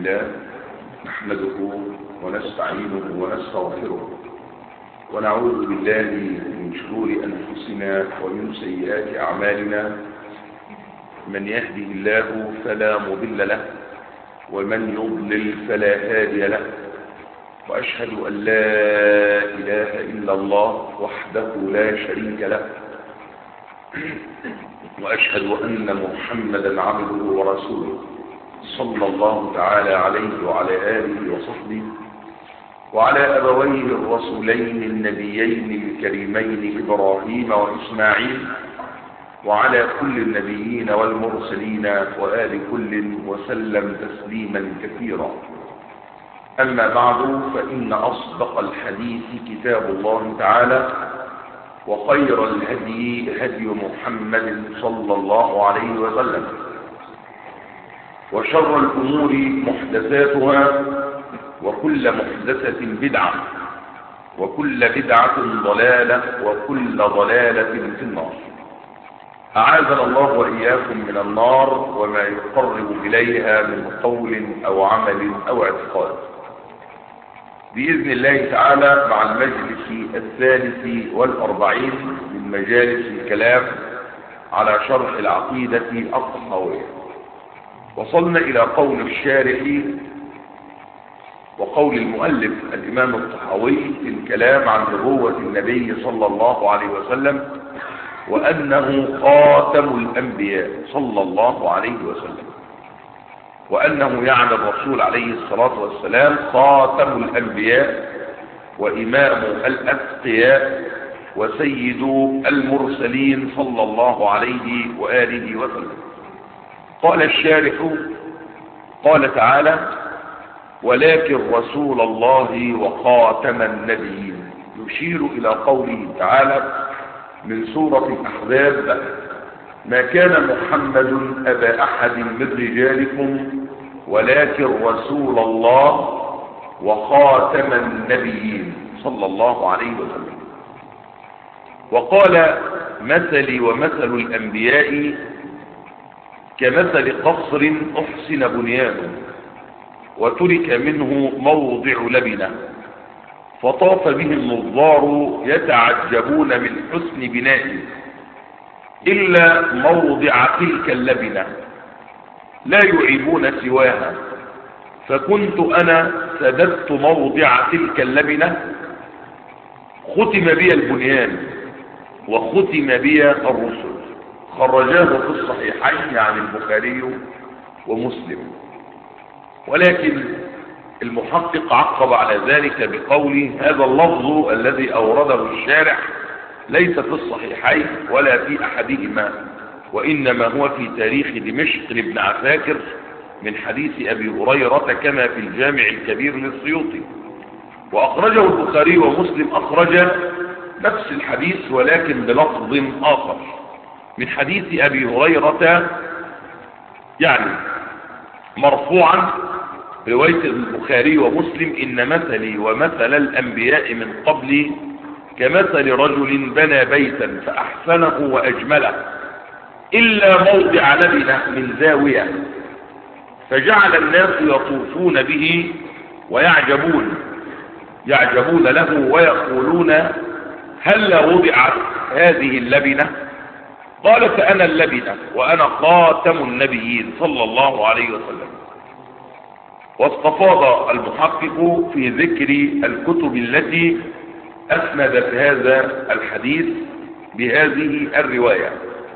لله نحمده ونستعينه ونستغفره ونعوذ بالله من شرور أنفسنا ومن سيئات أعمالنا من يهده الله فلا مضل له ومن يضلل فلا هادي له وأشهد أن لا إله إلا الله وحده لا شريك له وأشهد أن محمدا عبده ورسوله صلى الله تعالى عليه وعلى آله وصحبه وعلى أبويه الرسولين النبيين الكريمين إبراهيم وإسماعيل وعلى كل النبيين والمرسلين وآل كل وسلم تسليما كثيرا أما بعد فإن أصدق الحديث كتاب الله تعالى وخير الهدي هدي محمد صلى الله عليه وسلم وشر الأمور محدثاتها وكل محدثة بدعة وكل بدعة ضلالة وكل ضلالة في النار أعاذنا الله وإياكم من النار وما يقرب إليها من قول أو عمل أو اعتقاد بإذن الله تعالى مع المجلس الثالث والأربعين من مجالس الكلام على شرح العقيدة الطحاوية وصلنا إلى قول الشارح وقول المؤلف الإمام الطحاوي في الكلام عن نبوة النبي صلى الله عليه وسلم وأنه خاتم الأنبياء صلى الله عليه وسلم وأنه يعني الرسول عليه الصلاة والسلام خاتم الأنبياء وإمام الأتقياء وسيد المرسلين صلى الله عليه وآله وسلم قال الشارح قال تعالى ولكن رسول الله وخاتم النبيين يشير إلى قوله تعالى من سورة الأحزاب ما كان محمد أبا أحد من رجالكم ولكن رسول الله وخاتم النبيين صلى الله عليه وسلم وقال مثلي ومثل الأنبياء كمثل قصر أحسن بنيانه وترك منه موضع لبنة فطاف به النظار يتعجبون من حسن بنائه إلا موضع تلك اللبنة لا يعيبون سواها فكنت أنا سددت موضع تلك اللبنة ختم بي البنيان وختم بي الرسل خرجاه في الصحيحين عن البخاري ومسلم ولكن المحقق عقب على ذلك بقوله هذا اللفظ الذي أورده الشارح ليس في الصحيحين ولا في أحدهما وإنما هو في تاريخ دمشق لابن عساكر من حديث أبي هريرة كما في الجامع الكبير للسيوطي وأخرجه البخاري ومسلم أخرج نفس الحديث ولكن بلفظ آخر من حديث أبي هريرة يعني مرفوعا رواية البخاري ومسلم إن مثلي ومثل الأنبياء من قبلي كمثل رجل بنى بيتا فأحسنه وأجمله إلا موضع لبنة من زاوية فجعل الناس يطوفون به ويعجبون يعجبون له ويقولون هل وضعت هذه اللبنة قال فأنا اللبنة وأنا خاتم النبيين صلى الله عليه وسلم واستفاض المحقق في ذكر الكتب التي أسندت هذا الحديث بهذه الرواية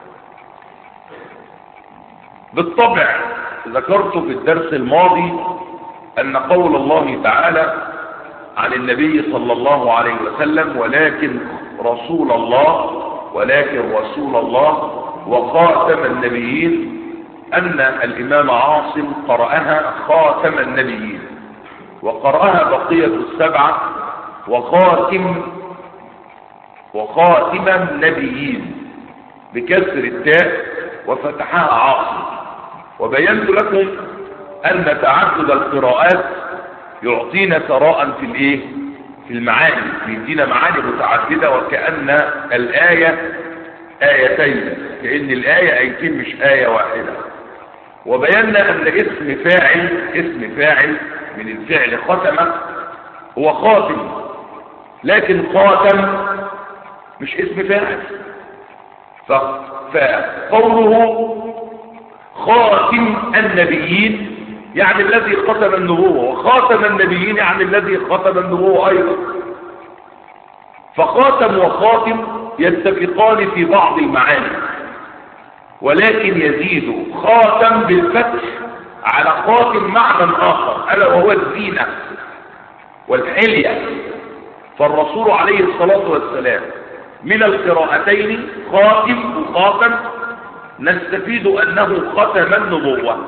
بالطبع ذكرت في الدرس الماضي أن قول الله تعالى عن النبي صلى الله عليه وسلم ولكن رسول الله ولكن رسول الله وخاتم النبيين أن الإمام عاصم قرأها خاتم النبيين وقرأها بقية السبعة وخاتم وخاتم النبيين بكسر التاء وفتحها عاصم وبينت لكم أن تعدد القراءات يعطينا ثراء في الايه في المعاني بيدينا معاني متعددة وكأن الآية آيتين كأن الآية آيتين مش آية واحدة وبينا ان اسم فاعل اسم فاعل من الفعل ختم هو خاتم لكن خاتم مش اسم فاعل فقوله خاتم النبيين يعني الذي ختم النبوة وخاتم النبيين يعني الذي ختم النبوة أيضا فخاتم وخاتم يتفقان في بعض المعاني ولكن يزيد خاتم بالفتح على خاتم معنى آخر ألا وهو الزينة والحلية فالرسول عليه الصلاة والسلام من القراءتين خاتم وخاتم نستفيد أنه ختم النبوة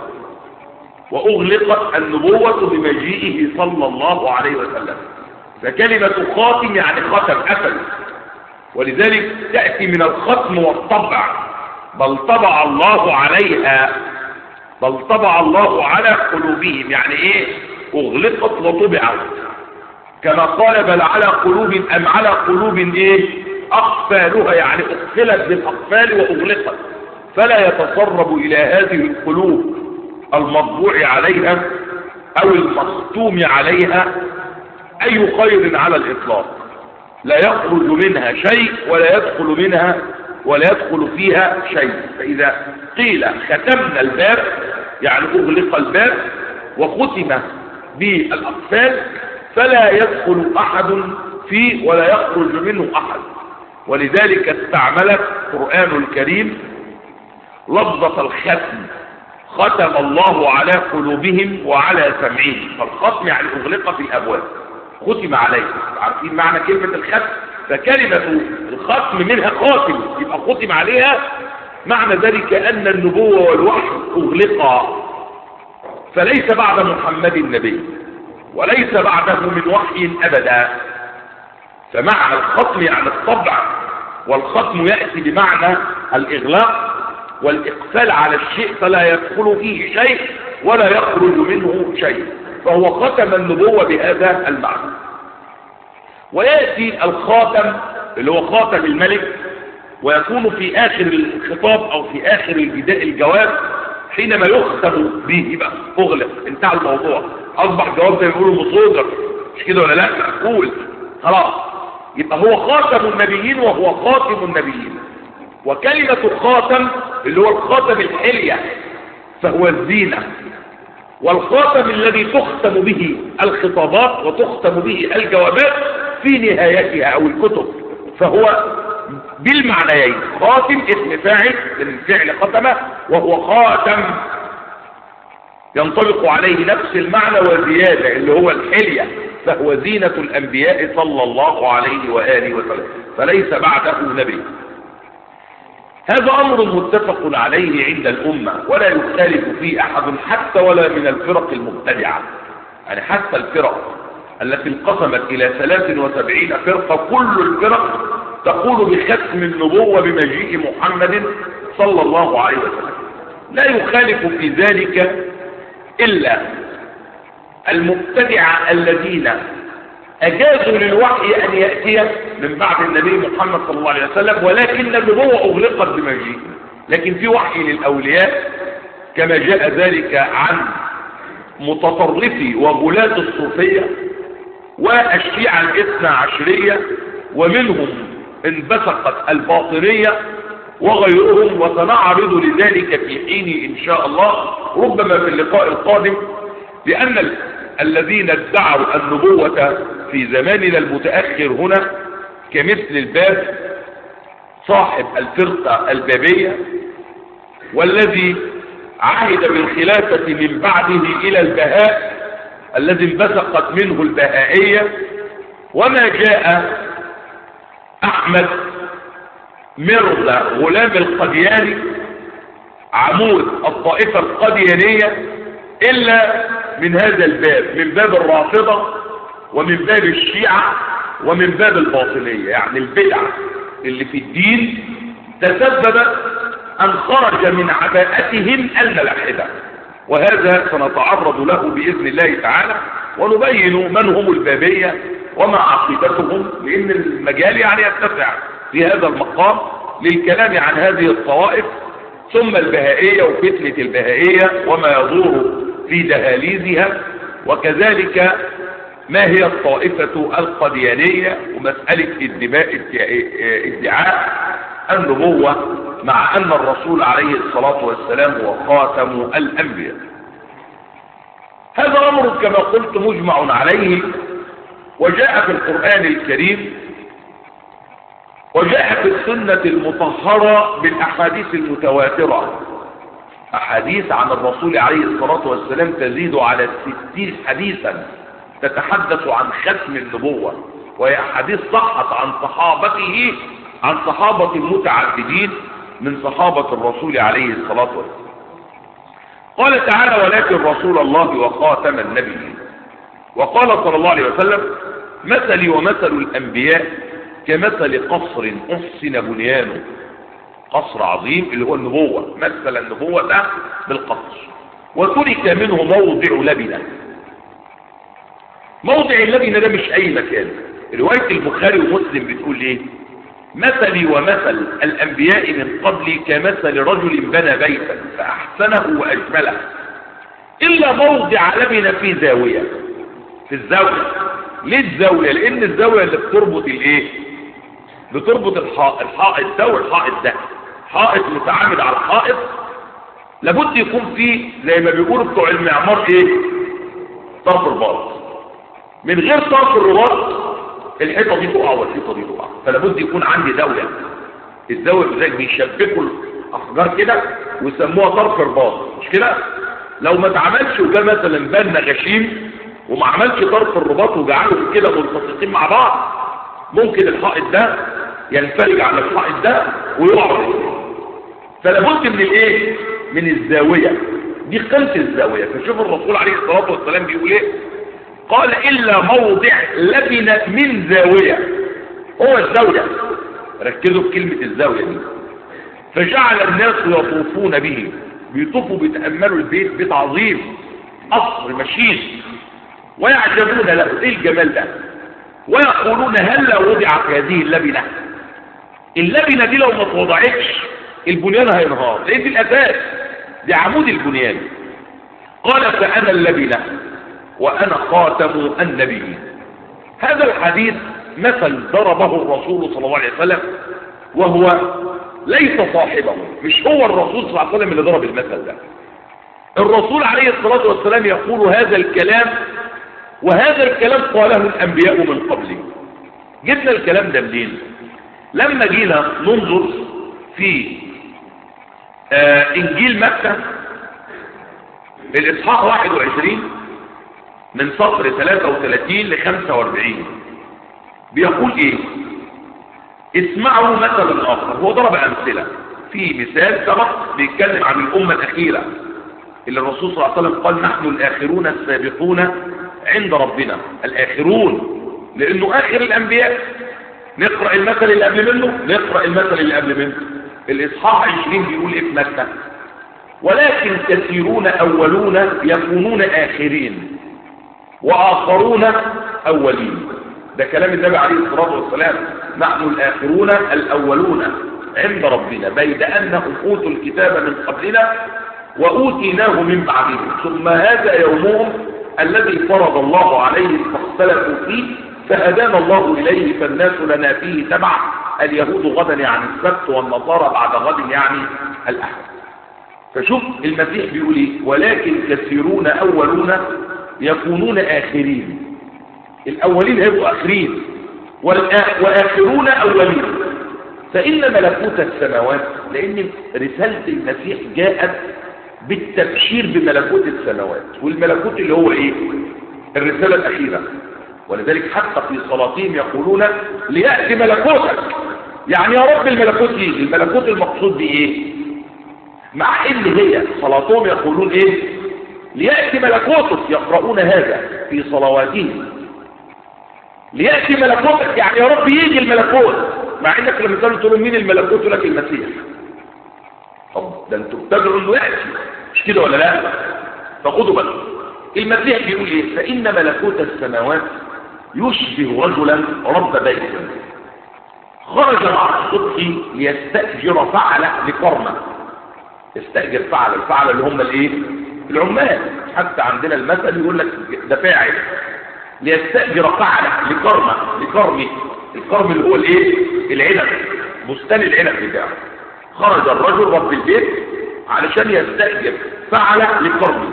وأغلقت النبوة بمجيئه صلى الله عليه وسلم فكلمة خاتم يعني ختم أسد ولذلك تأتي من الختم والطبع بل طبع الله عليها بل طبع الله على قلوبهم يعني ايه اغلقت وطبعت كما قال بل على قلوب ام على قلوب ايه اقفالها يعني اقفلت بالاقفال واغلقت فلا يتسرب الى هذه القلوب المطبوع عليها او المختوم عليها اي خير على الاطلاق لا يخرج منها شيء ولا يدخل منها ولا يدخل فيها شيء فاذا قيل ختمنا الباب يعني اغلق الباب وختم بالاقفال فلا يدخل احد فيه ولا يخرج منه احد ولذلك استعملت القرآن الكريم لفظة الختم ختم الله على قلوبهم وعلى سمعهم فالختم يعني اغلقت الابواب ختم عليه عارفين معنى كلمة الختم فكلمة الختم منها خاتم يبقى ختم عليها معنى ذلك ان النبوة والوحي اغلقا فليس بعد محمد النبي وليس بعده من وحي ابدا فمعنى الختم يعني الطبع والختم يأتي بمعنى الاغلاق والاقفال على الشيء فلا يدخل فيه شيء ولا يخرج منه شيء فهو ختم النبوة بهذا المعنى ويأتي الخاتم اللي هو خاتم الملك ويكون في آخر الخطاب أو في آخر البداء الجواب حينما يختم به بقى اغلق انتهى الموضوع اصبح جواب زي ما بيقولوا مصودر مش كده ولا لا مقبول خلاص يبقى هو خاتم النبيين وهو خاتم النبيين وكلمة الخاتم اللي هو الخاتم الحلية فهو الزينة والخاتم الذي تختم به الخطابات وتختم به الجوابات في نهايتها او الكتب فهو بالمعنيين خاتم اسم فاعل للفعل ختمه وهو خاتم ينطبق عليه نفس المعنى وزيادة اللي هو الحلية فهو زينة الأنبياء صلى الله عليه وآله وسلم فليس بعده نبي هذا أمر متفق عليه عند الأمة ولا يختلف فيه أحد حتى ولا من الفرق المبتدعة يعني حتى الفرق التي انقسمت إلى 73 فرقة كل الفرق تقول بختم النبوة بمجيء محمد صلى الله عليه وسلم لا يخالف في ذلك إلا المبتدعة الذين أجازوا للوحي أن يأتي من بعد النبي محمد صلى الله عليه وسلم ولكن النبوة أغلقت بمجيء لكن في وحي للأولياء كما جاء ذلك عن متطرفي وغلاة الصوفية والشيعة الاثنى عشرية ومنهم انبثقت الباطنية وغيرهم وسنعرض لذلك في حين إن شاء الله ربما في اللقاء القادم لأن ال... الذين ادعوا النبوة في زماننا المتأخر هنا كمثل الباب صاحب الفرقة البابية والذي عهد بالخلافة من بعده إلى البهاء الذي انبثقت منه البهائية وما جاء أحمد مرزا غلام القدياني عمود الطائفة القديانية إلا من هذا الباب من باب الرافضة ومن باب الشيعة ومن باب الباطنية يعني البدعة اللي في الدين تسبب أن خرج من عباءتهم الملاحدة وهذا سنتعرض له بإذن الله تعالى ونبين من هم البابية وما عقيدتهم لأن المجال يعني يتسع في هذا المقام للكلام عن هذه الطوائف ثم البهائية وفتنة البهائية وما يدور في دهاليزها وكذلك ما هي الطائفة القديانية ومسألة ادعاء النبوة مع أن الرسول عليه الصلاة والسلام هو خاتم الأنبياء هذا أمر كما قلت مجمع عليه وجاء في القرآن الكريم وجاء في السنة المطهرة بالأحاديث المتواترة أحاديث عن الرسول عليه الصلاة والسلام تزيد على الستين حديثا تتحدث عن ختم النبوة وهي أحاديث صحت عن صحابته عن صحابة متعددين من صحابة الرسول عليه الصلاة والسلام قال تعالى ولكن رسول الله وخاتم النبيين وقال صلى الله عليه وسلم مثلي ومثل الأنبياء كمثل قصر أحسن بنيانه قصر عظيم اللي هو النبوة مثل النبوة ده بالقصر وترك منه موضع لبنة موضع اللبنة ده مش أي مكان رواية البخاري ومسلم بتقول ايه مثلي ومثل الأنبياء من قبلي كمثل رجل بنى بيتا فأحسنه وأجمله إلا موضع لبنة في زاوية في الزاوية ليه الزاوية لأن الزاوية اللي بتربط الايه بتربط الحائط الحائط ده والحائط ده حائط متعامد على الحائط لابد يكون فيه زي ما بيقولوا بتوع المعمار ايه طرف رباط من غير طرف الرباط الحيطه دي تقع والحيطه دي تقع فلابد يكون عندي زاويه الزاويه زي بيشبكوا الاحجار كده ويسموها طرف رباط مش كده لو ما اتعملش وجا مثلا بنا غشيم وما عملش طرف الرباط وجعله كده ملتصقين مع بعض ممكن الحائط ده ينفرج على الحائط ده ويقع فلابد من الايه من الزاويه دي قيمه الزاويه فشوف الرسول عليه الصلاه والسلام بيقول ايه قال الا موضع لبنه من زاويه هو الزاويه ركزوا في كلمه الزاويه دي فجعل الناس يطوفون به بيطوفوا بيتاملوا البيت بيت عظيم قصر مشين ويعجبون له ايه الجمال ده ويقولون هل وضعت هذه اللبنه اللبنه دي لو ما اتوضعتش البنيان هينهار لان دي الاساس دي عمود البنيان قال فانا اللبنه وانا خاتم النبيين هذا الحديث مثل ضربه الرسول صلى الله عليه وسلم وهو ليس صاحبه مش هو الرسول صلى الله عليه وسلم اللي ضرب المثل ده الرسول عليه الصلاة والسلام يقول هذا الكلام وهذا الكلام قاله الأنبياء من قبله جبنا الكلام ده منين لما جينا ننظر في آه إنجيل مكة الإصحاح 21 من سطر 33 ل 45 بيقول إيه اسمعوا مثل آخر هو ضرب أمثلة في مثال سبق بيتكلم عن الأمة الأخيرة اللي الرسول صلى الله عليه وسلم قال نحن الآخرون السابقون عند ربنا الآخرون لأنه آخر الأنبياء نقرأ المثل اللي قبل منه نقرأ المثل اللي قبل منه الإصحاح 20 بيقول إيه في مكة ولكن كثيرون أولون يكونون آخرين وآخرون أولين ده كلام النبي عليه الصلاة والسلام نحن الآخرون الأولون عند ربنا بيد أنهم أوتوا الكتاب من قبلنا وأوتيناه من بعدهم ثم هذا يومهم الذي فرض الله عليهم فاختلفوا فيه فهدانا الله إليه فالناس لنا فيه تبع اليهود غدا يعني السبت والنصارى بعد غد يعني الأحد فشوف المسيح بيقول ايه ولكن كثيرون أولون يكونون آخرين الأولين هيبقوا آخرين وآخرون أولين فإن ملكوت السماوات لأن رسالة المسيح جاءت بالتبشير بملكوت السماوات والملكوت اللي هو ايه الرسالة الأخيرة ولذلك حتى في صلاتهم يقولون ليأتي ملكوتك يعني يا رب الملكوت يجي الملكوت المقصود بايه مع ان هي صلاتهم يقولون ايه ليأتي ملكوتك يقرؤون هذا في صلواتهم ليأتي ملكوتك يعني يا رب يجي الملكوت مع انك لما تقول تقول مين الملكوت يقول لك المسيح طب ده انتوا بتدعوا انه يأتي مش كده ولا لا فخدوا بالكم المسيح بيقول ايه فإن ملكوت السماوات يشبه رجلا رب بيت خرج مع الصبح ليستأجر فعلة لكرمة يستأجر فعل الفعل اللي هم الايه العمال حتى عندنا المثل يقول لك ده فاعل ليستأجر فعله لكرمه لكرمه الكرم اللي هو الايه العنب بستان العنب بتاعه خرج الرجل رب البيت علشان يستأجر فعل لكرمه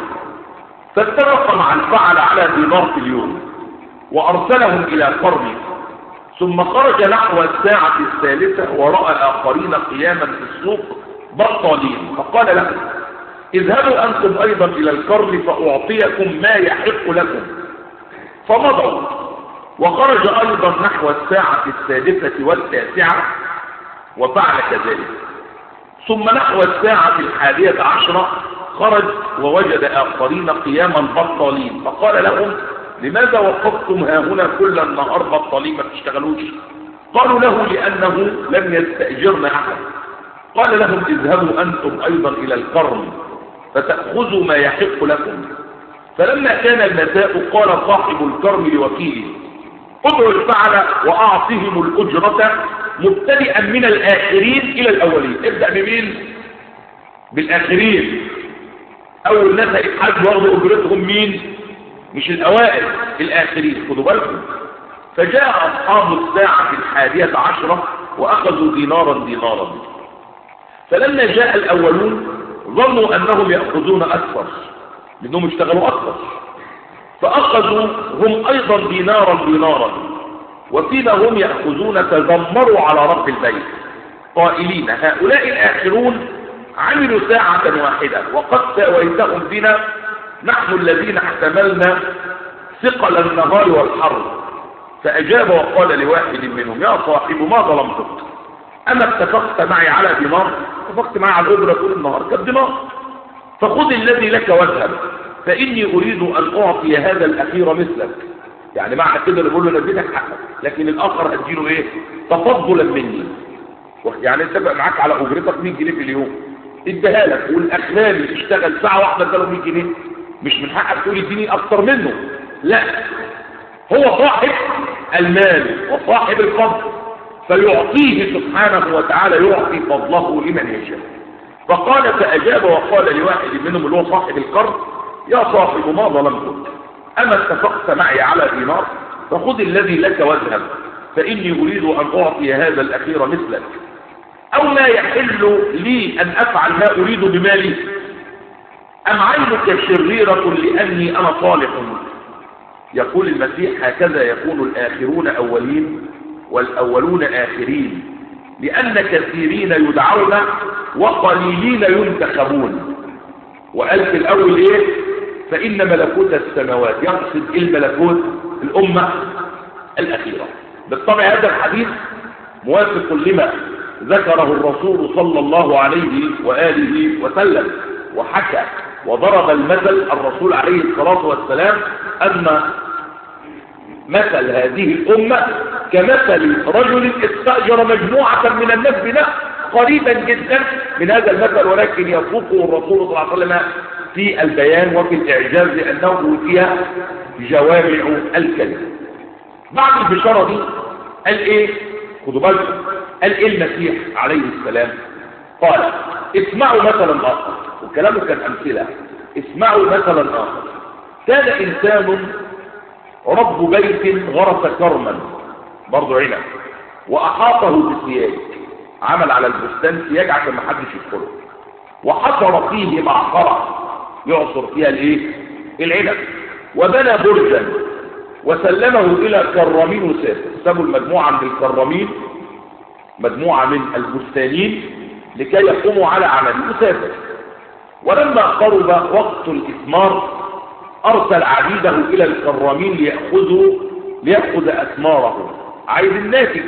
فاتفق مع الفعل على دينار في اليوم وأرسلهم إلى قرنه ثم خرج نحو الساعة الثالثة ورأى آخرين قياما في السوق بطالين فقال لهم اذهبوا أنتم أيضا إلى القرن فأعطيكم ما يحق لكم فمضوا وخرج أيضا نحو الساعة السادسة والتاسعة وفعل كذلك ثم نحو الساعة الحادية عشرة خرج ووجد آخرين قياما بطالين فقال لهم لماذا وقفتم ها هنا كل النهار بطالين ما تشتغلوش قالوا له لأنه لم يستأجرنا أحد قال لهم اذهبوا أنتم أيضا إلى القرن فتأخذوا ما يحق لكم فلما كان المساء قال صاحب الكرم لوكيله ادعوا الفعل وأعطهم الأجرة مبتدئا من الآخرين إلى الأولين ابدأ بمين بالآخرين أول ناس هيتحاج واخدوا أجرتهم مين مش الأوائل الآخرين خدوا بالكم فجاء أصحاب الساعة الحادية عشرة وأخذوا دينارا دينارا فلما جاء الأولون ظنوا أنهم يأخذون أكثر لأنهم اشتغلوا أكثر فأخذوا هم أيضا دينارا دينارا وفيما هم يأخذون تذمروا على رب البيت قائلين هؤلاء الآخرون عملوا ساعة واحدة وقد ساويتهم بنا نحن الذين احتملنا ثقل النهار والحر فأجاب وقال لواحد منهم يا صاحب ما ظلمتك أما اتفقت معي على دينار اتفقت معي على الأجرة طول النهار كالدينار فخذ الذي لك واذهب فإني أريد أن أعطي هذا الأخير مثلك يعني معنى كده اللي بقول له نديتك حقك لكن الآخر هديله إيه تفضلا مني يعني اتفق معاك على أجرتك 100 جنيه في اليوم اديها لك والأخلالي اشتغل ساعة واحدة اداله 100 جنيه مش من حقك تقول اديني أكتر منه لا هو صاحب المال وصاحب الفضل فيعطيه سبحانه وتعالى يعطي فضله لمن يشاء فقال فأجاب وقال لواحد منهم اللي هو صاحب القرض يا صاحب ما ظلمتك أما اتفقت معي على دينار فخذ الذي لك واذهب فإني أريد أن أعطي هذا الأخير مثلك أو لا يحل لي أن أفعل ما أريد بمالي أم عينك شريرة لأني أنا صالح يقول المسيح هكذا يكون الآخرون أولين والأولون آخرين لأن كثيرين يدعون وقليلين ينتخبون وقال في الأول إيه فإن ملكوت السماوات يقصد إيه الملكوت الأمة الأخيرة بالطبع هذا الحديث موافق لما ذكره الرسول صلى الله عليه وآله وسلم وحكى وضرب المثل الرسول عليه الصلاة والسلام أن مثل هذه الأمة كمثل رجل استأجر مجموعة من الناس بناء قريبا جدا من هذا المثل ولكن يفوقه الرسول صلى الله عليه وسلم في البيان وفي الإعجاز لأنه أوتي جوامع الكلم بعد البشارة دي قال إيه خدوا بالكم قال إيه المسيح عليه السلام قال اسمعوا مثلا آخر وكلامه كان أمثلة اسمعوا مثلا آخر كان إنسان رب بيت غرس كرما برضه عنب وأحاطه بسياج عمل على البستان سياج عشان ما حدش يدخله وحصر فيه معصرة يعصر فيها الايه العنب وبنى برجا وسلمه الى كرامين وسافر سابوا المجموعة عند الكرامين مجموعة من البستانين لكي يقوموا على عمل وسافر ولما قرب وقت الإثمار أرسل عبيده إلى الكرامين ليأخذوا ليأخذ أثماره عايز الناتج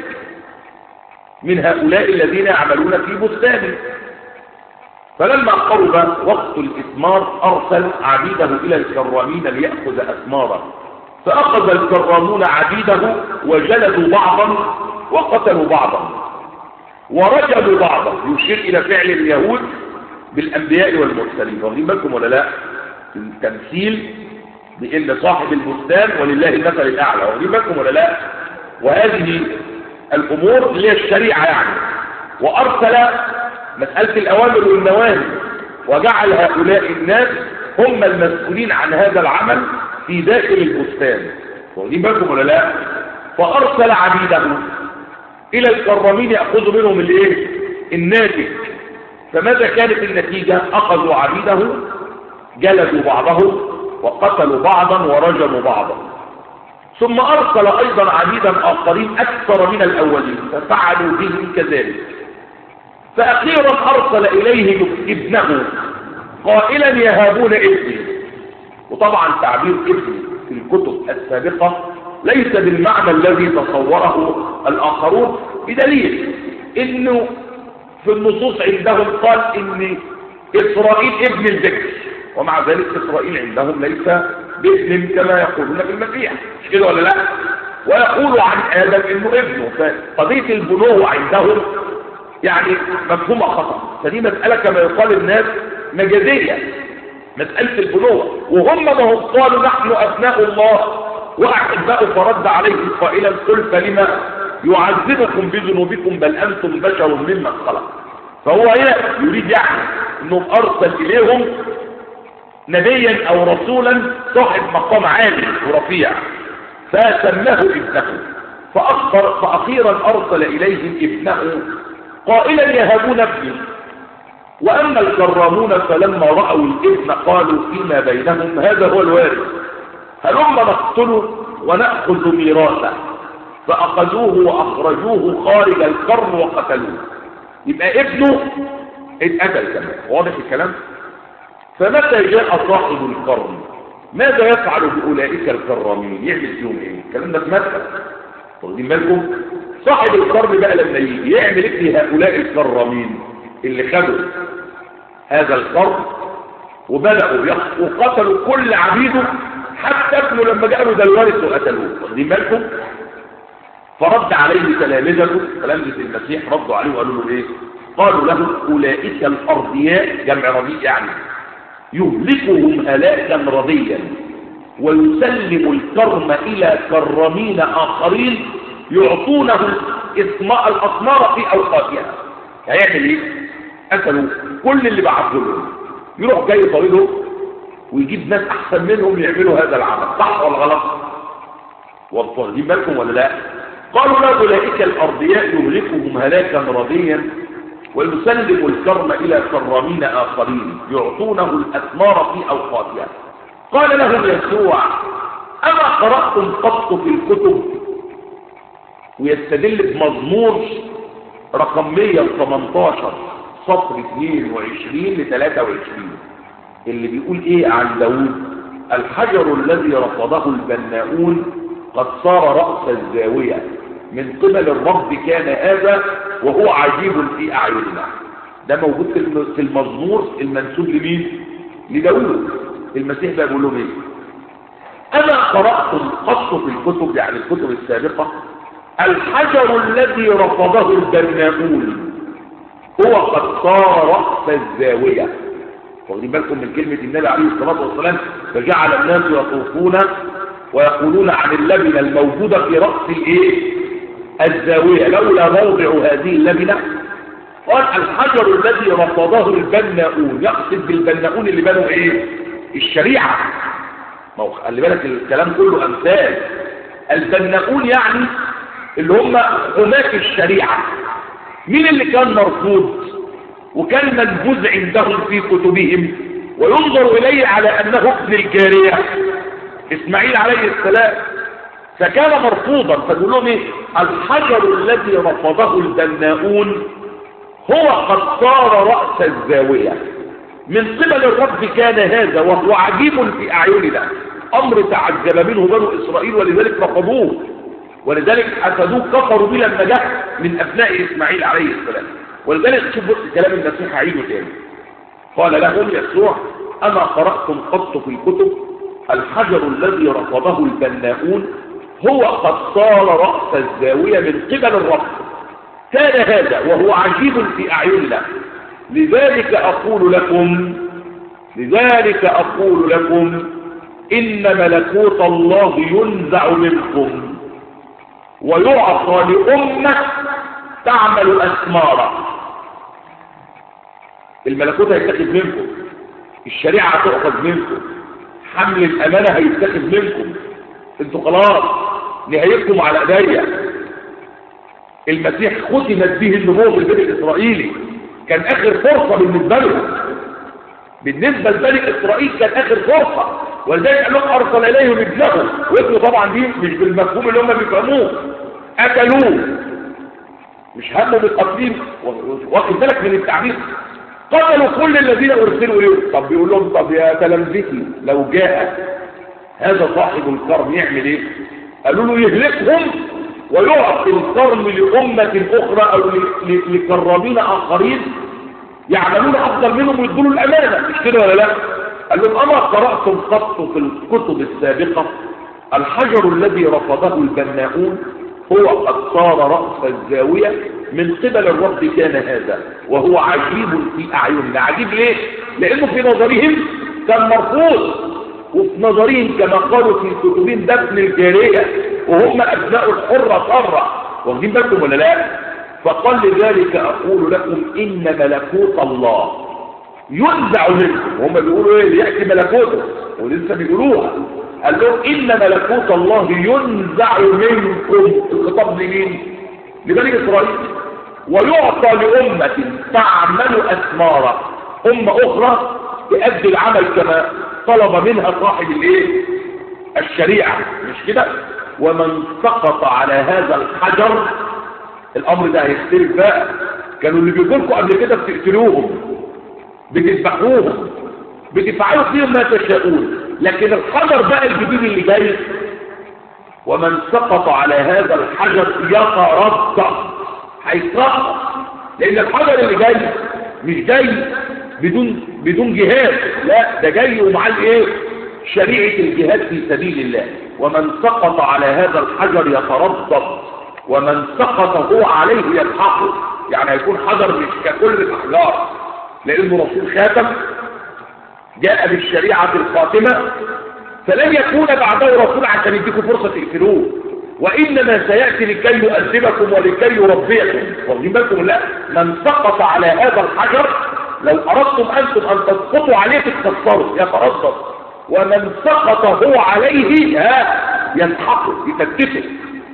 من هؤلاء الذين يعملون في بستانه فلما قرب وقت الإثمار أرسل عبيده إلى الكرامين ليأخذ أثماره فأخذ الكرامون عبيده وجلدوا بعضا وقتلوا بعضا ورجلوا بعضا يشير إلى فعل اليهود بالأنبياء والمرسلين واخدين بالكم ولا لا التمثيل بأن صاحب البستان ولله المثل الأعلى واخدين بالكم ولا لا وهذه الأمور اللي هي الشريعة يعني وأرسل مسألة الأوامر والنواهي وجعل هؤلاء الناس هم المسؤولين عن هذا العمل في داخل البستان واخدين بالكم ولا لا فارسل عبيده الى الكرامين ياخذوا منهم الايه الناتج فماذا كانت النتيجه اخذوا عبيده جلدوا بعضهم وقتلوا بعضا ورجموا بعضا ثم ارسل ايضا عبيدا اخرين اكثر من الاولين ففعلوا بهم كذلك فاخيرا ارسل اليهم ابنه قائلا يهابون ابني وطبعا تعبير ابني في الكتب السابقة ليس بالمعنى الذي تصوره الآخرون بدليل انه في النصوص عندهم قال ان اسرائيل ابن الذكر ومع ذلك اسرائيل عندهم ليس بابن كما يقولون في المسيح مش كده ولا لا ويقول عن ادم انه ابنه فقضيه البنوه عندهم يعني مفهومه خطا فدي مساله كما يقال الناس مجازيه مساله البنوه وهم ما هم قالوا نحن ابناء الله واحباء فرد عليهم قائلا قل فلما يعذبكم بذنوبكم بل انتم بشر ممن خلق فهو هنا يريد يعني انه ارسل اليهم نبيا او رسولا صاحب مقام عالي ورفيع فسماه ابنه فأخبر فأخيرا أرسل إليهم ابنه قائلا يهبون ابني وأما الكرامون فلما رأوا الابن قالوا فيما بينهم هذا هو الوارث هلما نقتله ونأخذ ميراثه فأخذوه وأخرجوه خارج القرن وقتلوه يبقى ابنه اتقتل كمان واضح الكلام فمتى جاء صاحب القرن ماذا يفعل بأولئك الكرامين يعمل فيهم ايه الكلام ده في مكة واخدين بالكم صاحب القرن بقى لما يجي يعمل ايه في هؤلاء الكرامين اللي خدوا هذا القرن وبدأوا وقتلوا كل عبيده حتى ابنه لما جاءوا ده الوارث وقتلوه واخدين بالكم فرد عليه تلامذته تلامذة المسيح ردوا عليه وقالوا له ايه قالوا له اولئك الارضياء جمع رديء يعني يهلكهم هلاكا رضيا ويسلم الكرم الى كرمين اخرين يعطونه اسماء الاسمار في اوقاتها هيعمل ايه قتلوا كل اللي بعثوا لهم يروح جاي طريقه ويجيب ناس احسن منهم يعملوا هذا العمل صح ولا غلط واخدين بالكم ولا لا قالوا لا اولئك الارضياء يهلكهم هلاكا رضيا ويسلم الكرم الى كرامين اخرين يعطونه الاثمار في اوقاتها قال لهم يسوع اما قراتم قط في الكتب ويستدل بمزمور رقم 118 سطر 22 ل 23 اللي بيقول ايه عن داوود الحجر الذي رفضه البناؤون قد صار رأس الزاوية من قبل الرب كان هذا وهو عجيب في أعيننا ده موجود في المزمور المنسوب لمين لداوود المسيح بقى بيقول لهم ايه انا قرأت قط في الكتب يعني الكتب السابقة الحجر الذي رفضه البناؤون هو قد صار رأس الزاوية واخدين بالكم من كلمة النبي عليه الصلاة والسلام فجعل الناس يطوفون ويقولون عن اللبنة الموجودة في رأس الايه الزاوية لولا موضع هذه اللبنة قال الحجر الذي رفضه البناؤون يقصد بالبناؤون اللي بنوا ايه الشريعة ما هو خلي بالك الكلام كله امثال البناؤون يعني اللي هم حماة الشريعة مين اللي كان مرفوض وكان منبوذ عندهم في كتبهم وينظر اليه على انه ابن الجارية اسماعيل عليه السلام فكان مرفوضا فقول لهم ايه الحجر الذي رفضه البناؤون هو قد صار رأس الزاوية من قبل الرب كان هذا وهو عجيب في أعيننا أمر تعجب منه بنو إسرائيل ولذلك رفضوه ولذلك حسدوه كفروا به لما جاء من أبناء إسماعيل عليه السلام ولذلك شوف كلام المسيح عيده تاني قال لهم يسوع أما قرأتم قط في الكتب الحجر الذي رفضه البناؤون هو قد صار رأس الزاوية من قبل الرب كان هذا وهو عجيب في أعيننا لذلك أقول لكم لذلك أقول لكم إن ملكوت الله ينزع منكم ويعطى لأمة تعمل أثمارا الملكوت هيتاخد منكم الشريعة هتؤخذ منكم حمل الأمانة هيتاخد منكم انتوا خلاص نهايتكم على ايديا المسيح ختمت به النبوة في البيت الإسرائيلي كان آخر فرصة بالنسبة لهم بالنسبة لبني إسرائيل كان آخر فرصة ولذلك قال لهم أرسل إليهم ابنهم وابنه طبعا دي مش بالمفهوم اللي هم بيفهموه قتلوه مش همه بالتقديم واخد بالك من التعبير قتلوا كل الذين ارسلوا اليهم طب بيقول لهم طب يا تلامذتي لو جاء هذا صاحب الكرم يعمل ايه قالوا له يهلكهم ويعطي الكرم لأمة أخرى أو لكرامين آخرين يعملون أفضل منهم ويدوا له الأمانة مش كده ولا لا قال لهم أما قرأتم قط في الكتب السابقة الحجر الذي رفضه البناؤون هو قد صار رأس الزاوية من قبل الرب كان هذا وهو عجيب في أعيننا عجيب ليه؟ لأنه في نظرهم كان مرفوض وفي نظرهم كما قالوا في كتبين دفن الجارية وهم أبناء الحرة طرة واخدين بالكم ولا لا؟ فقال لذلك أقول لكم إن ملكوت الله ينزع منكم وهم بيقولوا ايه يأتي ملكوته ولسه بيقولوها قال لهم إن ملكوت الله ينزع منكم الخطاب لمين لبني إسرائيل ويعطى لأمة تعمل أثمارا أمة أخرى تؤدي العمل كما طلب منها صاحب الايه الشريعة مش كده ومن سقط على هذا الحجر الأمر ده هيختلف بقى كانوا اللي بيقولكوا قبل كده بتقتلوهم بتذبحوهم بتفعلوا فيهم ما تشاءون لكن الحجر بقى الجديد اللي جاي ومن سقط على هذا الحجر يتردد هيسقط لان الحجر اللي جاي مش جاي بدون بدون جهاد لا ده جاي ومعاه الايه شريعه الجهاد في سبيل الله ومن سقط على هذا الحجر يتردد ومن سقط هو عليه يضحك يعني هيكون حجر مش ككل الاحجار لانه رسول خاتم جاء بالشريعه الخاتمه فلن يكون بعده رسول عشان يديكم فرصة تقتلوه وإنما سيأتي لكي يؤدبكم ولكي يربيكم واخدين بالكم لا من سقط على هذا الحجر لو أردتم أنتم أن تسقطوا عليه تتكسروا يتردد ومن سقط هو عليه ها ينحقر يفتته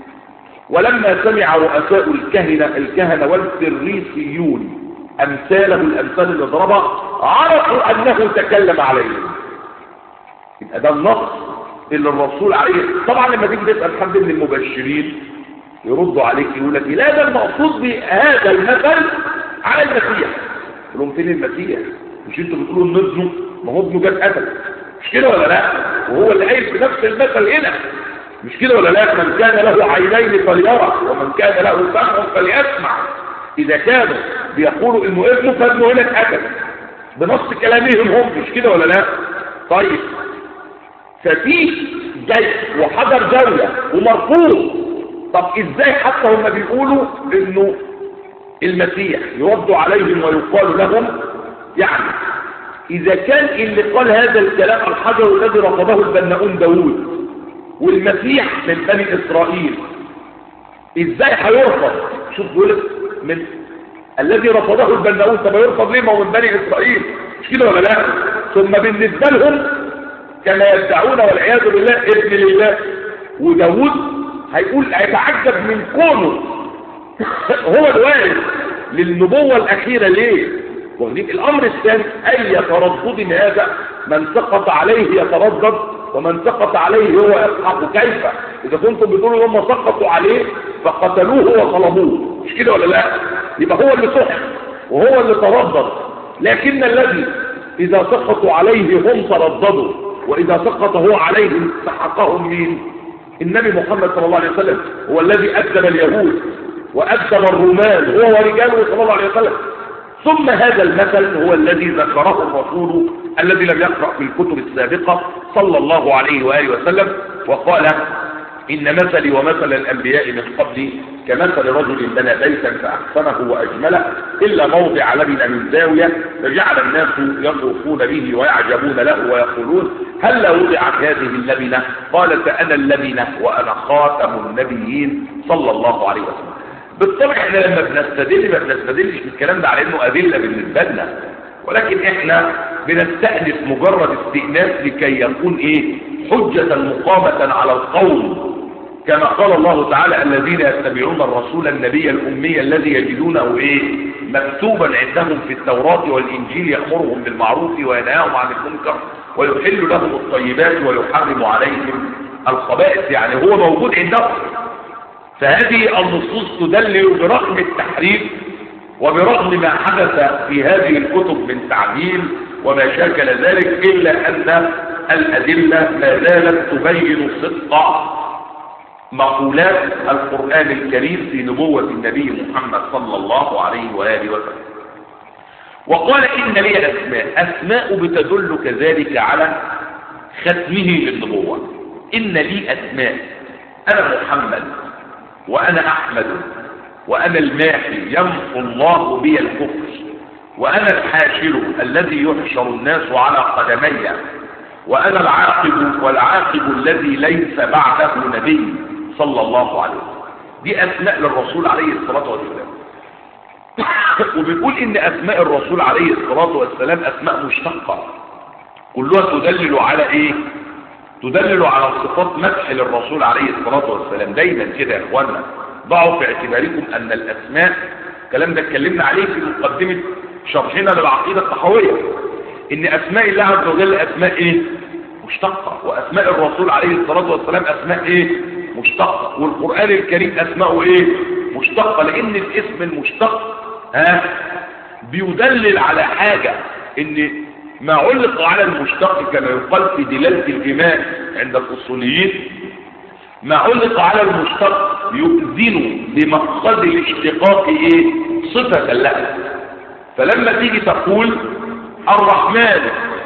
ولما سمع رؤساء الكهنة الكهنة والفريسيون أمثاله الأمثال اللي ضربها عرفوا أنه تكلم عليهم يبقى ده النص اللي الرسول عليه طبعا لما تيجي تسال حد من المبشرين يردوا عليك يقول لك لا ده المقصود بهذا المثل على المسيح تقول لهم فين المسيح مش انتوا بتقولوا ان ابنه ما هو ابنه جاب قتل مش كده ولا لا وهو اللي قايل في نفس المثل هنا مش كده ولا لا من كان له عينين فليرى ومن كان له سمع فليسمع اذا كانوا بيقولوا انه ابنه فابنه هنا اتقتل بنص كلامهم هم مش كده ولا لا طيب ففي جاي وحجر زاوية ومرفوض طب ازاي حتى هم بيقولوا انه المسيح يرد عليهم ويقال لهم يعني اذا كان اللي قال هذا الكلام الحجر الذي رفضه البناؤون داوود والمسيح من بني اسرائيل ازاي هيرفض شوف بيقول من الذي رفضه البناؤون طب يرفض ليه ما هو من بني اسرائيل مش كده ولا لا ثم بالنسبه لهم كما يدعون والعياذ بالله ابن لله وداود هيقول هيتعجب من كونه هو الوارث للنبوة الأخيرة ليه واخدين الأمر الثاني أي تردد هذا من سقط عليه يتردد ومن سقط عليه هو يضحك كيف إذا كنتم بتقولوا هم سقطوا عليه فقتلوه وصلبوه مش كده ولا لا يبقى هو اللي صح وهو اللي تردد لكن الذي إذا سقطوا عليه هم ترددوا وإذا سقط هو عليهم سحقهم مين النبي محمد صلى الله عليه وسلم هو الذي أدب اليهود وأدب الرومان هو ورجاله صلى الله عليه وسلم ثم هذا المثل هو الذي ذكره الرسول الذي لم يقرأ في الكتب السابقة صلى الله عليه وآله وسلم وقال إن مثلي ومثل الأنبياء من قبلي كمثل رجل بنى بيتا فأحسنه وأجمله إلا موضع لبن من زاوية فجعل الناس يطوفون به ويعجبون له ويقولون هل وضعت هذه اللبنة قال فأنا اللبنة وأنا خاتم النبيين صلى الله عليه وسلم بالطبع احنا لما بنستدل ما بنستدلش بالكلام ده على انه أدلة بالنسبة لنا ولكن احنا بنستأنف مجرد استئناف لكي يكون ايه حجة مقامة على القوم كما قال الله تعالى الذين يتبعون الرسول النبي الأمي الذي يجدونه ايه مكتوبا عندهم في التوراة والإنجيل يأمرهم بالمعروف وينهاهم عن المنكر ويحل لهم الطيبات ويحرم عليهم الخبائث يعني هو موجود عندهم فهذه النصوص تدلل برغم التحريف وبرغم ما حدث في هذه الكتب من تعديل وما شاكل ذلك إلا أن الأدلة ما زالت تبين صدق مقولات القرآن الكريم في نبوة النبي محمد صلى الله عليه وآله وسلم وقال إن لي أسماء أسماء بتدل كذلك على ختمه للنبوة إن لي أسماء أنا محمد وأنا أحمد وأنا الماحي يمحو الله بي الكفر وأنا الحاشر الذي يحشر الناس على قدمي وأنا العاقب والعاقب الذي ليس بعده نبي صلى الله عليه وسلم دي أسماء للرسول عليه الصلاة والسلام وبيقول إن أسماء الرسول عليه الصلاة والسلام أسماء مشتقة كلها تدلل على إيه تدلل على صفات مدح للرسول عليه الصلاة والسلام دايما كده يا اخوانا ضعوا في اعتباركم ان الاسماء الكلام ده اتكلمنا عليه في مقدمة شرحنا للعقيدة التحوية ان اسماء الله عز وجل اسماء ايه مشتقة واسماء الرسول عليه الصلاة والسلام اسماء ايه مشتقة والقرآن الكريم اسماءه ايه مشتقة لان الاسم المشتق ها بيدلل على حاجة ان ما علق على المشتق كما يقال في دلالة الإيمان عند الأصوليين ما علق على المشتق يؤذن بمقصد الاشتقاق ايه صفة له فلما تيجي تقول الرحمن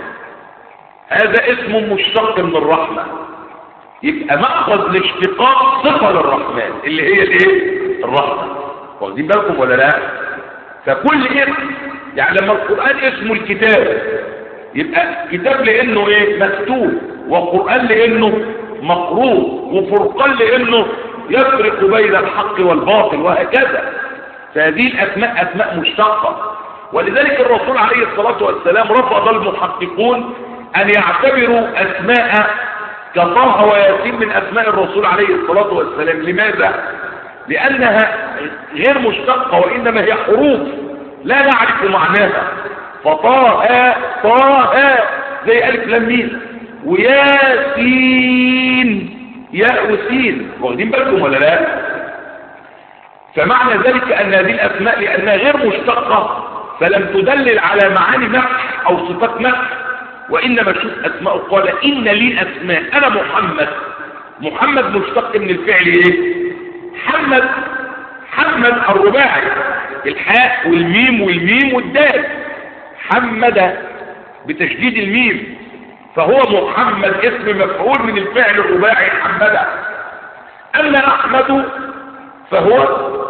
هذا اسم مشتق من الرحمة يبقى مأخذ الاشتقاق صفة للرحمن اللي هي الايه الرحمة واخدين بالكم ولا لا فكل اسم يعني لما القرآن اسمه الكتاب يبقى كتاب لانه ايه مكتوب وقرآن لانه مقروء وفرقان لانه يفرق بين الحق والباطل وهكذا فهذه الاسماء اسماء مشتقة ولذلك الرسول عليه الصلاة والسلام رفض المحققون ان يعتبروا اسماء كطه وياسين من اسماء الرسول عليه الصلاة والسلام لماذا لانها غير مشتقة وانما هي حروف لا نعرف معناها فطه طه زي ألف لام ميم وياسين ياء وسين واخدين بالكم ولا لا فمعنى ذلك أن هذه الأسماء لأنها غير مشتقة فلم تدلل على معاني مدح أو صفات مدح وإنما شوف أسماء قال إن لي أسماء أنا محمد محمد مشتق من الفعل إيه حمد حمد الرباعي الحاء والميم والميم والدال حمد بتشديد الميم فهو محمد اسم مفعول من الفعل الرباعي حمد أما أحمد فهو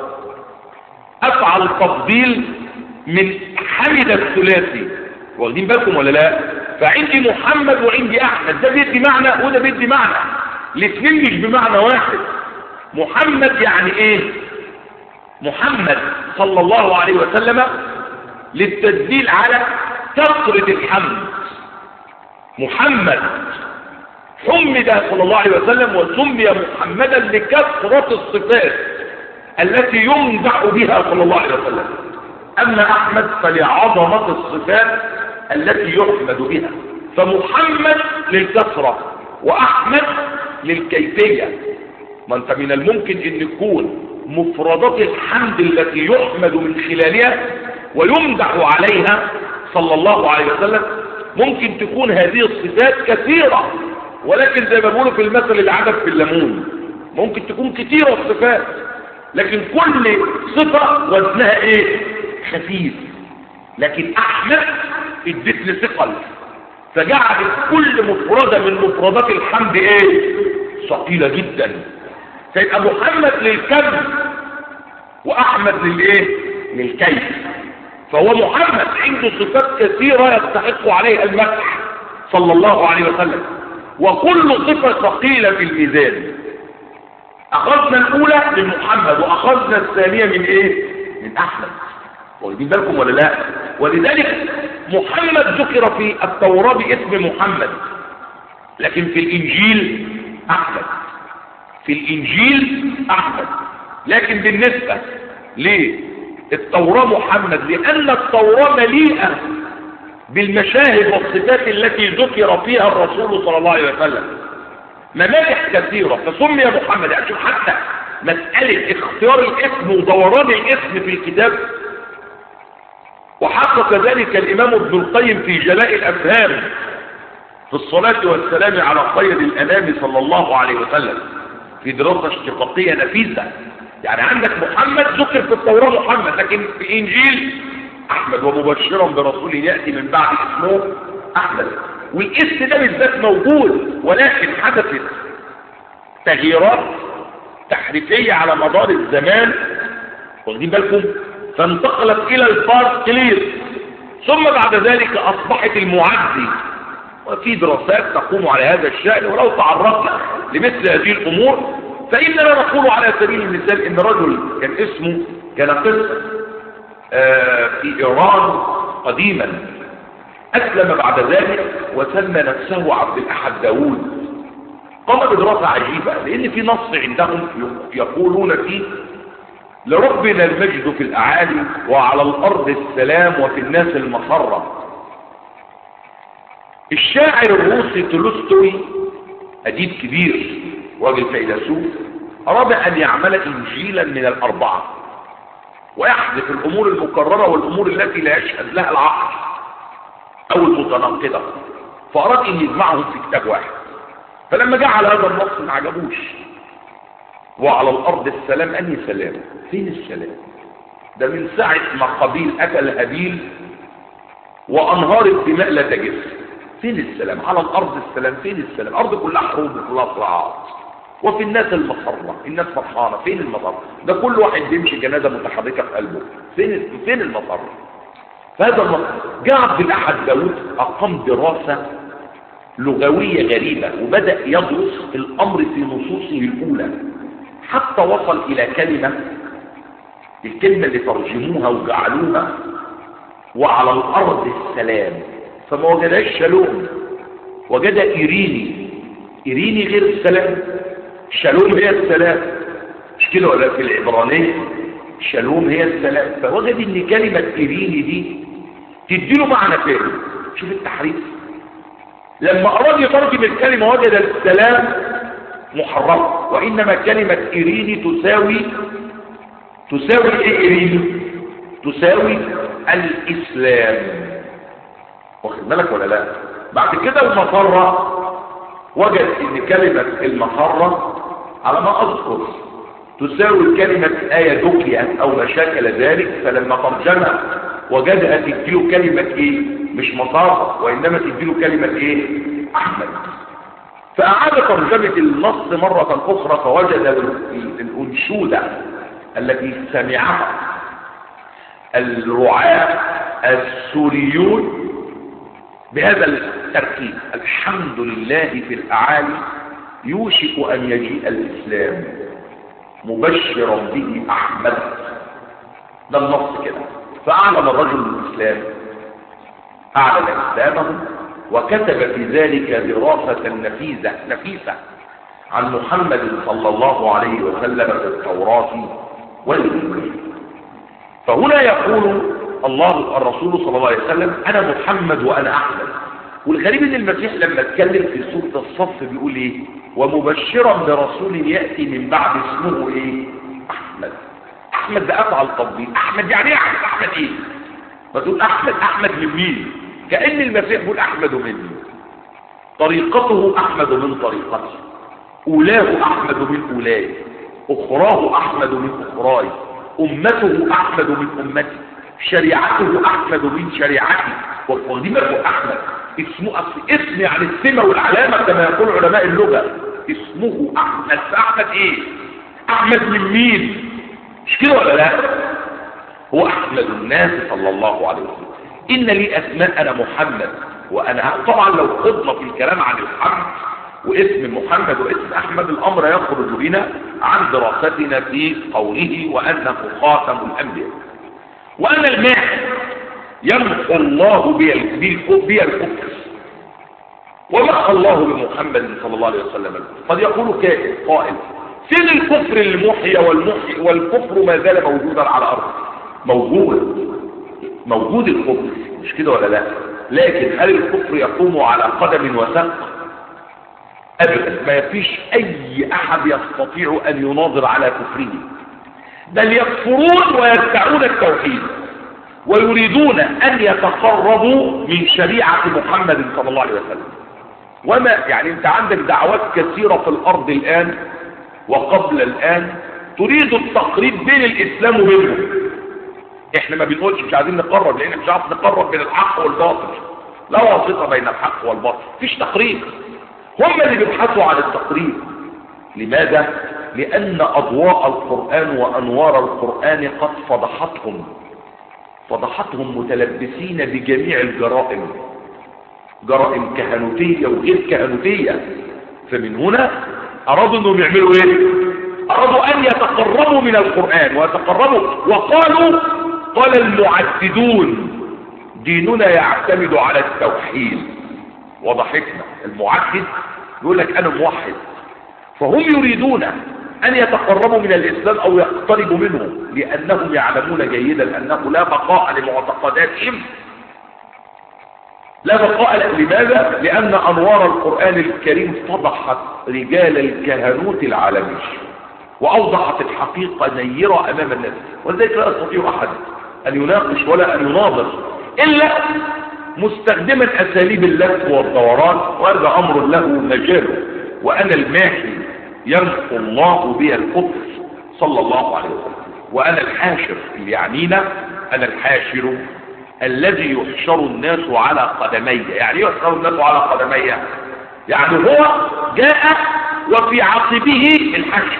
أفعل تفضيل من حمد الثلاثي واخدين بالكم ولا لا فعندي محمد وعندي أحمد ده بيدي معنى وده بيدي معنى الاثنين مش بمعنى واحد محمد يعني ايه محمد صلى الله عليه وسلم للتدليل على كثرة الحمد محمد حمد صلى الله عليه وسلم وسمي محمدا لكثرة الصفات التي يمدح بها صلى الله عليه وسلم أما أحمد فلعظمة الصفات التي يحمد بها فمحمد للكثرة وأحمد للكيفية ما أنت من الممكن أن يكون مفردات الحمد التي يحمد من خلالها ويمدح عليها صلى الله عليه وسلم ممكن تكون هذه الصفات كثيرة ولكن زي ما بيقولوا في المثل العدد في الليمون ممكن تكون كثيرة الصفات لكن كل صفة وزنها ايه خفيف لكن احمد ادتني ثقل فجعلت كل مفردة من مفردات الحمد ايه ثقيلة جدا فيبقى محمد للكم واحمد للايه للكيف فهو محمد عنده صفات كثيرة يستحق عليها المدح صلى الله عليه وسلم وكل صفة ثقيلة في الميزان أخذنا الأولى من محمد وأخذنا الثانية من إيه؟ من أحمد واخدين بالكم ولا لا؟ ولذلك محمد ذكر في التوراة باسم محمد لكن في الانجيل احمد في الانجيل احمد لكن بالنسبة للتوراة محمد لان التوراة مليئة بالمشاهد والصفات التي ذكر فيها الرسول صلى الله عليه وسلم ممالح كثيرة فسمي محمد يعني شوف حتى مسألة اختيار الاسم ودوران الاسم في الكتاب وحقق ذلك الإمام ابن القيم في جلاء الأفهام في الصلاة والسلام على خير الأنام صلى الله عليه وسلم في دراسة اشتقاقية نفيسة يعني عندك محمد ذكر في التوراة محمد لكن في الإنجيل أحمد ومبشرا برسول يأتي من بعد اسمه أحمد والاسم ده بالذات موجود ولكن حدثت تغييرات تحريفية على مدار الزمان واخدين بالكم فانتقلت الى الفارس كلير ثم بعد ذلك اصبحت المعدي وفي دراسات تقوم على هذا الشأن ولو تعرضنا لمثل هذه الامور فاننا نقول على سبيل المثال ان رجل كان اسمه كان قصة آه في ايران قديما اسلم بعد ذلك وسمى نفسه عبد الاحد داوود قام بدراسة عجيبة لان في نص عندهم يقولون فيه لربنا المجد في الأعالي وعلى الأرض السلام وفي الناس المسرة الشاعر الروسي تولستوي أديب كبير راجل فيلسوف أراد أن يعمل إنجيلا من الأربعة ويحذف الأمور المكررة والأمور التي لا يشهد لها العقل أو المتناقضة فأراد أن يجمعهم في كتاب واحد فلما جعل هذا النص ما عجبوش وعلى الارض السلام اني سلام فين السلام ده من ساعة ما قبيل اكل هابيل وانهار الدماء لا تجف فين السلام على الارض السلام فين السلام الارض كلها حروب وكلها صراعات وفي الناس المسرة الناس فرحانة فين المسرة ده كل واحد بيمشي جنازة متحركة في قلبه فين فين المسرة فهذا النص جاء عبد الاحد داود اقام دراسة لغوية غريبة وبدأ يدرس الامر في نصوصه الاولى حتى وصل الى كلمة الكلمة اللي ترجموها وجعلوها وعلى الارض السلام فما وجدهاش شالوم وجد ايريني ايريني غير السلام شالوم هي السلام مش كده ولا في العبرانية شالوم هي السلام فوجد ان كلمة ايريني دي تديله معنى تاني شوف التحريف لما اراد يترجم الكلمة وجد السلام محرمة وإنما كلمة إيريني تساوي تساوي إيه إيريني تساوي الإسلام واخد بالك ولا لا بعد كده المسرة وجد إن كلمة المسرة على ما أذكر تساوي كلمة آية دكية أو ما شاكل ذلك فلما ترجمها وجدها تديله كلمة إيه مش مسرة وإنما تديله كلمة إيه أحمد فأعاد ترجمة النص مرة أخرى فوجد الأنشودة التي سمعها الرعاة السوريون بهذا التركيب الحمد لله في الأعالي يوشك أن يجيء الإسلام مبشرا به أحمد ده النص كده فأعلن الرجل الإسلام أعلن إسلامه وكتب في ذلك دراسة نفيسة نفيسة عن محمد صلى الله عليه وسلم في التوراة والإنجيل فهنا يقول الله الرسول صلى الله عليه وسلم أنا محمد وأنا أحمد والغريب ان المسيح لما اتكلم في سورة الصف بيقول ايه ومبشرا برسول يأتي من بعد اسمه ايه احمد احمد ده افعل تطبيق احمد يعني ايه احمد احمد ايه فتقول احمد احمد من مين كأن المسيح يقول احمد مني طريقته احمد من طريقتي اولاه احمد من اولاي اخراه احمد من اخراي امته احمد من امتي شريعته احمد من شريعتي وقديمه احمد اسمه أصل اسم يعني السمة والعلامة كما يقول علماء اللغة اسمه احمد فاحمد ايه احمد من مين مش كده ولا لا هو احمد الناس صلى الله عليه وسلم ان لي اسماء انا محمد وانا طبعا لو خضنا في الكلام عن الحمد واسم محمد واسم احمد الامر يخرج بنا عن دراستنا في قوله وانه خاتم الانبياء وانا الماحي يمحو الله بي الكفر ومحى الله بمحمد صلى الله عليه وسلم قد يقول كائن قائل فين الكفر المحيى والمحيي والكفر ما زال موجودا على الارض موجود موجود الكفر مش كده ولا لا لكن هل الكفر يقوم على قدم وساق ابدا ما فيش اي احد يستطيع ان يناظر على كفره بل يكفرون ويدعون التوحيد ويريدون ان يتقربوا من شريعه محمد صلى الله عليه وسلم وما يعني انت عندك دعوات كثيره في الارض الان وقبل الان تريد التقريب بين الاسلام وبينهم احنا ما بنقولش مش عايزين نقرب لان مش عارف نقرب بين الحق والباطل لا واسطه بين الحق والباطل مفيش تقريب هم اللي بيبحثوا عن التقريب لماذا لان اضواء القران وانوار القران قد فضحتهم فضحتهم متلبسين بجميع الجرائم جرائم كهنوتيه وغير كهنوتيه فمن هنا ارادوا انهم يعملوا ايه ارادوا ان يتقربوا من القران ويتقربوا وقالوا قال المعددون ديننا يعتمد على التوحيد وضحكنا المعدد يقول لك انا موحد فهم يريدون ان يتقربوا من الاسلام او يقتربوا منه لانهم يعلمون جيدا انه لا بقاء لمعتقداتهم لا بقاء لماذا لان انوار القرآن الكريم فضحت رجال الكهنوت العالمي واوضحت الحقيقة نيرة امام الناس ولذلك لا يستطيع احد ان يناقش ولا ان يناظر الا مستخدما اساليب اللف والدوران وهذا امر له مجاله وانا الماحي يمحو الله بي الكفر صلى الله عليه وسلم وانا الحاشر اللي يعنينا انا الحاشر الذي يحشر الناس على قدمي يعني يحشر الناس على قدمي يعني هو جاء وفي عقبه الحشر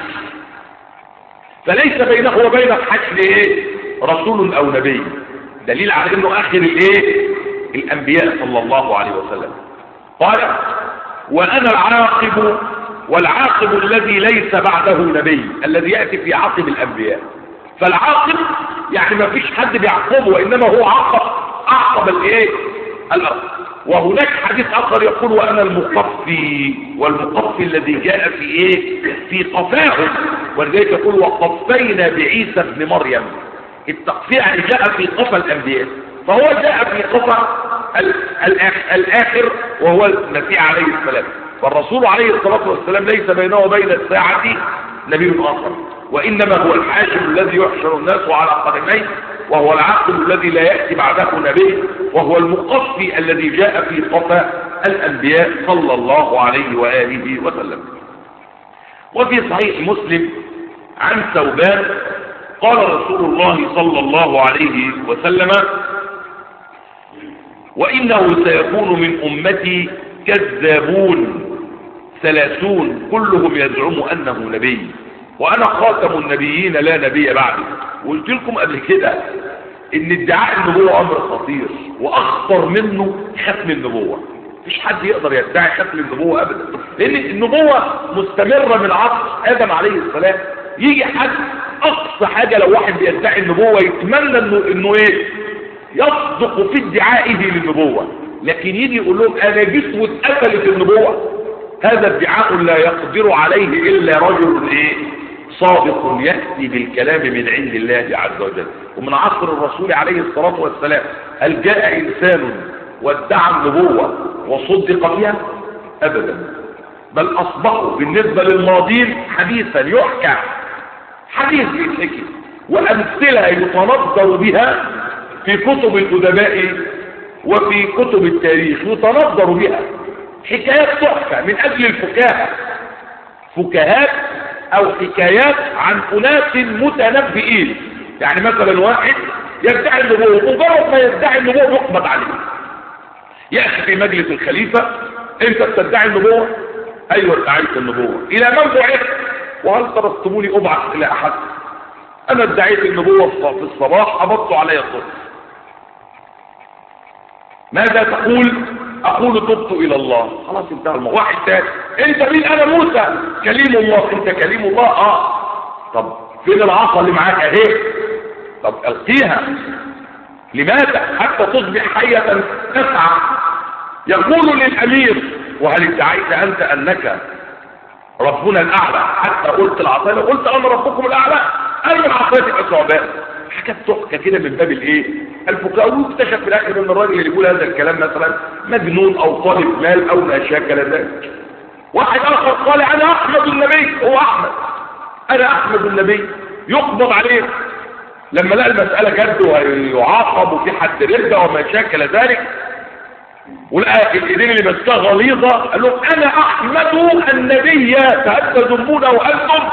فليس بينه وبين الحشر ايه رسول او نبي دليل على انه اخر الايه الانبياء صلى الله عليه وسلم قال وانا العاقب والعاقب الذي ليس بعده نبي الذي ياتي في عقب الانبياء فالعاقب يعني ما فيش حد بيعقبه وانما هو عقب اعقب الايه الارض وهناك حديث اخر يقول وانا المقفي والمقفي الذي جاء في ايه في قفاه ولذلك يقول وقفينا بعيسى ابن مريم التقفيع يعني جاء في قفا الانبياء فهو جاء في قفا الاخر وهو المسيح عليه السلام فالرسول عليه الصلاة والسلام ليس بينه وبين الساعة نبي آخر وإنما هو الحاشم الذي يحشر الناس على قدميه وهو العاقل الذي لا يأتي بعده نبي وهو المقفي الذي جاء في قفا الأنبياء صلى الله عليه وآله وسلم وفي صحيح مسلم عن ثوبان قال رسول الله صلى الله عليه وسلم وإنه سيكون من أمتي كذابون ثلاثون كلهم يزعم أنه نبي وأنا خاتم النبيين لا نبي بعدي وقلت لكم قبل كده ان ادعاء النبوة امر خطير واخطر منه ختم النبوة مفيش حد يقدر يدعي ختم النبوة ابدا لان النبوة مستمرة من عصر ادم عليه السلام يجي حد اقصى حاجة لو واحد بيدعي النبوة يتمنى انه, إنه ايه يصدق في ادعائه للنبوة لكن يجي يقول لهم انا جيت واتقتلت النبوة هذا ادعاء لا يقدر عليه الا رجل ايه صادق يأتي بالكلام من عند الله عز وجل ومن عصر الرسول عليه الصلاة والسلام هل جاء إنسان وادعى النبوة وصدق بها أبدا بل أصبحوا بالنسبة للماضين حديثا يحكى حديث يتحكي وأمثلة يتنظر بها في كتب الأدباء وفي كتب التاريخ يتنظر بها حكايات تحكى من أجل الفكاهة فكاهات او حكايات عن اناس متنبئين يعني مثلا واحد يدعي النبوة مجرد ما يدعي النبوة يقبض عليه يأتي في مجلس الخليفة انت بتدعي النبوة ايوه ادعيت النبوة الى من بعثت وهل ترستموني ابعث الى احد انا ادعيت النبوة في الصباح قبضت علي الصبح ماذا تقول اقول تبت الى الله خلاص انتهى الموضوع واحد تاني انت مين انا موسى كليم الله انت كليم الله اه طب فين العصا اللي معاك اهي طب القيها لماذا حتى تصبح حية تسعى يقول للأمير وهل ادعيت أنت أنك ربنا الأعلى حتى قلت العصاية قلت أنا ربكم الأعلى أنا من عصايتك ثعبان حاجات تحكى كده من باب الايه الفكاهه واكتشف في الاخر ان الراجل اللي يقول هذا الكلام مثلا مجنون او طالب مال او ما شاكل ذلك واحد اخر قال انا احمد النبي هو احمد انا احمد النبي يقبض عليه لما لقى المسألة جد ويعاقب وفي حد ردة وما شاكل ذلك ولقى الايدين اللي ماسكاها غليظة قال لهم انا احمد النبي فهل تذمونه وانتم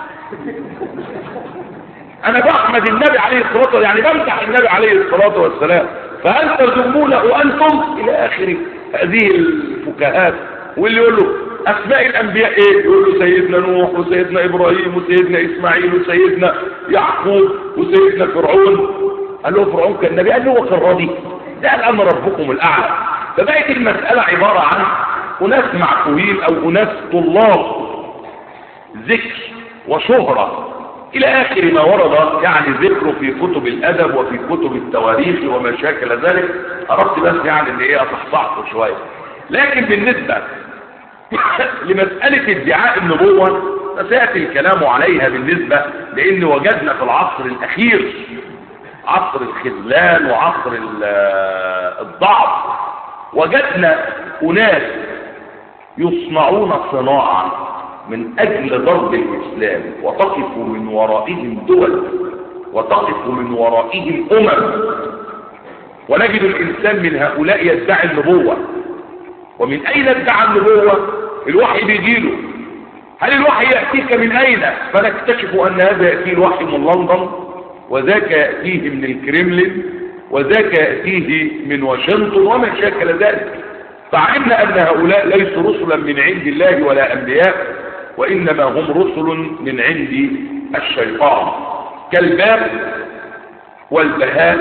انا بحمد النبي عليه الصلاة والسلام يعني بمدح النبي عليه الصلاة والسلام فهل تذمونه وانتم الى اخر هذه الفكاهات واللي يقول له اسماء الانبياء ايه يقول له سيدنا نوح وسيدنا ابراهيم وسيدنا اسماعيل وسيدنا يعقوب وسيدنا فرعون قال له فرعون كان نبي قال له هو كان راضي ده قال انا ربكم الاعلى فبقت المساله عباره عن اناس معقولين او اناس طلاب ذكر وشهره الى اخر ما ورد يعني ذكره في كتب الادب وفي كتب التواريخ وما شاكل ذلك اردت بس يعني ان ايه اصحصحه شويه لكن بالنسبه لمسألة ادعاء النبوة فسيأتي الكلام عليها بالنسبة لأن وجدنا في العصر الأخير عصر الخذلان وعصر الضعف وجدنا أناس يصنعون صناعة من أجل ضرب الإسلام وتقف من ورائهم دول وتقف من ورائهم أمم ونجد الإنسان من هؤلاء يدعي النبوة ومن أين ادعى النبوة الوحي بيجيله هل الوحي يأتيك من أين فنكتشف أن هذا يأتيه الوحي من لندن وذاك يأتيه من الكريملين وذاك يأتيه من واشنطن وما شاكل ذلك فعلمنا أن هؤلاء ليسوا رسلا من عند الله ولا أنبياء وإنما هم رسل من عند الشيطان كالباب والبهاء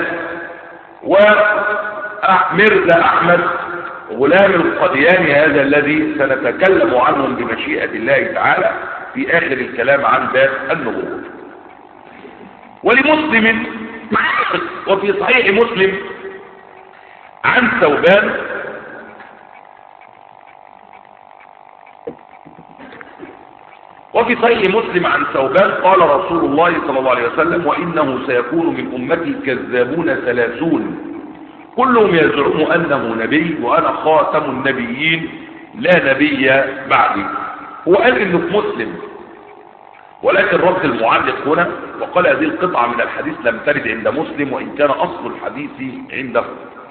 ومرزا أحمد غلام القدياني هذا الذي سنتكلم عنهم بمشيئة الله تعالى في آخر الكلام عن باب النبوة ولمسلم وفي صحيح مسلم عن ثوبان وفي صحيح مسلم عن ثوبان قال رسول الله صلى الله عليه وسلم وإنه سيكون من أمتي كذابون ثلاثون كلهم يزعم أنه نبي وأنا خاتم النبيين لا نبي بعدي هو قال إنه في مسلم ولكن رد المعلق هنا وقال هذه القطعة من الحديث لم ترد عند مسلم وإن كان أصل الحديث عنده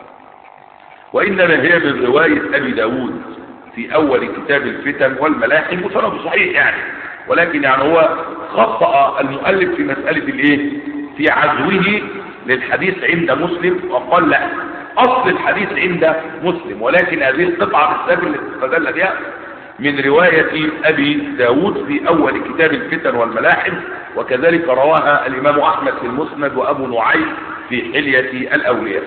وإنما هي من رواية أبي داود في أول كتاب الفتن والملاحم وسنده صحيح يعني ولكن يعني هو خطأ المؤلف في مسألة الايه في عزوه للحديث عند مسلم وقال لا اصل الحديث عند مسلم ولكن هذه القطعة بالسبب اللي استدل بها من رواية ابي داود في اول كتاب الفتن والملاحم وكذلك رواها الامام احمد في المسند وابو نعيم في حلية الاولياء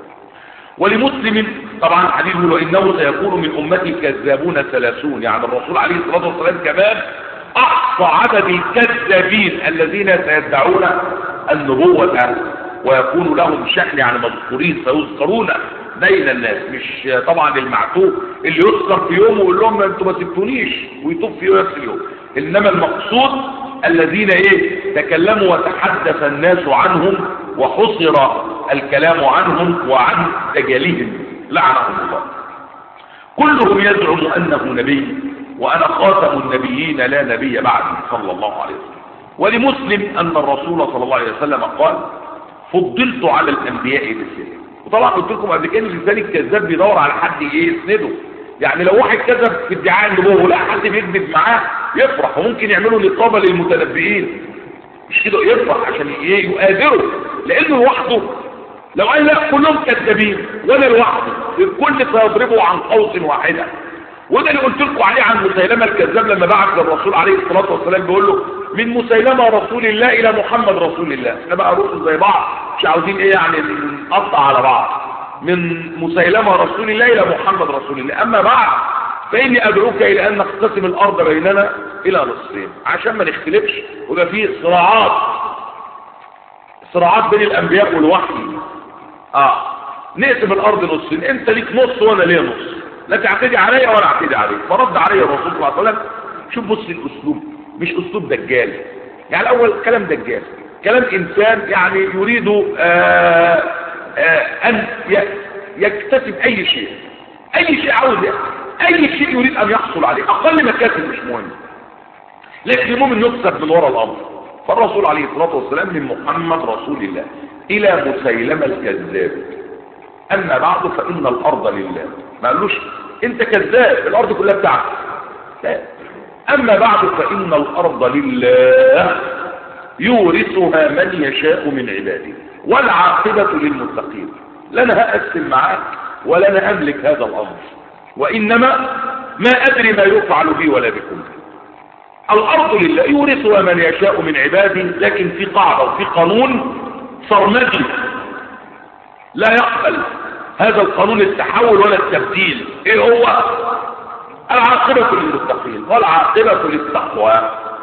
ولمسلم طبعا حديث وانه سيكون من امتي كذابون ثلاثون يعني الرسول عليه الصلاة والسلام كمان احصى عدد الكذابين الذين سيدعون النبوة ويكون لهم شأن يعني مذكورين سيذكرون بين الناس مش طبعا المعتوه اللي يذكر في يوم ويقول لهم انتوا ما سبتونيش ويطوف في نفس اليوم انما المقصود الذين ايه تكلموا وتحدث الناس عنهم وحصر الكلام عنهم وعن دجالهم لعنهم الله كلهم يزعم انه نبي وانا خاتم النبيين لا نبي بعدي صلى الله عليه وسلم ولمسلم ان الرسول صلى الله عليه وسلم قال فضلت على الانبياء بالسنة وطبعا قلت لكم قبل كده الانسان الكذاب بيدور على حد ايه يسنده يعني لو واحد كذب في ادعاء النبوه ولا حد بيكذب معاه يفرح وممكن يعملوا نقابه للمتنبئين مش كده يفرح عشان ايه يقادروا لانه لوحده لو قال لا كلهم كذابين وانا لوحدي الكل سيضربوا عن قوس واحده وده اللي قلت لكم عليه عن مسيلمه الكذاب لما بعث للرسول عليه الصلاه والسلام بيقول له من مسيلمه رسول الله الى محمد رسول الله احنا بقى رسل زي بعض مش عاوزين ايه يعني نقطع على بعض من مسيلمه رسول الله الى محمد رسول الله اما بعد فاني ادعوك الى ان نقتسم الارض بيننا الى نصفين عشان ما نختلفش ويبقى فيه صراعات صراعات بين الانبياء والوحي اه نقسم الارض نصين انت ليك نص وانا ليا نص لا تعتدي عليا ولا اعتدي عليك فرد علي الرسول صلى الله عليه وسلم شوف بص الاسلوب مش اسلوب دجال يعني الاول كلام دجال كلام انسان يعني يريد آآ آآ ان يكتسب اي شيء اي شيء عاوز اي شيء يريد ان يحصل عليه اقل مكاسب مش مهم لكن المهم انه يكسب من وراء الامر فالرسول عليه الصلاه والسلام من محمد رسول الله الى مسيلمه الكذاب اما بعد فان الارض لله ما قالوش انت كذاب الارض كلها بتاعتك لا اما بعد فان الارض لله يورثها من يشاء من عباده والعاقبه للمتقين لا انا هقسم معاك ولا انا املك هذا الامر وانما ما ادري ما يفعل بي ولا بكم الارض لله يورثها من يشاء من عباده لكن في قاعده وفي قانون صرمدي لا يقبل هذا القانون التحول ولا التبديل ايه هو العاقبة للمتقين والعاقبة للتقوى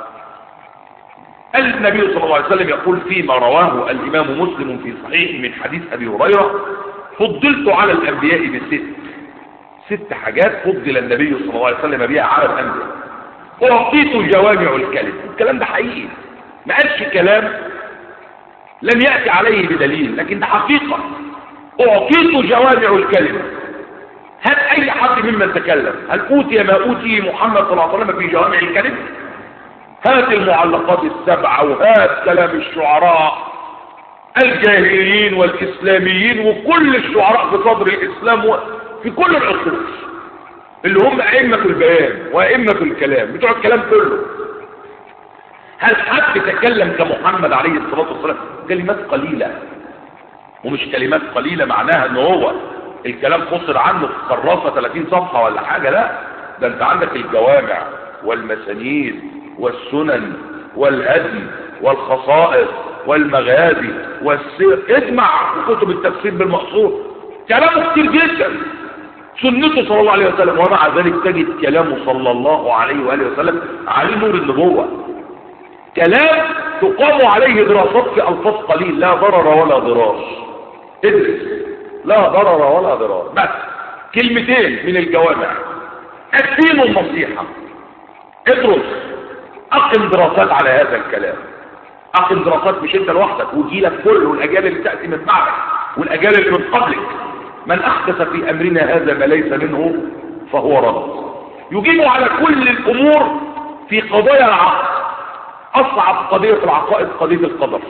النبي صلى الله عليه وسلم يقول فيما رواه الإمام مسلم في صحيح من حديث أبي هريرة فضلت على الأنبياء بست ست حاجات فضل النبي صلى الله عليه وسلم بها على الأنبياء أعطيت جوامع الكلم الكلام ده حقيقي ما قالش كلام لم يأتي عليه بدليل لكن ده حقيقة أعطيت جوامع الكلمة هل أي حد ممن تكلم هل أوتي ما أوتي محمد صلى الله عليه وسلم في جوامع الكلمة هات المعلقات السبعة وهات كلام الشعراء الجاهليين والإسلاميين وكل الشعراء في صدر الإسلام في كل العصور اللي هم أئمة البيان وأئمة الكلام بتوع الكلام كله هل حد تكلم كمحمد عليه الصلاة والسلام كلمات قليلة ومش كلمات قليلة معناها ان هو الكلام قصر عنه في كراسة 30 صفحة ولا حاجة لا ده انت عندك الجوامع والمسانيد والسنن والهدي والخصائص والمغازي والسير اجمع كتب التفسير بالمقصود كلامه كتير جدا سنته صلى الله عليه وسلم ومع ذلك تجد كلامه صلى الله عليه وآله وسلم عليه نور النبوة كلام تقام عليه دراسات في ألفاظ قليل لا ضرر ولا ضرار ادرس لا ضرر ولا ضرار بس كلمتين من الجوامع الدين النصيحة ادرس اقم دراسات على هذا الكلام اقم دراسات مش انت لوحدك وجيلك كله والاجيال اللي تأتي من بعدك والاجيال اللي من قبلك من احدث في امرنا هذا ما ليس منه فهو رد يجيب على كل الامور في قضايا العقل اصعب قضية في العقائد قضية القدر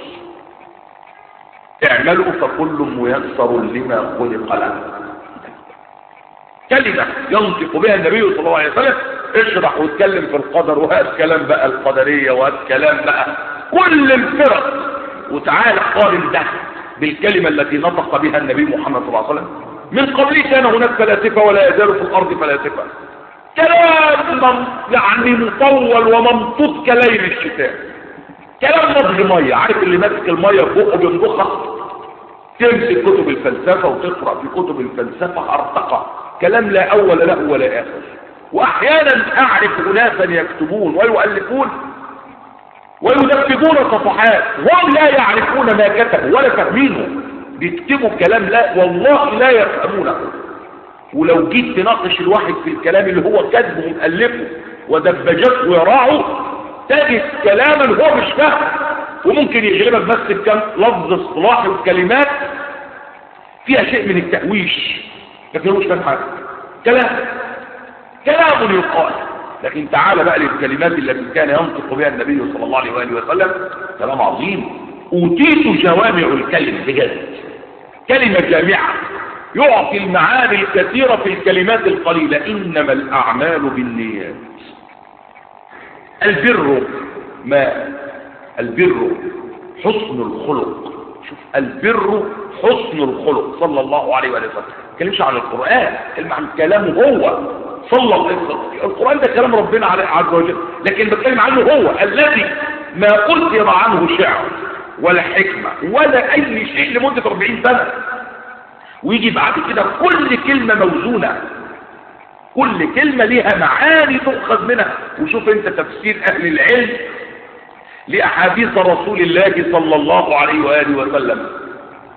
اعملوا فكل ميسر لما خلق له كلمة ينطق بها النبي صلى الله عليه وسلم اشرح واتكلم في القدر وهات كلام بقى القدرية وهات كلام بقى كل الفرق وتعالى قارن ده بالكلمة التي نطق بها النبي محمد صلى الله عليه وسلم من قبله كان هناك فلاسفة ولا يزال في الأرض فلاسفة كلام يعني مطول وممطوط كليل الشتاء كلام مضغ ميه عارف اللي ماسك الميه في بقه بينضخها تمسك كتب الفلسفه وتقرا في كتب الفلسفه ارتقى كلام لا اول له ولا اخر واحيانا اعرف اناسا يكتبون ويؤلفون ويدببون صفحات هم لا يعرفون ما كتبوا ولا فاهمينه بيكتبوا كلام لا والله لا يفهمونه ولو جيت تناقش الواحد في الكلام اللي هو كاتبه ومؤلفه ودبجته ويراعه تجد كلاما هو مش فاهم وممكن يغلبك بس بكم لفظ اصطلاحي وكلمات فيها شيء من التهويش لكن هو مش فاهم حاجه كلام كلام يقال لكن تعال بقى للكلمات التي كان ينطق بها النبي صلى الله عليه واله وسلم كلام عظيم اوتيت جوامع الكلم بجد كلمه جامعه يعطي المعاني الكثيرة في الكلمات القليلة إنما الأعمال بالنيات البر ما البر حسن الخلق شوف البر حسن الخلق صلى الله عليه وسلم كلمش عن القرآن كلمة عن كلامه هو صلى الله عليه وسلم القرآن ده كلام ربنا عز وجل لكن بتكلم عنه هو الذي ما قلت عنه شعر ولا حكمة ولا أي شيء لمدة 40 سنة ويجي بعد كده كل كلمة موزونة كل كلمة ليها معاني تؤخذ منها وشوف انت تفسير اهل العلم لأحاديث رسول الله صلى الله عليه وآله وسلم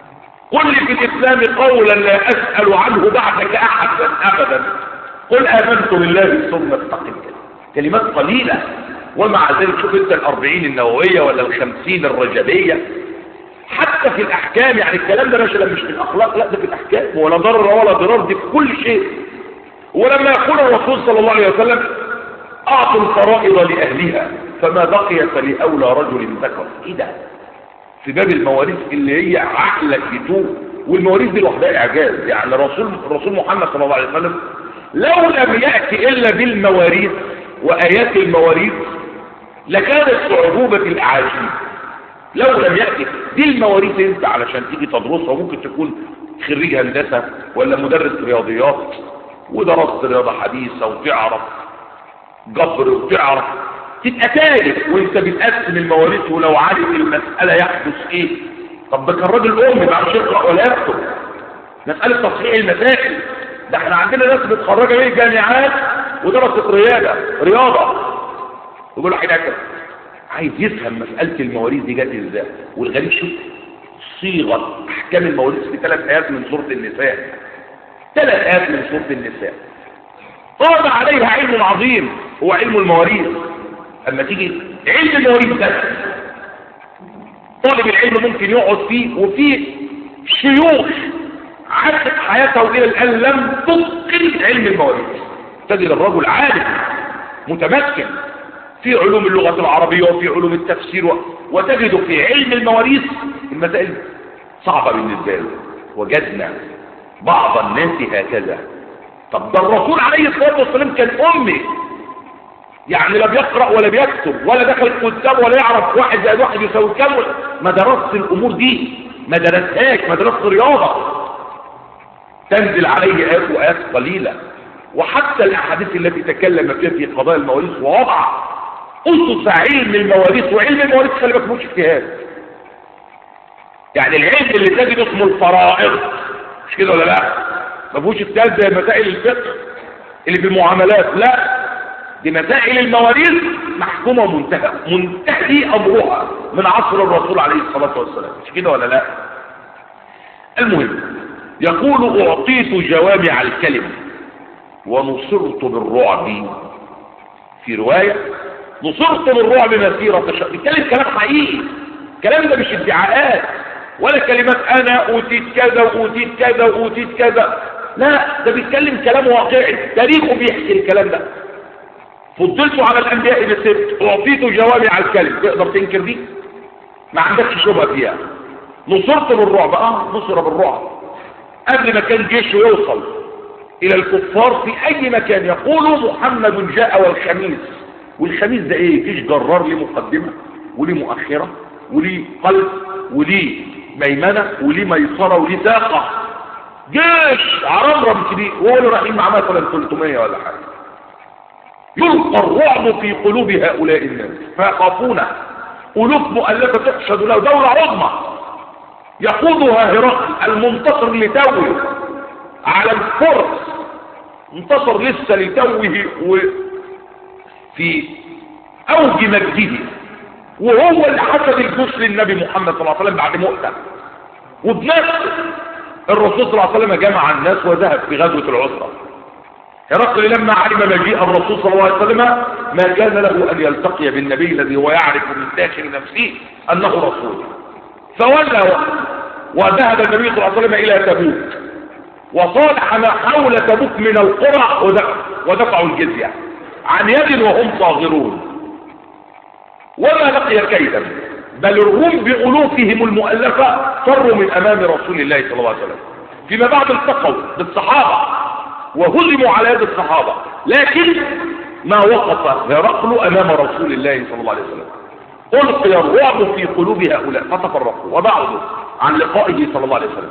قل لي في الإسلام قولا لا أسأل عنه بعدك أحدا أبدا قل آمنت بالله ثم استقم كلمات قليلة ومع ذلك شوف انت الأربعين النووية ولا الخمسين الرجبية حتى في الأحكام يعني الكلام ده مثلا مش في الأخلاق لا ده في الأحكام ولا ضرر ولا ضرار دي في كل شيء ولما يقول الرسول صلى الله عليه وسلم أعطوا الفرائض لأهلها فما بقي فلأولى رجل ذكر إيه ده في باب المواريث اللي هي عقلك يتوب والمواريث دي لوحدها إعجاز يعني رسول رسول محمد صلى الله عليه وسلم لو لم يأتي إلا بالمواريث وآيات المواريث لكانت صعوبة الأعاجيب لو لم يأتي دي المواريث انت علشان تيجي تدرسها ممكن تكون خريج هندسة ولا مدرس رياضيات ودرست رياضة حديثة وتعرف جبر وتعرف تبقى تاجر وانت بتقسم المواريث ولو عارف المسألة يحدث ايه طب ده كان راجل امي ما عرفش يقرأ ولا يكتب مسألة تصحيح المسائل ده احنا عندنا ناس متخرجة من الجامعات ودرست رياضة رياضة يقول له حضرتك عايز يفهم مسألة المواريث دي جت ازاي والغريب شوف صيغة احكام المواريث في ثلاث ايات من سورة النساء ثلاث ايات من سورة النساء طاب عليها علم عظيم هو علم المواريث اما تيجي علم المواريث بس طالب العلم ممكن يقعد فيه وفي شيوخ عاشت حياته الى الان لم تتقن علم المواريث تجد الرجل عالم متمكن في علوم اللغة العربية وفي علوم التفسير و... وتجد في علم المواريث المسائل صعبة بالنسبة له وجدنا بعض الناس هكذا طب ده الرسول عليه الصلاة والسلام كان أمي يعني لا بيقرأ ولا بيكتب ولا دخل الكتاب ولا يعرف واحد زائد واحد يساوي كام ما درست الأمور دي ما درستهاش ما درست رياضة تنزل عليه آيات وآيات قليلة وحتى الأحاديث التي تكلم فيها في قضايا المواريث ووضع أسس علم المواريث وعلم المواريث خلي بالك مش اجتهاد يعني العلم اللي تجد اسمه الفرائض مش كده ولا لا ما فيهوش اجتهاد زي مسائل الفقه اللي في المعاملات لا دي مسائل المواريث محكومة ومنتهى منتهي أمرها من عصر الرسول عليه الصلاة والسلام مش كده ولا لا المهم يقول أعطيت جوامع الكلم ونصرت بالرعب في رواية نصرت بالرعب مسيرة شهر بيتكلم كلام حقيقي الكلام ده مش ادعاءات ولا كلمات انا اوتيت كذا واوتيت كذا واوتيت كذا لا ده بيتكلم كلام واقعي تاريخه بيحكي الكلام ده فضلت على الانبياء بسبت اعطيت جوامع الكلم تقدر تنكر دي ما عندكش شبهه فيها نصرت بالرعب اه نصر بالرعب قبل ما كان جيشه يوصل الى الكفار في اي مكان يقولوا محمد جاء والخميس والخميس ده ايه فيش جرار ليه مقدمة وليه مؤخرة وليه قلب وليه ميمنة وليه ميسرة وليه ساقة جيش عرمرم كبير وهو اللي رايحين معاه مثلا 300 ولا حاجة يلقى الرعب في قلوب هؤلاء الناس فيخافون ألوف مؤلفة تحشد له دولة عظمى يقودها هرقل المنتصر لتوه على الفرس انتصر لسه لتوه و في اوج مجده وهو اللي حسد الجيش للنبي محمد صلى الله عليه وسلم بعد مؤتة وبنفسه الرسول صلى الله عليه وسلم جمع الناس وذهب في غزوة العسرة هرقل لما علم مجيء الرسول صلى الله عليه وسلم ما كان له ان يلتقي بالنبي الذي هو يعرف من داخل نفسه انه رسول فولى وذهب النبي صلى الله عليه وسلم الى تبوك وصالح ما حول تبوك من القرى ودفعوا الجزيه عن يد وهم صاغرون وما لقي كيدا بل الروم بألوفهم المؤلفة فروا من أمام رسول الله صلى الله عليه وسلم فيما بعد التقوا بالصحابة وهزموا على يد الصحابة لكن ما وقف هرقل أمام رسول الله صلى الله عليه وسلم ألقي الرعب في قلوب هؤلاء فتفرقوا وبعضوا عن لقائه صلى الله عليه وسلم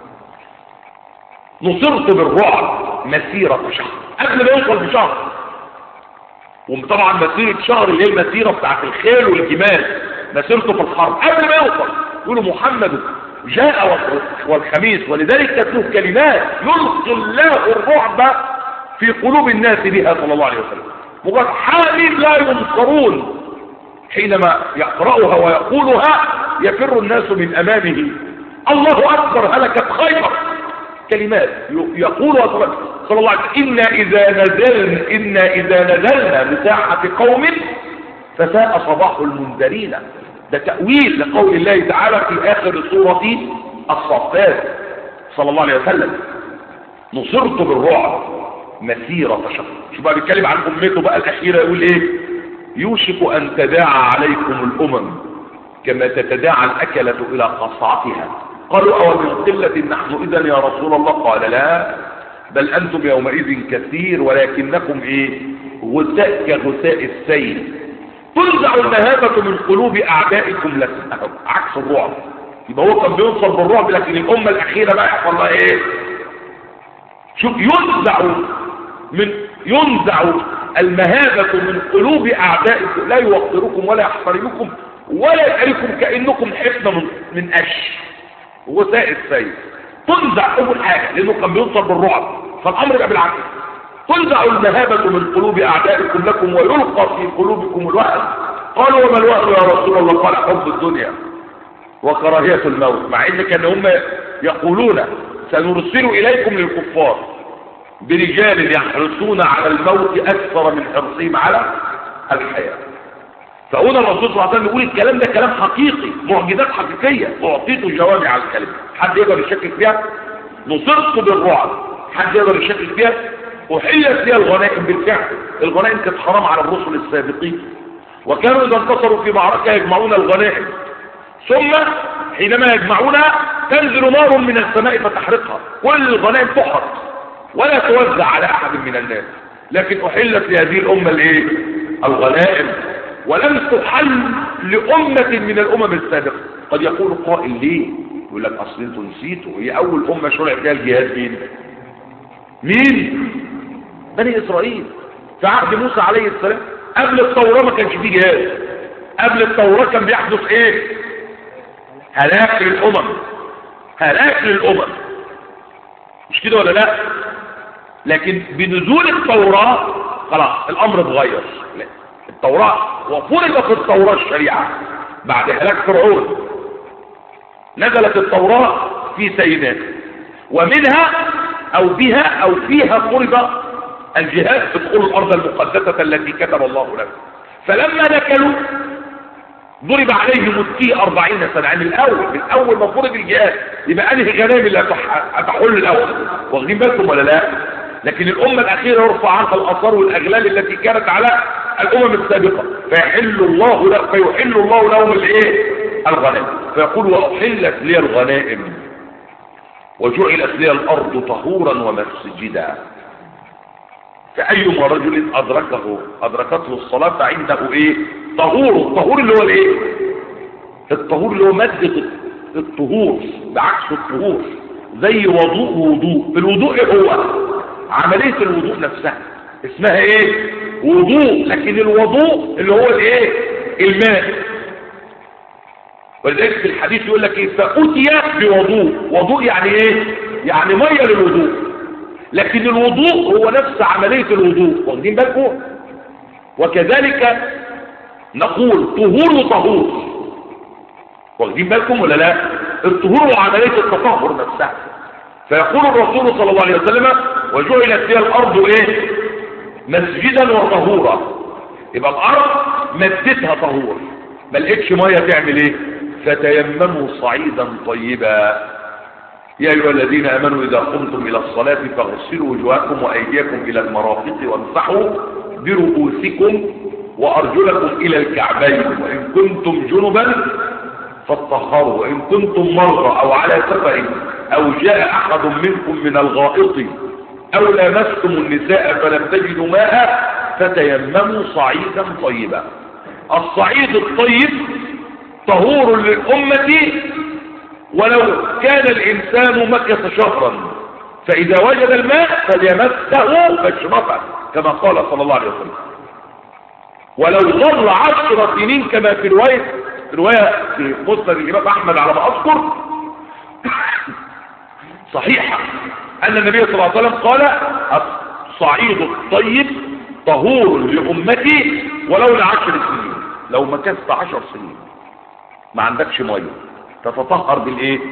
نصرت بالرعب مسيرة شهر قبل ما يوصل بشهر وطبعا مسيرة شهر اللي هي المسيرة بتاعت الخيل والجمال مسيرته في الحرب قبل ما يوصل يقولوا محمد جاء والخميس ولذلك تتلوه كلمات يلقي الله الرعب في قلوب الناس بها صلى الله عليه وسلم مجرد حال لا ينصرون حينما يقرأها ويقولها يفر الناس من أمامه الله أكبر هلكت خيبر كلمات يقول صلى الله عليه وسلم إنا إذا نزلنا إنا إذا نزلنا بساحة قوم فساء صباح المنذرين ده تأويل لقول الله تعالى في آخر سورة الصفات صلى الله عليه وسلم نصرت بالرعب مسيرة شهر شو بقى بيتكلم عن أمته بقى الأخيرة يقول إيه يوشك أن تداعى عليكم الأمم كما تتداعى الأكلة إلى قصعتها قالوا أو من قلة نحن إذا يا رسول الله قال لا بل أنتم يومئذ كثير ولكنكم إيه غثاء كغثاء السيل تنزع المهابة من قلوب أعدائكم لكم عكس الرعب يبقى هو كان بينصر بالرعب لكن الأمة الأخيرة بقى يحصل لها إيه شوف ينزع من ينزع المهابة من قلوب أعدائكم لا يوقركم ولا يحترمكم ولا يجعلكم كأنكم حفنة من, من أش وساء السيد تنزع أول حاجة لأنه كان بينصر بالرعب فالأمر يبقى بالعكس تنزع المهابة من قلوب أعدائكم لكم ويلقى في قلوبكم الوهن قالوا وما الوهن يا رسول الله قال حب الدنيا وكراهية الموت مع ان كان هم يقولون سنرسل إليكم للكفار برجال يحرصون على الموت أكثر من حرصهم على الحياة فهنا الرسول صلى الله عليه وسلم يقول الكلام ده كلام حقيقي معجزات حقيقية أعطيته جوامع الكلمة حد يقدر يشكك فيها نصرت بالرعب حد يقدر يشكك فيها أحلت لي الغنائم بالفعل الغنائم كانت حرام على الرسل السابقين وكانوا إذا انتصروا في معركة يجمعون الغنائم ثم حينما يجمعونها تنزل نار من السماء فتحرقها كل الغنائم تحرق ولا توزع على أحد من الناس لكن أحلت لهذه الأمة الايه الغنائم ولم تحل لأمة من الأمم السابقة قد يقول قائل ليه يقول لك أصل انتوا نسيتوا هي أول أمة شرع فيها الجهاد مين مين بني إسرائيل في عهد موسى عليه السلام قبل التوراة ما كانش فيه جهاد قبل التوراة كان بيحدث ايه هلاك للأمم هلاك للأمم مش كده ولا لا لكن بنزول التوراة خلاص الأمر اتغير لا. التوراة وفرضت في التوراة الشريعة بعد هلاك فرعون نزلت التوراة في سيناء ومنها أو بها أو فيها فرض الجهاد في دخول الأرض المقدسة التي كتب الله لنا فلما نكلوا ضرب عليهم التي أربعين سنة عن الأول من أول ما فرض الجهاد يبقى أنهي غنائم اللي هتحل الأول واخدين بالكم ولا لا لكن الأمة الأخيرة يرفع عنها الأثار والأغلال التي كانت على الأمم السابقة فيحل الله له فيحل الله لهم الإيه الغنائم فيقول وأحلت لي الغنائم وجعلت لي الأرض طهورا ومسجدا فأيما رجل أدركه أدركته الصلاة فعنده إيه طهور الطهور اللي هو الإيه الطهور اللي هو مادة الطهور بعكس الطهور زي وضوء ووضوء الوضوء إيه هو عملية الوضوء نفسها اسمها إيه وضوء لكن الوضوء اللي هو الإيه الماء ولذلك في الحديث يقول لك ايه فأتي بوضوء وضوء يعني ايه يعني مية للوضوء لكن الوضوء هو نفس عملية الوضوء واخدين بالكم وكذلك نقول طهور وطهور واخدين بالكم ولا لا الطهور وعملية التطهر نفسها فيقول الرسول صلى الله عليه وسلم وجعلت فيها الارض ايه مسجدا وطهورا يبقى الارض مدتها طهور ما لقيتش ميه تعمل ايه فتيمموا صعيدا طيبا يا ايها الذين امنوا اذا قمتم الى الصلاه فاغسلوا وجوهكم وايديكم الى المرافق وامسحوا برؤوسكم وارجلكم الى الكعبين وان كنتم جنبا فاطهروا وان كنتم مرضى او على سفر او جاء احد منكم من الغائط او لامستم النساء فلم تجدوا ماء فتيمموا صعيدا طيبا الصعيد الطيب طهور للأمة ولو كان الإنسان مكث شهرا فإذا وجد الماء فليمسه مشرفا كما قال صلى الله عليه وسلم ولو ظل عشر سنين كما في رواية رواية في مسند الإمام أحمد على ما أذكر صحيحة أن النبي صلى الله عليه وسلم قال الصعيد الطيب طهور لأمتي ولو لعشر سنين لو مكثت عشر سنين ما عندكش ميه تتطهر بالايه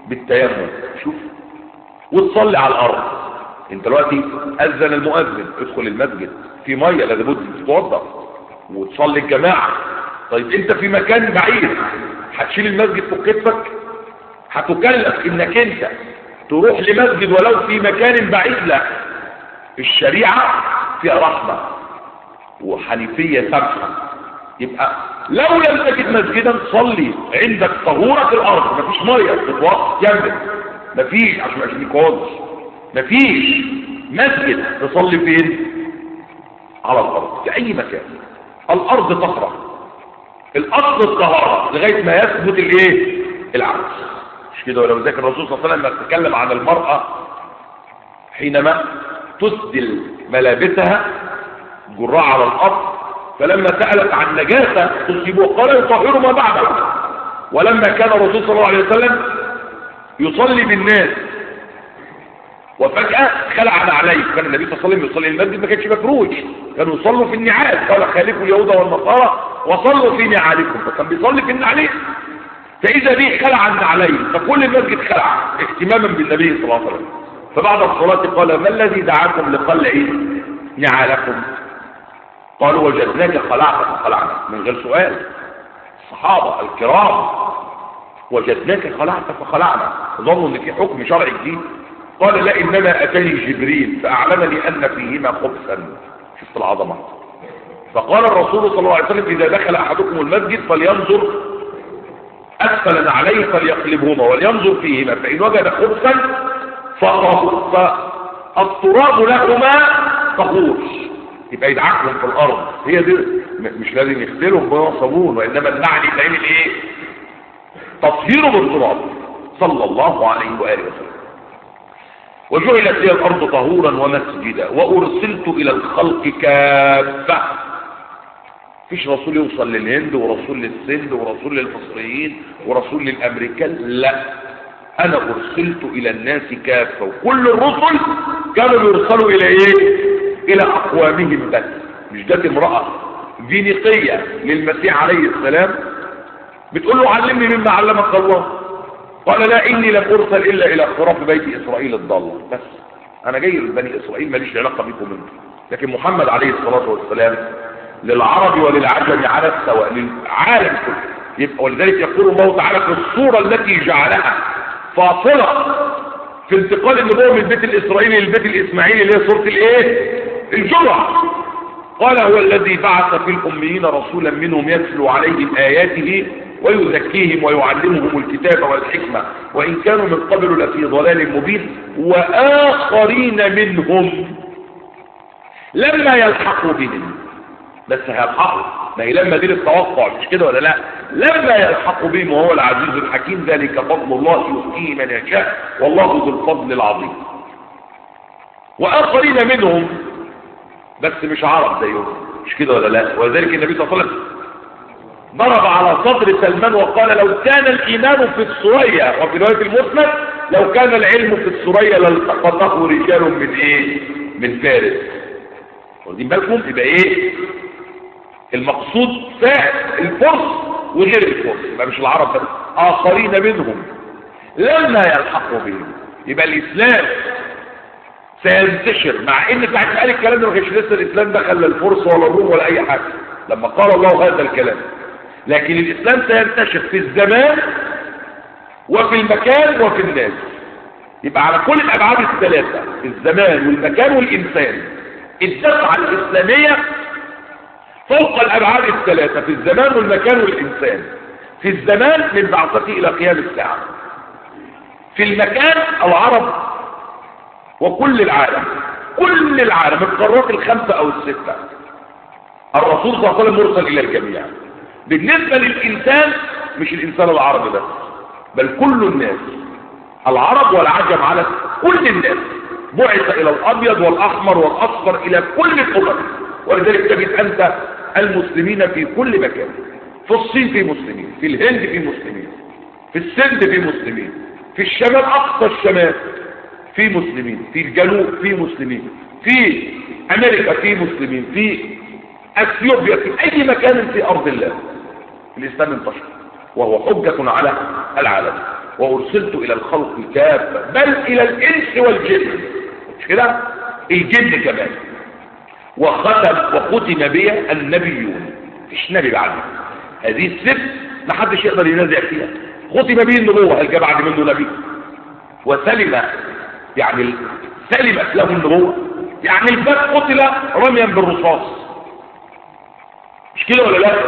بالتيمم شوف وتصلي على الارض انت دلوقتي اذن المؤذن ادخل المسجد في ميه لابد تتوضا وتصلي الجماعه طيب انت في مكان بعيد هتشيل المسجد فوق كتفك هتكلف انك انت تروح لمسجد ولو في مكان بعيد لا الشريعه فيها رحمه وحنيفيه سامحه يبقى لو لم تجد مسجدا صلي عندك طهورة في الارض مفيش ميه تتوقف جنبك مفيش عشان عشان يكوضش مفيش مسجد تصلي فين على الارض في اي مكان الارض طهرة الاصل الطهارة لغاية ما يثبت الايه العكس مش كده ولو ذاك الرسول صلى الله عليه وسلم تكلم عن المرأة حينما تسدل ملابسها جراء على الارض فلما سألت عن نجاسة تصيبه قال يطهر ما بعده ولما كان الرسول صلى الله عليه وسلم يصلي بالناس وفجأة خلع عليه كان النبي صلى الله عليه وسلم يصلي المسجد ما كانش مفروج كانوا يصلوا في النعال قال خالفوا اليهود والنصارى وصلوا في نعالكم فكان بيصلي في النعالين فإذا به خلع النعلين فكل المسجد خلع اهتماما بالنبي صلى الله عليه وسلم فبعد الصلاة قال ما الذي دعاكم لقلع نعالكم قالوا وجدناك خلعت فخلعنا من غير سؤال الصحابة الكرام وجدناك خلعت فخلعنا ظنوا ان في حكم شرعي جديد قال لا انما اتاني جبريل فاعلمني ان فيهما خبثا شفت العظمه فقال الرسول صلى الله عليه وسلم اذا دخل احدكم المسجد فلينظر اسفل عليه فليقلبهما ولينظر فيهما فان وجد خبثا فالتراب لهما طهور يبقى يدعكهم في الارض هي دي مش لازم يغسلهم بماء صابون وانما النعل يتعمل ايه تطهيره بالتراب صلى الله عليه واله وسلم وجعلت لي الارض طهورا ومسجدا وارسلت الى الخلق كافه فيش رسول يوصل للهند ورسول للسند ورسول للمصريين ورسول للامريكان لا انا ارسلت الى الناس كافه وكل الرسل كانوا يرسلوا الى ايه الى اقوامهم بس مش جت امرأة فينيقية للمسيح عليه السلام بتقول له علمني مما علمك الله قال لا اني لم ارسل الا الى خراف بيت اسرائيل الضالة بس انا جاي لبني اسرائيل ماليش علاقة بيكم انتم لكن محمد عليه الصلاة والسلام للعرب وللعجم على السواء للعالم كله يبقى ولذلك يقول الله تعالى في الصورة التي جعلها فاصلة في انتقال النبوة من البيت الاسرائيلي للبيت الاسماعيلي اللي هي صورة الايه الجرعة قال هو الذي بعث في الأميين رسولا منهم يتلو عليهم آياته ويزكيهم ويعلمهم الكتاب والحكمة وإن كانوا من قبل لفي ضلال مبين وآخرين منهم لما يلحقوا بهم بس هيلحقوا ما هي لما دي للتوقع مش كده ولا لا لما يلحقوا بهم وهو العزيز الحكيم ذلك فضل الله يؤتيه من يشاء والله ذو الفضل العظيم وآخرين منهم بس مش عرب زيهم مش كده ولا لا ولذلك النبي صلى الله عليه وسلم ضرب على صدر سلمان وقال لو كان الإيمان في السرية وفي رواية المسند لو كان العلم في السرية لالتقطه رجال من ايه من فارس واخدين بالكم يبقى ايه المقصود فاعل الفرس وغير الفرس يبقى مش العرب بس آخرين منهم لما يلحقوا بهم يبقى الإسلام سينتشر مع ان ساعه قال الكلام ده ما كانش لسه الاسلام دخل لا الفرس ولا الروم ولا اي حاجه لما قال الله هذا الكلام لكن الاسلام سينتشر في الزمان وفي المكان وفي الناس يبقى على كل الابعاد الثلاثه الزمان والمكان والانسان الدفعه الاسلاميه فوق الابعاد الثلاثه في الزمان والمكان والانسان في الزمان من بعثته الى قيام الساعه في المكان العرب وكل العالم كل العالم القارات الخمسة او الستة الرسول صلى الله عليه وسلم مرسل الى الجميع بالنسبة للانسان مش الانسان العربي بس بل كل الناس العرب والعجم على كل الناس بعث الى الابيض والاحمر والاصفر الى كل الامم ولذلك تجد انت المسلمين في كل مكان في الصين في مسلمين في الهند في مسلمين في السند في مسلمين في الشمال اقصى الشمال في مسلمين في الجنوب في مسلمين في امريكا في مسلمين في اثيوبيا في اي مكان في ارض الله الاسلام انتشر وهو حجة على العالم وارسلت الى الخلق كافه بل الى الانس والجن مش كده الجن كمان وختم وختم بي النبيون مفيش نبي بعد هذه الست ما حدش يقدر ينازع فيها ختم به النبوه هل جاء بعد منه نبي وسلم يعني سلمت له النبوه يعني الباب قتل رميا بالرصاص مش كده ولا لا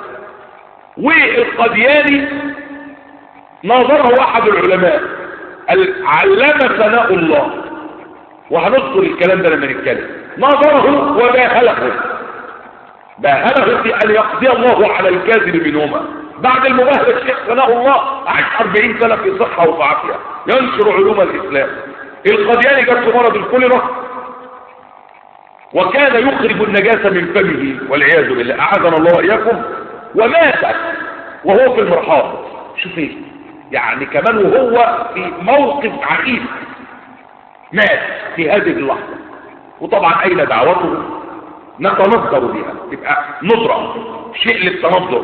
والقدياني ناظره احد العلماء علم ثناء الله وهنذكر الكلام ده لما نتكلم ناظره وباهله باهله في ان يقضي الله على الكاذب منهما بعد المباهله الشيخ ثناء الله عاش 40 سنه في صحه وفي عافيه ينشر علوم الاسلام القدياني جات له مرض الكوليرا وكان يخرج النجاسه من فمه والعياذ بالله اعاذنا الله واياكم ومات وهو في المرحاض شوف ايه يعني كمان وهو في موقف عجيب مات في هذه اللحظة وطبعا اين دعوته نتنظر بها تبقى نظرة شيء للتنظر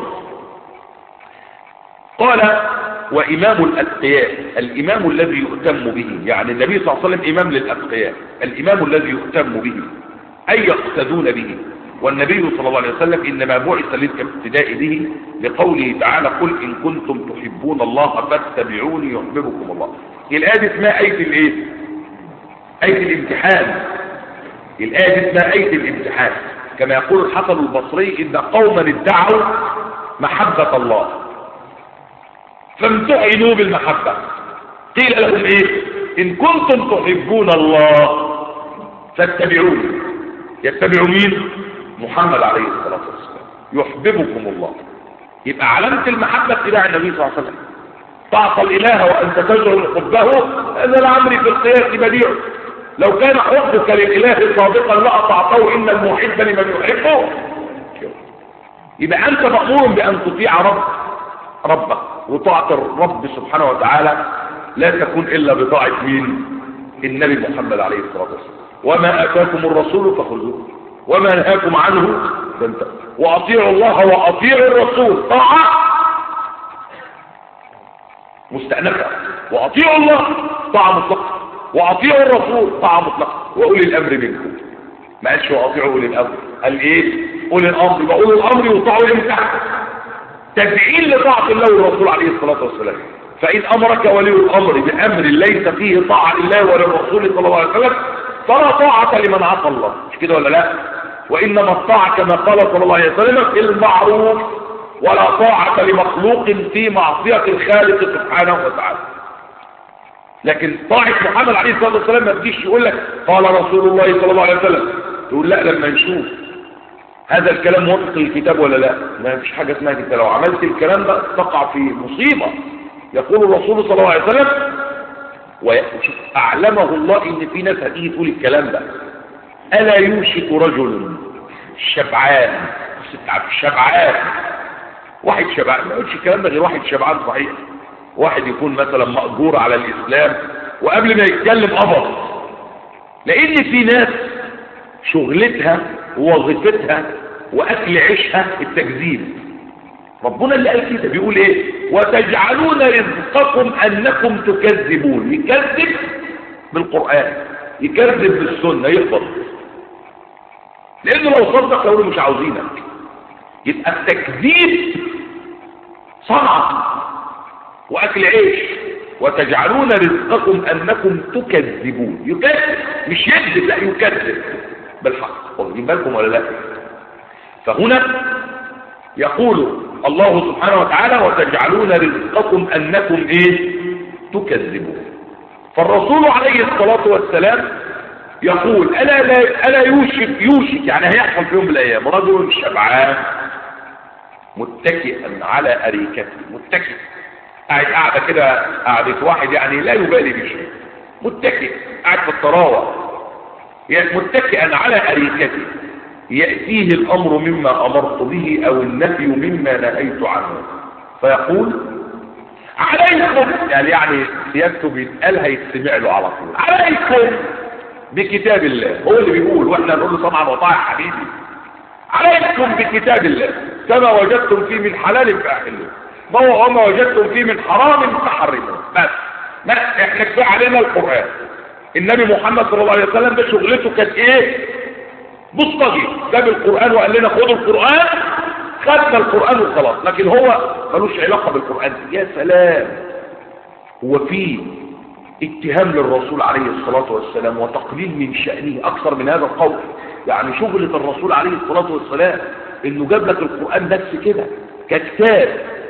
قال وإمام الأتقياء الإمام الذي يؤتم به يعني النبي صلى الله عليه وسلم إمام للأتقياء الإمام الذي يؤتم به أي يقتدون به والنبي صلى الله عليه وسلم إنما بعث للاقتداء به لقوله تعالى قل إن كنتم تحبون الله فاتبعوني يحببكم الله الآية دي اسمها آية الإيه؟ آية الامتحان الآية دي اسمها آية الامتحان كما يقول الحسن البصري إن قوما ادعوا محبة الله فامتحنوا بالمحبة قيل لهم إيه إن كنتم تحبون الله فاتبعوني يتبعوا مين محمد عليه الصلاة والسلام يحببكم الله يبقى علامة المحبة اتباع النبي صلى الله عليه وسلم تعصى الإله وأنت تجعل حبه هذا الأمر في القياس بديع لو كان حبك للإله صادقا لأطعته إن المحب لمن يحبه يبقى أنت مأمور بأن تطيع رب ربك وطاعة الرب سبحانه وتعالى لا تكون إلا بطاعة مين النبي محمد عليه الصلاة والسلام وما آتاكم الرسول فخذوه وما نهاكم عنه فانتهوا واطيعوا الله واطيعوا الرسول طاعه مستأنفة واطيعوا الله طاعه مطلقه واطيعوا الرسول طاعه مطلقه واولي الامر منكم ما قالش واطيعوا اولي الامر قال ايه اولي الامر يبقى اولي الامر يطاعوا امتى تفعيل لطاعه الله والرسول عليه الصلاه والسلام فان امرك ولي الامر بامر ليس فيه طاعه لله وللرسول صلى الله عليه وسلم فلا طاعة لمن عصى الله مش كده ولا لا وإنما الطاعة كما قال صلى الله عليه وسلم في المعروف ولا طاعة لمخلوق في معصية الخالق سبحانه وتعالى لكن طاعة محمد عليه الصلاة والسلام ما تجيش يقول لك قال رسول الله صلى الله عليه وسلم تقول لا لما نشوف هذا الكلام موافق للكتاب ولا لا ما فيش حاجة اسمها كده لو عملت الكلام ده تقع في مصيبة يقول الرسول صلى الله عليه وسلم وشوف أعلمه الله إن في ناس هتيجي تقول الكلام ده ألا يوشك رجل شبعان شبعان واحد شبعان ما يقولش الكلام ده غير واحد شبعان صحيح واحد يكون مثلا مأجور على الإسلام وقبل ما يتكلم قبض لأن في ناس شغلتها ووظيفتها وأكل عيشها التكذيب ربنا اللي قال كده بيقول ايه وتجعلون رزقكم انكم تكذبون يكذب بالقرآن يكذب بالسنة يقبض لانه لو صدق يقولوا مش عاوزينك يبقى التكذيب صنعة واكل عيش وتجعلون رزقكم انكم تكذبون يكذب مش يكذب لا يكذب بالحق واخدين بالكم ولا لا فهنا يقول الله سبحانه وتعالى وتجعلون رزقكم أنكم إيه تكذبون فالرسول عليه الصلاة والسلام يقول ألا, لا ألا يوشك يوشك يعني هيحصل في يوم من الأيام رجل شبعان متكئا على أريكته متكئ قاعد قاعدة كده قعدة واحد يعني لا يبالي بشيء متكئ قاعد في الطراوة يعني متكئا على أريكته يأتيه الأمر مما أمرت به أو النفي مما نهيت عنه فيقول عليكم يعني يعني سيادته بيتقال هيتسمع له على طول عليكم بكتاب الله هو اللي بيقول واحنا نقول له طبعا وطاع حبيبي عليكم بكتاب الله كما وجدتم فيه من حلال فاحلوه فهو وما وجدتم فيه من حرام فحرموه بس ما احنا كفايه علينا القران النبي محمد صلى الله عليه وسلم ده شغلته كانت ايه بصطجي جاب القران وقال لنا خدوا القران خدنا القران وخلاص لكن هو ملوش علاقه بالقران يا سلام هو في اتهام للرسول عليه الصلاة والسلام وتقليل من شأنه أكثر من هذا القول يعني شغلة الرسول عليه الصلاة والسلام إنه جاب لك القرآن بس كده ككتاب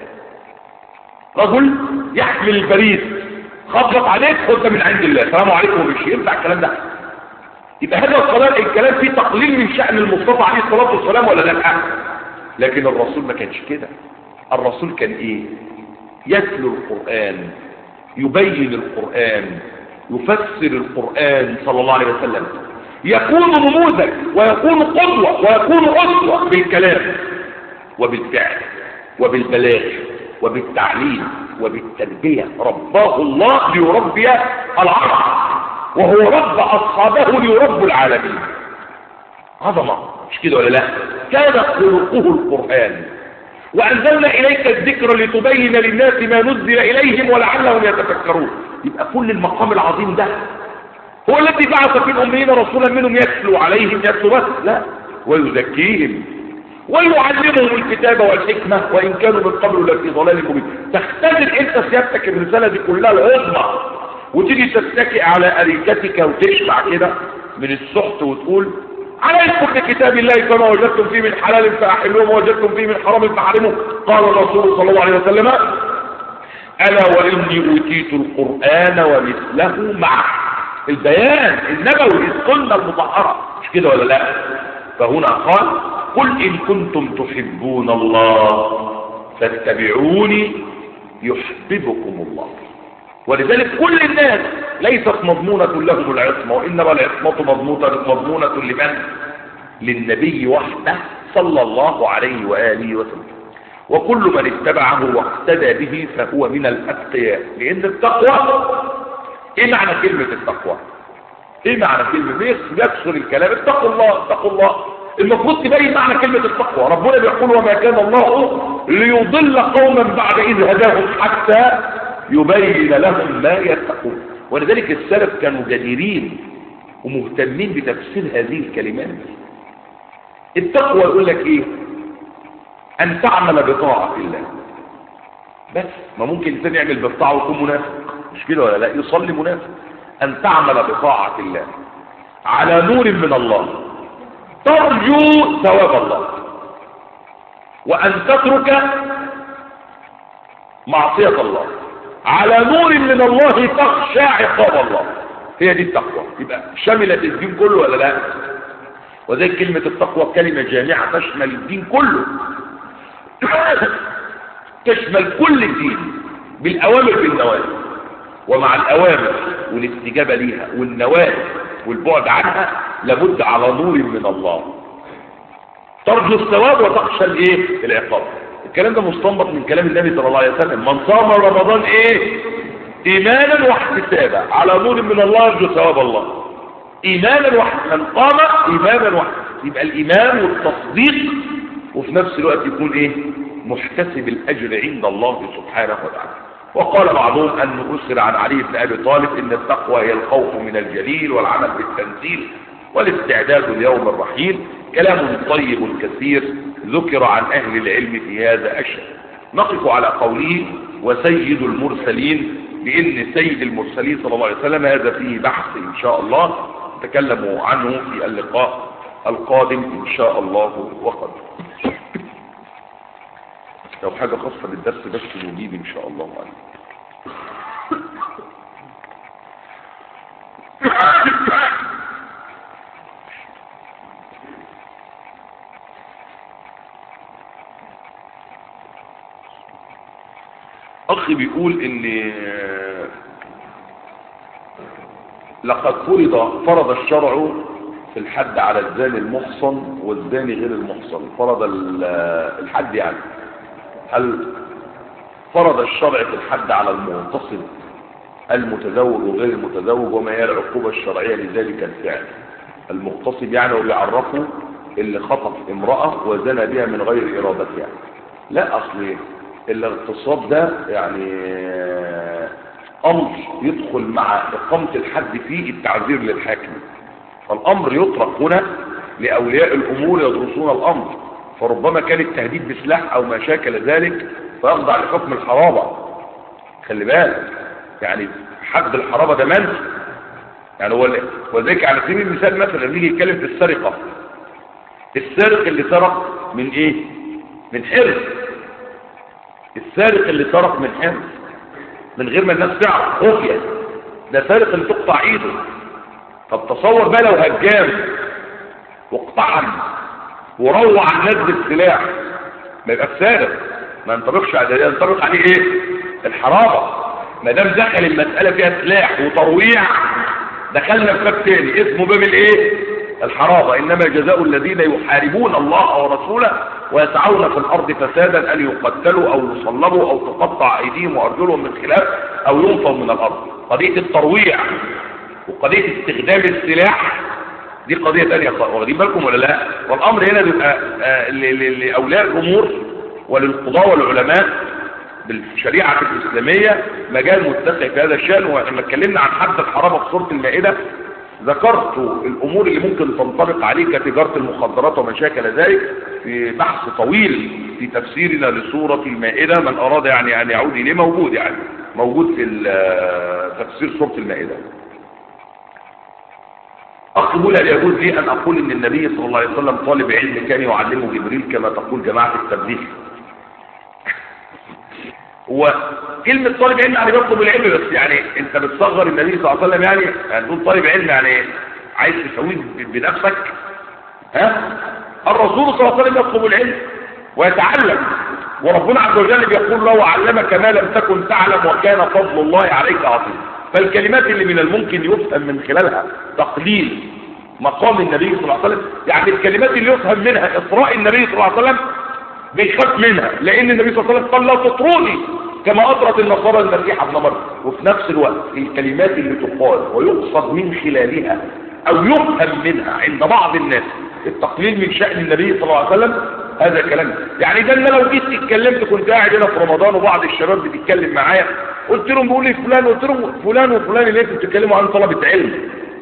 رجل يحمل البريد خبط عليك خد من عند الله السلام عليكم ومشي ينفع الكلام ده يبقى هذا الكلام الكلام فيه تقليل من شأن المصطفى عليه الصلاة والسلام ولا لا لكن الرسول ما كانش كده الرسول كان ايه يتلو القرآن يبين القرآن يفسر القرآن صلى الله عليه وسلم يكون نموذج ويكون قدوة ويكون أسوة بالكلام وبالفعل وبالبلاغ وبالتعليم وبالتربية رباه الله ليربي العرب وهو رب أصحابه ليرب العالمين عظمة مش كده ولا لا كان خلقه القرآن وأنزلنا إليك الذكر لتبين للناس ما نزل إليهم ولعلهم يتفكرون يبقى كل المقام العظيم ده هو الذي بعث في الأمين رسولا منهم يتلو عليهم يتلو بس لا ويزكيهم ويعلمهم الكتاب والحكمة وإن كانوا من قبل لفي ضلال مبين تختزل أنت سيادتك الرسالة دي كلها العظمى وتيجي تتكئ على أريكتك وتشبع كده من السحت وتقول عليكم بكتاب الله كما وجدتم فيه من حلال فأحلوه ووجدتم فيه من حرام فأحرموه قال الرسول صلى الله عليه وسلم ألا وإني أوتيت القرآن ومثله معه البيان النبوي السنة المطهرة مش كده ولا لا فهنا قال قل إن كنتم تحبون الله فاتبعوني يحببكم الله ولذلك كل الناس ليست مضمونة لهم العصمة وإنما العصمة مضمونة, مضمونة لمن؟ للنبي وحده صلى الله عليه وآله وسلم وكل من اتبعه واقتدى به فهو من الأتقياء لأن التقوى إيه معنى كلمة التقوى؟ إيه معنى كلمة؟ يكسر الكلام اتقوا الله اتقوا الله المفروض تبين معنى كلمة التقوى ربنا بيقول وما كان الله ليضل قوما بعد إذ هداهم حتى يبين لهم ما يتقون ولذلك السلف كانوا جديرين ومهتمين بتفسير هذه الكلمات التقوى يقول لك ايه ان تعمل بطاعة الله بس ما ممكن الانسان يعمل بالطاعة ويكون منافق مش كده ولا لا يصلي منافق ان تعمل بطاعة الله على نور من الله ترجو ثواب الله وان تترك معصية الله على نور من الله تخشى عقاب الله هي دي التقوى يبقى شملت الدين كله ولا لا وذلك كلمة التقوى كلمة جامعة تشمل الدين كله تشمل كل الدين بالأوامر بالنواهي ومع الأوامر والاستجابة ليها والنواهي والبعد عنها لابد على نور من الله ترجو الثواب وتخشى الايه العقاب الكلام ده مستنبط من كلام النبي صلى الله عليه وسلم من صام رمضان ايه ايمانا واحتسابا على نور من الله يرجو ثواب الله ايمانا واحتسابا من قام ايمانا واحتسابا يبقى الايمان والتصديق وفي نفس الوقت يكون ايه محتسب الاجر عند الله سبحانه وتعالى وقال بعضهم أن أسر عن علي بن أبي طالب إن التقوى هي الخوف من الجليل والعمل بالتنزيل والاستعداد ليوم الرحيل كلام طيب كثير ذكر عن أهل العلم في هذا أشهر نقف على قوله وسيد المرسلين بأن سيد المرسلين صلى الله عليه وسلم هذا فيه بحث إن شاء الله تكلموا عنه في اللقاء القادم إن شاء الله وقد لو حاجة خاصة بالدرس بس نجيب إن شاء الله عنه اخ بيقول ان لقد فرض فرض الشرع في الحد على الزاني المحصن والزاني غير المحصن فرض الحد يعني هل فرض الشرع في الحد على المغتصب المتزوج وغير المتزوج وما هي العقوبة الشرعية لذلك الفعل المغتصب يعني هو بيعرفه اللي خطف امرأة وزنى بها من غير إرادتها لا أصل الاغتصاب ده يعني امر يدخل مع اقامة الحد فيه التعذير للحاكم فالامر يطرق هنا لاولياء الامور يدرسون الامر فربما كان التهديد بسلاح او ما شاكل ذلك فيخضع لحكم الحرابة خلي بالك يعني حد الحرابة ده منسي يعني هو وذلك على سبيل المثال مثلا نيجي يتكلم في السرقة السارق اللي سرق من ايه من حرص السارق اللي سرق من حرص من غير ما الناس تعرف خفية ده سارق اللي تقطع ايده طب تصور بقى لو هجام واقطعن وروع الناس بالسلاح ما يبقى سارق ما ينطبقش عليه ينطبق عليه ايه الحرابة ما دام دخل المسألة فيها سلاح وترويع دخلنا في باب تاني اسمه باب الايه الحرابة انما جزاء الذين يحاربون الله ورسوله ويسعون في الارض فسادا ان يقتلوا او يصلبوا او تقطع ايديهم وارجلهم من خلاف او ينفوا من الارض قضية الترويع وقضية استخدام السلاح دي قضية تانية واخدين بالكم ولا لا والامر هنا بيبقى آه لاولياء الامور وللقضاء والعلماء بالشريعة الإسلامية مجال متسع في هذا الشأن ولما اتكلمنا عن حد الحرابة في سورة المائدة ذكرت الأمور اللي ممكن تنطبق عليه كتجارة المخدرات وما شاكل ذلك في بحث طويل في تفسيرنا لسورة المائدة من أراد يعني أن يعود إليه موجود يعني موجود في تفسير سورة المائدة أقبل هل يجوز لي أن أقول إن النبي صلى الله عليه وسلم طالب علم كان يعلمه جبريل كما تقول جماعة التبليغ وكلمة طالب علم يعني بيطلب العلم بس يعني انت بتصغر النبي صلى الله عليه وسلم يعني هتقول طالب علم يعني عايز تسويه بنفسك ها الرسول صلى الله عليه وسلم يطلب العلم ويتعلم وربنا عز وجل بيقول له علمك ما لم تكن تعلم وكان فضل الله عليك عظيم فالكلمات اللي من الممكن يفهم من خلالها تقليل مقام النبي صلى الله عليه وسلم يعني الكلمات اللي يفهم منها إطراء النبي صلى الله عليه وسلم بيخاف منها لان النبي صلى الله عليه وسلم قال لا تطروني كما اطرت النصارى المسيح ابن مريم وفي نفس الوقت الكلمات اللي تقال ويقصد من خلالها او يفهم منها عند بعض الناس التقليل من شأن النبي صلى الله عليه وسلم هذا كلام يعني ده انا لو جيت اتكلمت كنت قاعد هنا في رمضان وبعض الشباب بتتكلم معايا قلت لهم بيقول لي فلان قلت لهم فلان وفلان اللي انتوا بتتكلموا عن طلبه علم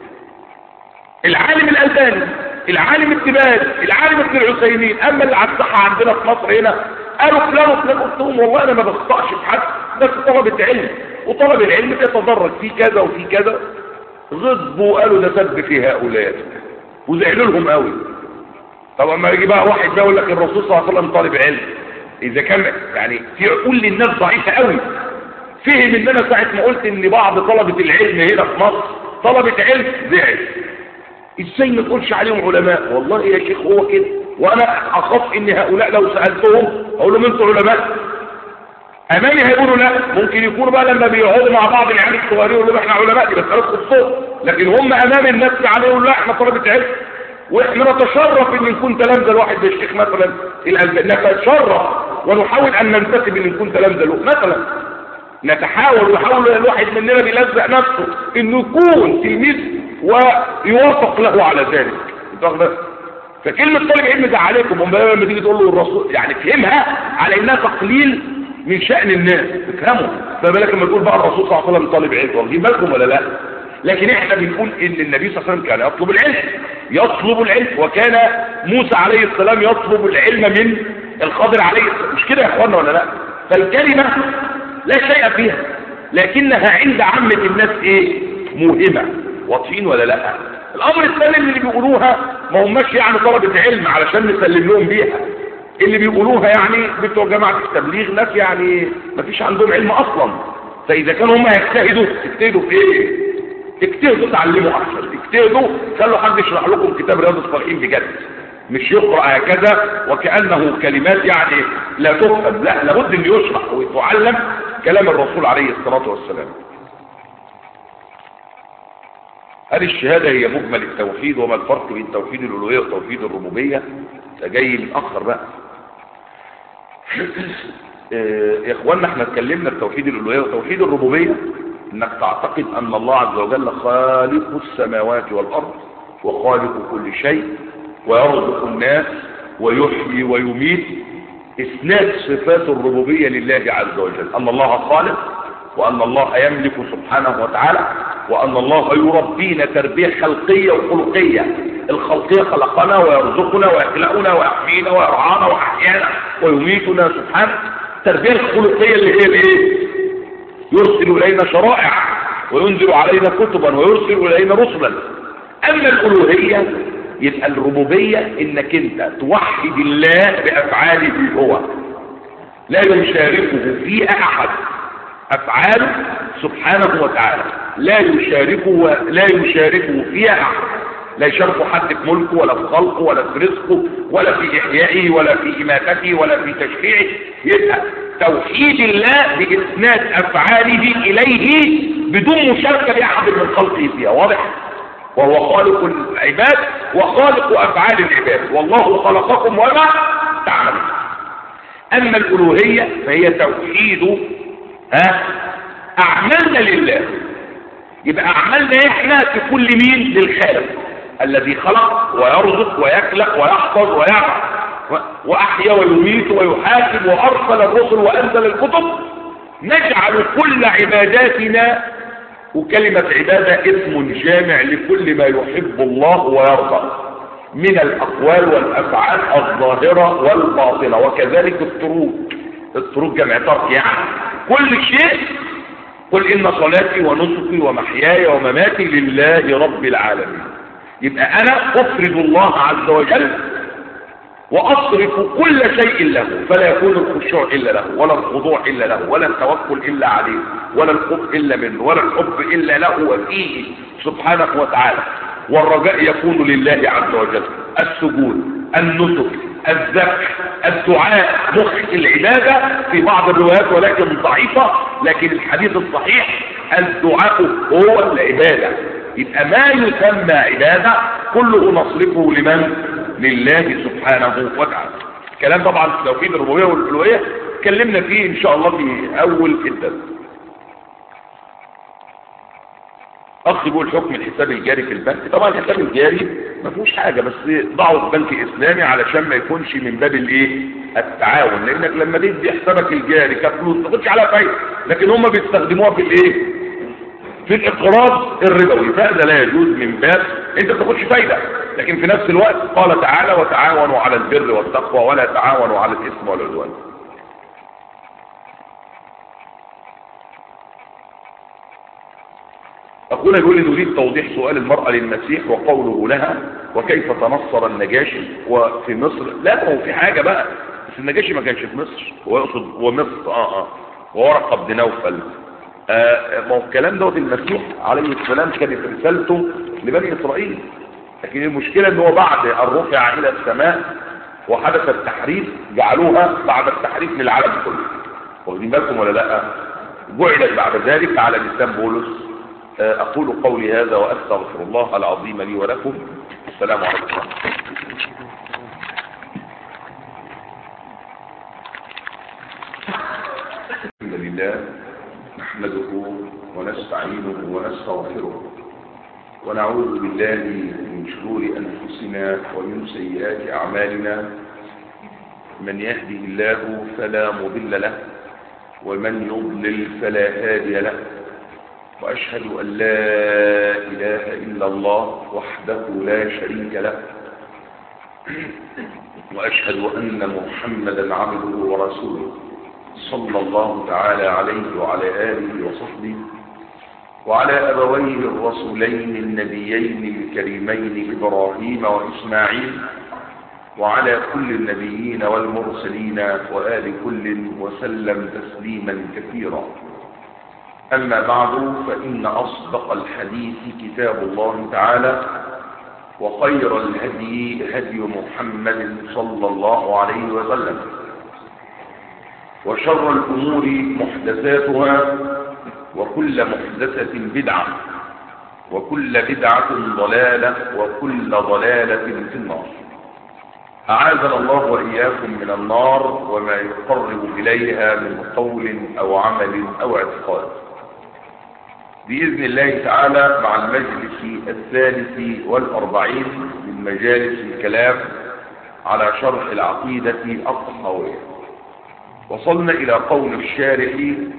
العالم الالباني العالم التباد العالم ابن العثيمين اما اللي على الصحة عندنا في مصر هنا قالوا فلان وفلان قلت لهم والله انا ما بخطأش في حد ده في طلبة علم وطلب العلم بيتدرج في كذا وفي كذا غضبوا وقالوا ده سب في هؤلاء وزعلوا لهم قوي طب اما يجي بقى واحد بقى يقول لك الرسول صلى الله عليه وسلم طالب علم اذا كان يعني في عقول للناس ضعيفه قوي فهم ان انا ساعه ما قلت ان بعض طلبه العلم هنا في مصر طلبه علم زعل ازاي ما تقولش عليهم علماء والله يا شيخ هو كده وانا اخاف ان هؤلاء لو سألتهم اقول لهم انتوا علماء امامي هيقولوا لا ممكن يكونوا بقى لما بيقعدوا مع بعض العيال الصغيرين يقولوا احنا علماء دي مسألة خصوص لكن هم امام الناس عليه يقولوا لا احنا طلبة علم واحنا نتشرف ان نكون تلامذة الواحد زي الشيخ مثلا الألباني نتشرف ونحاول ان ننتسب ان نكون تلامذة له مثلا نتحاول ويحاول الواحد مننا بيلزق نفسه انه يكون تلميذ ويوافق له على ذلك فكلمة طالب علم ده عليكم هم لما تيجي تقول له الرسول يعني فهمها على انها تقليل من شأن الناس افهموا فبالك لما تقول بقى الرسول صلى الله عليه وسلم طالب علم واخدين بالكم ولا لا لكن احنا بنقول ان النبي صلى الله عليه وسلم كان يطلب العلم يطلب العلم وكان موسى عليه السلام يطلب العلم من الخضر عليه السلام مش كده يا اخوانا ولا لا فالكلمة لا شيء فيها لكنها عند عامة الناس ايه مهمة واضحين ولا لا الامر الثاني اللي بيقولوها ما هماش يعني طلبة علم علشان نسلم لهم بيها اللي بيقولوها يعني بتوع جماعة التبليغ ناس يعني ما فيش عندهم علم اصلا فاذا كانوا هم يجتهدوا تجتهدوا في ايه اجتهدوا تعلموا احسن اجتهدوا خلوا حد يشرح لكم كتاب رياض الصالحين بجد مش يقرأ هكذا وكأنه كلمات يعني لا تفهم لا لابد ان يشرح ويتعلم كلام الرسول عليه الصلاة والسلام هذه الشهادة هي مجمل التوحيد وما الفرق بين توحيد الألوهية وتوحيد الربوبية ده جاي متأخر بقى يا اخوانا احنا اتكلمنا في توحيد الألوهية وتوحيد الربوبية انك تعتقد ان الله عز وجل خالق السماوات والأرض وخالق كل شيء ويرزق الناس ويحيي ويميت إثنات صفات الربوبية لله عز وجل أن الله خالق وأن الله يملك سبحانه وتعالى وأن الله يربينا تربية خلقية وخلقية الخلقية خلقنا ويرزقنا ويخلقنا ويحمينا ويرعانا وأحيانا ويميتنا سبحانه التربية الخلقية اللي هي الايه يرسل إلينا شرائع وينزل علينا كتبا ويرسل إلينا رسلا أما الألوهية يبقى الربوبية إنك أنت توحد الله بأفعاله هو لا يشاركه في أحد أفعاله سبحانه وتعالى لا يشاركه ولا يشاركه فيها أحد لا يشاركه حد في ملكه ولا في خلقه ولا في رزقه ولا في إحيائه ولا في إماتته ولا في تشريعه يبقى توحيد الله بإسناد أفعاله إليه بدون مشاركة لأحد من خلقه فيها واضح؟ وهو خالق العباد وخالق أفعال العباد والله خلقكم وما تعملون أما الألوهية فهي توحيد ها أعمالنا لله يبقى أعمالنا إحنا في كل مين للخالق الذي خلق ويرزق ويخلق ويحفظ ويعمل وأحيا ويميت ويحاسب وأرسل الرسل وأنزل الكتب نجعل كل عباداتنا وكلمة عبادة اسم جامع لكل ما يحب الله ويرضى من الأقوال والأفعال الظاهرة والباطنة وكذلك التروك التروك جمع ترك يعني كل شيء قل إن صلاتي ونسكي ومحياي ومماتي لله رب العالمين يبقى أنا أفرد الله عز وجل وأصرف كل شيء له فلا يكون الخشوع إلا له ولا الخضوع إلا له ولا التوكل إلا عليه ولا الخوف إلا منه ولا الحب إلا له وفيه سبحانه وتعالى والرجاء يكون لله عز وجل السجود النسك الذبح الدعاء مخ العبادة في بعض الروايات ولكن ضعيفة لكن الحديث الصحيح الدعاء هو العبادة يبقى ما يسمى عبادة كله نصرفه لمن لله سبحانه وتعالى كلام طبعا في توحيد الربوبيه والالوهيه اتكلمنا فيه ان شاء الله في اول الدرس اخ بيقول حكم الحساب الجاري في البنك طبعا الحساب الجاري ما فيهوش حاجه بس ضعه في بنك اسلامي علشان ما يكونش من باب الايه التعاون لانك لما تدي حسابك الجاري كفلوس ما تاخدش عليها فايده لكن هم بيستخدموها في الايه في الاقراض الربوي فهذا لا يجوز من باب انت ما تاخدش فايده لكن في نفس الوقت قال تعالى وتعاونوا على البر والتقوى ولا تعاونوا على الاثم والعدوان اخونا يقول لي نريد توضيح سؤال المرأة للمسيح وقوله لها وكيف تنصر النجاشي وفي مصر لا هو في حاجة بقى بس النجاشي ما كانش في مصر هو يقصد ومصر اه اه وورقة بن نوفل آه ما هو الكلام دوت المسيح عليه السلام كانت رسالته لبني اسرائيل لكن المشكلة ان هو بعد ان رفع الى السماء وحدث التحريف جعلوها بعد التحريف للعالم كله واخدين بالكم ولا لا جعلت بعد ذلك على لسان بولس اقول قولي هذا واستغفر الله العظيم لي ولكم السلام عليكم الحمد لله نحمده ونستعينه ونستغفره ونعوذ بالله من شرور أنفسنا ومن سيئات أعمالنا من يهده الله فلا مضل له ومن يضلل فلا هادي له وأشهد أن لا إله إلا الله وحده لا شريك له وأشهد أن محمدا عبده ورسوله صلى الله تعالى عليه وعلى آله وصحبه وعلى أبويه الرسولين النبيين الكريمين إبراهيم وإسماعيل وعلى كل النبيين والمرسلين وآل كل وسلم تسليما كثيرا أما بعد فإن أصدق الحديث كتاب الله تعالى وخير الهدي هدي محمد صلى الله عليه وسلم وشر الأمور محدثاتها وكل محدثة بدعة وكل بدعة ضلالة وكل ضلالة في النار أعاذنا الله وإياكم من النار وما يقرب إليها من قول أو عمل أو اعتقاد بإذن الله تعالى مع المجلس الثالث والأربعين من مجالس الكلام على شرح العقيدة الطحاوية وصلنا إلى قول الشارح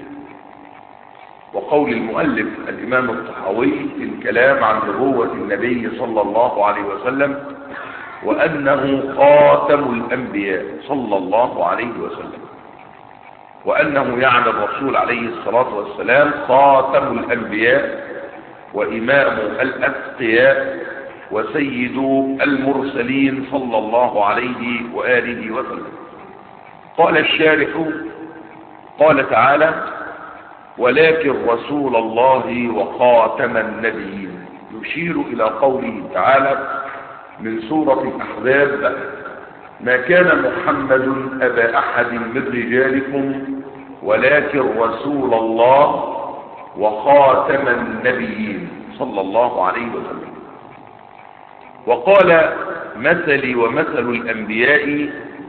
وقول المؤلف الإمام الطحاوي في الكلام عن نبوة النبي صلى الله عليه وسلم وأنه خاتم الأنبياء صلى الله عليه وسلم وأنه يعني الرسول عليه الصلاة والسلام خاتم الأنبياء وإمام الأتقياء وسيد المرسلين صلى الله عليه وآله وسلم قال الشارح قال تعالى ولكن رسول الله وخاتم النبيين يشير إلى قوله تعالى من سورة الأحزاب ما كان محمد أبا أحد من رجالكم ولكن رسول الله وخاتم النبيين صلى الله عليه وسلم وقال مثلي ومثل الأنبياء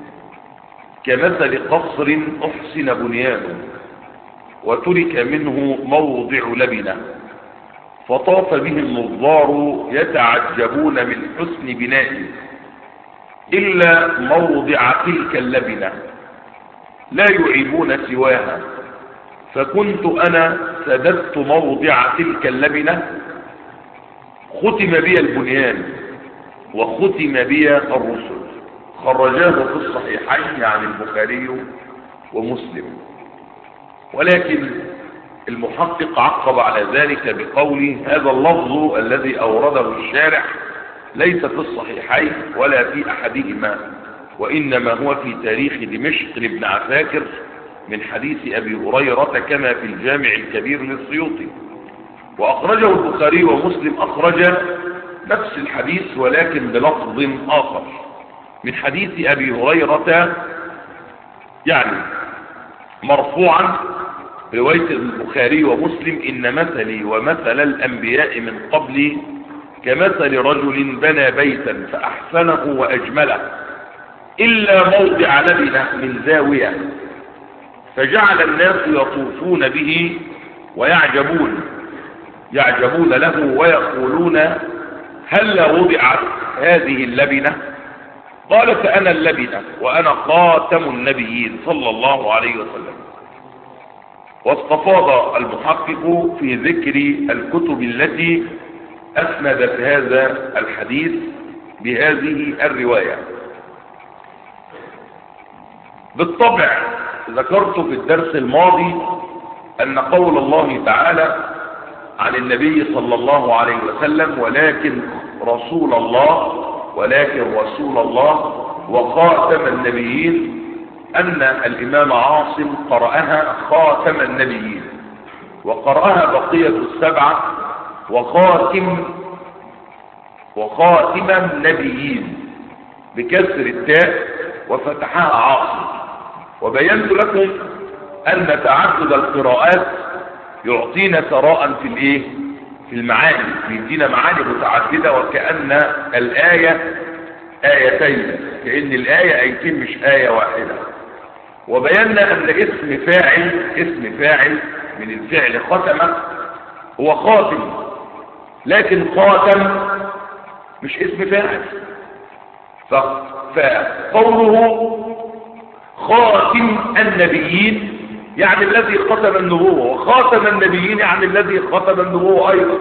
كمثل قصر أحسن بنيانه وترك منه موضع لبنه فطاف به النظار يتعجبون من حسن بنائه إلا موضع تلك اللبنة لا يعيبون سواها فكنت أنا سددت موضع تلك اللبنة ختم بي البنيان وختم بي الرسل خرجاه في الصحيحين عن البخاري ومسلم ولكن المحقق عقب على ذلك بقوله هذا اللفظ الذي أورده الشارع ليس في الصحيحين ولا في أحدهما وإنما هو في تاريخ دمشق لابن عساكر من حديث أبي هريرة كما في الجامع الكبير للسيوطي وأخرجه البخاري ومسلم أخرج نفس الحديث ولكن بلفظ آخر من حديث أبي هريرة يعني مرفوعا رواية البخاري ومسلم إن مثلي ومثل الأنبياء من قبلي كمثل رجل بنى بيتا فأحسنه وأجمله إلا موضع لبنة من زاوية فجعل الناس يطوفون به ويعجبون يعجبون له ويقولون هل وضعت هذه اللبنة قال فأنا اللبنة وأنا خاتم النبيين صلى الله عليه وسلم واستفاض المحقق في ذكر الكتب التي أسندت هذا الحديث بهذه الرواية بالطبع ذكرت في الدرس الماضي أن قول الله تعالى عن النبي صلى الله عليه وسلم ولكن رسول الله ولكن رسول الله وخاتم النبيين أن الإمام عاصم قرأها خاتم النبيين وقرأها بقية السبعة وخاتم وخاتم النبيين بكسر التاء وفتحها عاصم وبينت لكم أن تعدد القراءات يعطينا ثراء في الايه في المعاني بيدينا معاني متعددة وكأن الآية آيتين كأن الآية آيتين مش آية واحدة وبينا أن اسم فاعل اسم فاعل من الفعل ختم هو خاتم لكن خاتم مش اسم فاعل فقوله خاتم النبيين يعني الذي ختم النبوة وخاتم النبيين يعني الذي ختم النبوة أيضا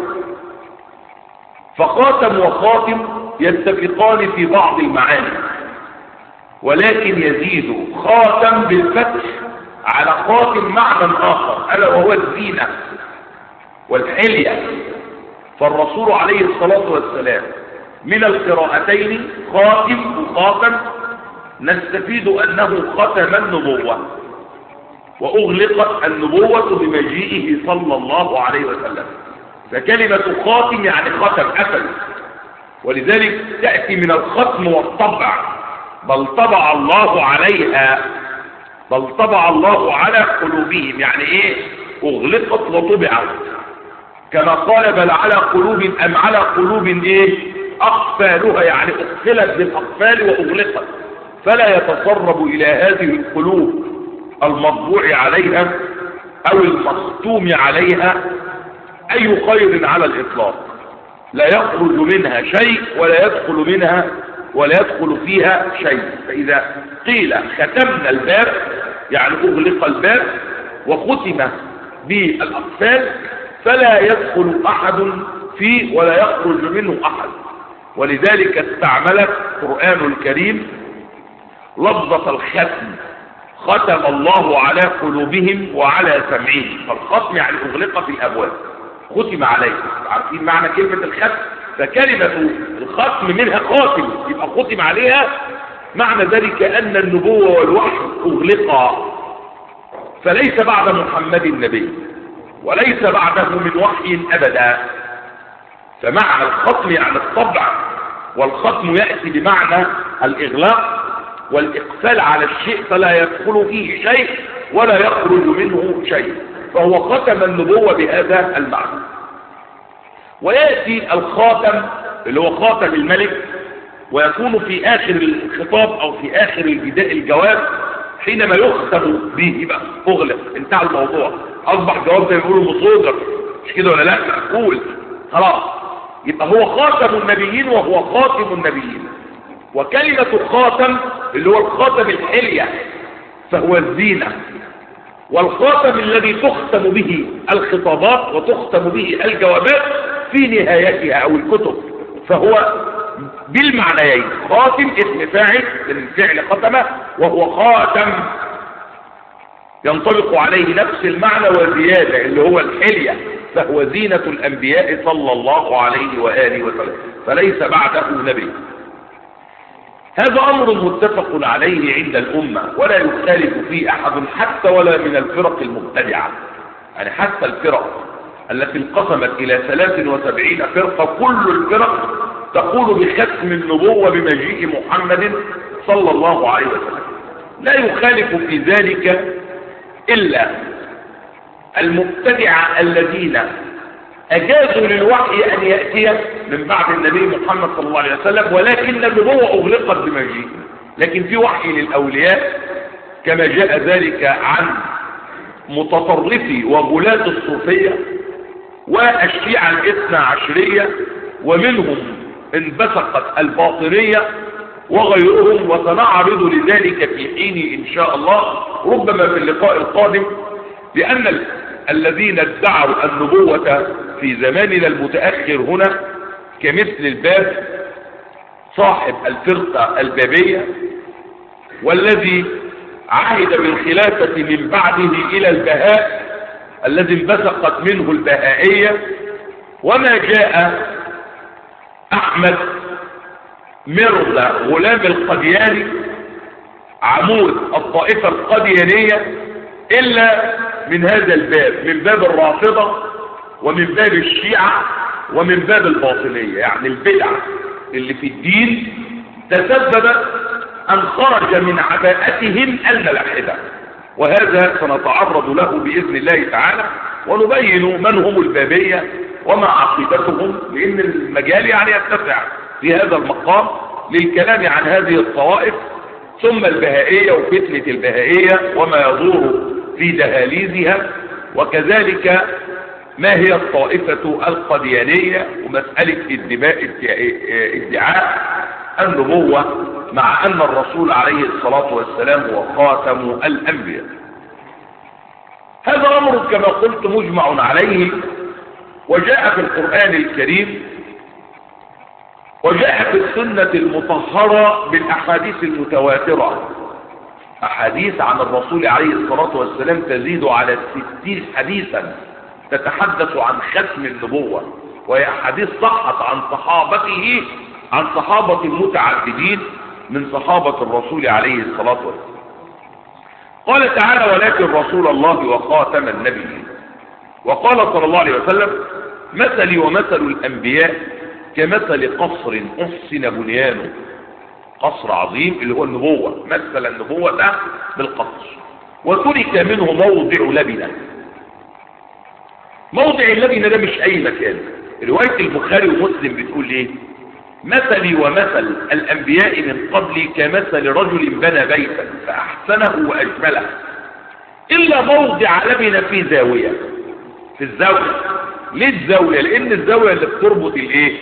فخاتم وخاتم يتفقان في بعض المعاني ولكن يزيد خاتم بالفتح على خاتم معنى آخر ألا وهو الزينة والحلية فالرسول عليه الصلاة والسلام من القراءتين خاتم وخاتم نستفيد أنه ختم النبوة وأغلقت النبوة بمجيئه صلى الله عليه وسلم فكلمة خاتم يعني ختم أفل ولذلك تأتي من الختم والطبع بل طبع الله عليها بل طبع الله على قلوبهم يعني ايه اغلقت وطبعت كما قال بل على قلوب ام على قلوب ايه اقفالها يعني اقفلت بالاقفال واغلقت فلا يتسرب الى هذه القلوب المطبوع عليها او المختوم عليها اي خير على الاطلاق لا يخرج منها شيء ولا يدخل منها ولا يدخل فيها شيء فإذا قيل ختمنا الباب يعني أغلق الباب وختم بالأقفال فلا يدخل أحد فيه ولا يخرج منه أحد ولذلك استعملت القرآن الكريم لفظة الختم ختم الله على قلوبهم وعلى سمعهم فالختم يعني أغلقت الأبواب ختم عليهم عارفين معنى كلمة الختم فكلمة الختم منها خاتم يبقى ختم عليها معنى ذلك أن النبوة والوحي أغلقا فليس بعد محمد النبي وليس بعده من وحي أبدا فمعنى الختم يعني الطبع والختم يأتي بمعنى الإغلاق والإقفال على الشيء فلا يدخل فيه شيء ولا يخرج منه شيء فهو ختم النبوة بهذا المعنى ويأتي الخاتم اللي هو خاتم الملك ويكون في آخر الخطاب أو في آخر البداء الجواب حينما يختم به يبقى أغلق انتهى الموضوع أصبح جواب زي ما يقولوا مصودر مش كده ولا لا مقفول خلاص يبقى هو خاتم النبيين وهو خاتم النبيين وكلمة الخاتم اللي هو الخاتم الحلية فهو الزينة والخاتم الذي تختم به الخطابات وتختم به الجوابات في نهايتها او الكتب فهو بالمعنيين خاتم اسم فاعل من فعل ختمه وهو خاتم ينطبق عليه نفس المعنى وزيادة اللي هو الحلية فهو زينة الأنبياء صلى الله عليه وآله وسلم فليس بعده نبي هذا أمر متفق عليه عند الأمة ولا يختلف فيه أحد حتى ولا من الفرق المبتدعة يعني حتى الفرق التي انقسمت إلى 73 فرقة كل الفرق تقول بختم النبوة بمجيء محمد صلى الله عليه وسلم لا يخالف في ذلك إلا المبتدعة الذين أجازوا للوحي أن يأتي من بعد النبي محمد صلى الله عليه وسلم ولكن النبوة أغلقت بمجيء لكن في وحي للأولياء كما جاء ذلك عن متطرفي وغلاة الصوفية والشيعة الاثنى عشرية ومنهم انبثقت الباطنية وغيرهم وسنعرض لذلك في حين إن شاء الله ربما في اللقاء القادم لأن ال- الذين ادعوا النبوة في زماننا المتأخر هنا كمثل الباب صاحب الفرقة البابية والذي عهد بالخلافة من بعده إلى البهاء الذي انبثقت منه البهائية وما جاء أحمد مرزا غلام القدياني عمود الطائفة القديانية إلا من هذا الباب من باب الرافضة ومن باب الشيعة ومن باب الباطنية يعني البدع اللي في الدين تسبب أن خرج من عباءتهم الملاحدة وهذا سنتعرض له بإذن الله تعالى ونبين من هم البابية وما عقيدتهم لأن المجال يعني يتسع في هذا المقام للكلام عن هذه الطوائف ثم البهائية وفتنة البهائية وما يدور في دهاليزها وكذلك ما هي الطائفة القديانية ومسألة ادعاء ادعاء النبوة مع أن الرسول عليه الصلاة والسلام هو خاتم الأنبياء هذا أمر كما قلت مجمع عليه وجاء في القرآن الكريم وجاء في السنة المطهرة بالأحاديث المتواترة أحاديث عن الرسول عليه الصلاة والسلام تزيد على ستين حديثا تتحدث عن ختم النبوة وهي أحاديث صحت عن صحابته عن صحابة متعددين من صحابة الرسول عليه الصلاة والسلام قال تعالى ولكن رسول الله وخاتم النبيين وقال صلى الله عليه وسلم مثلي ومثل الأنبياء كمثل قصر أحسن بنيانه قصر عظيم اللي هو النبوة مثل النبوة ده بالقصر وترك منه موضع لبنة موضع اللبنة ده مش أي مكان رواية البخاري ومسلم بتقول ايه مثلي ومثل الأنبياء من قبلي كمثل رجل بنى بيتا فأحسنه وأجمله إلا موضع لبنة في زاوية في الزاوية ليه الزاوية لأن الزاوية اللي بتربط الايه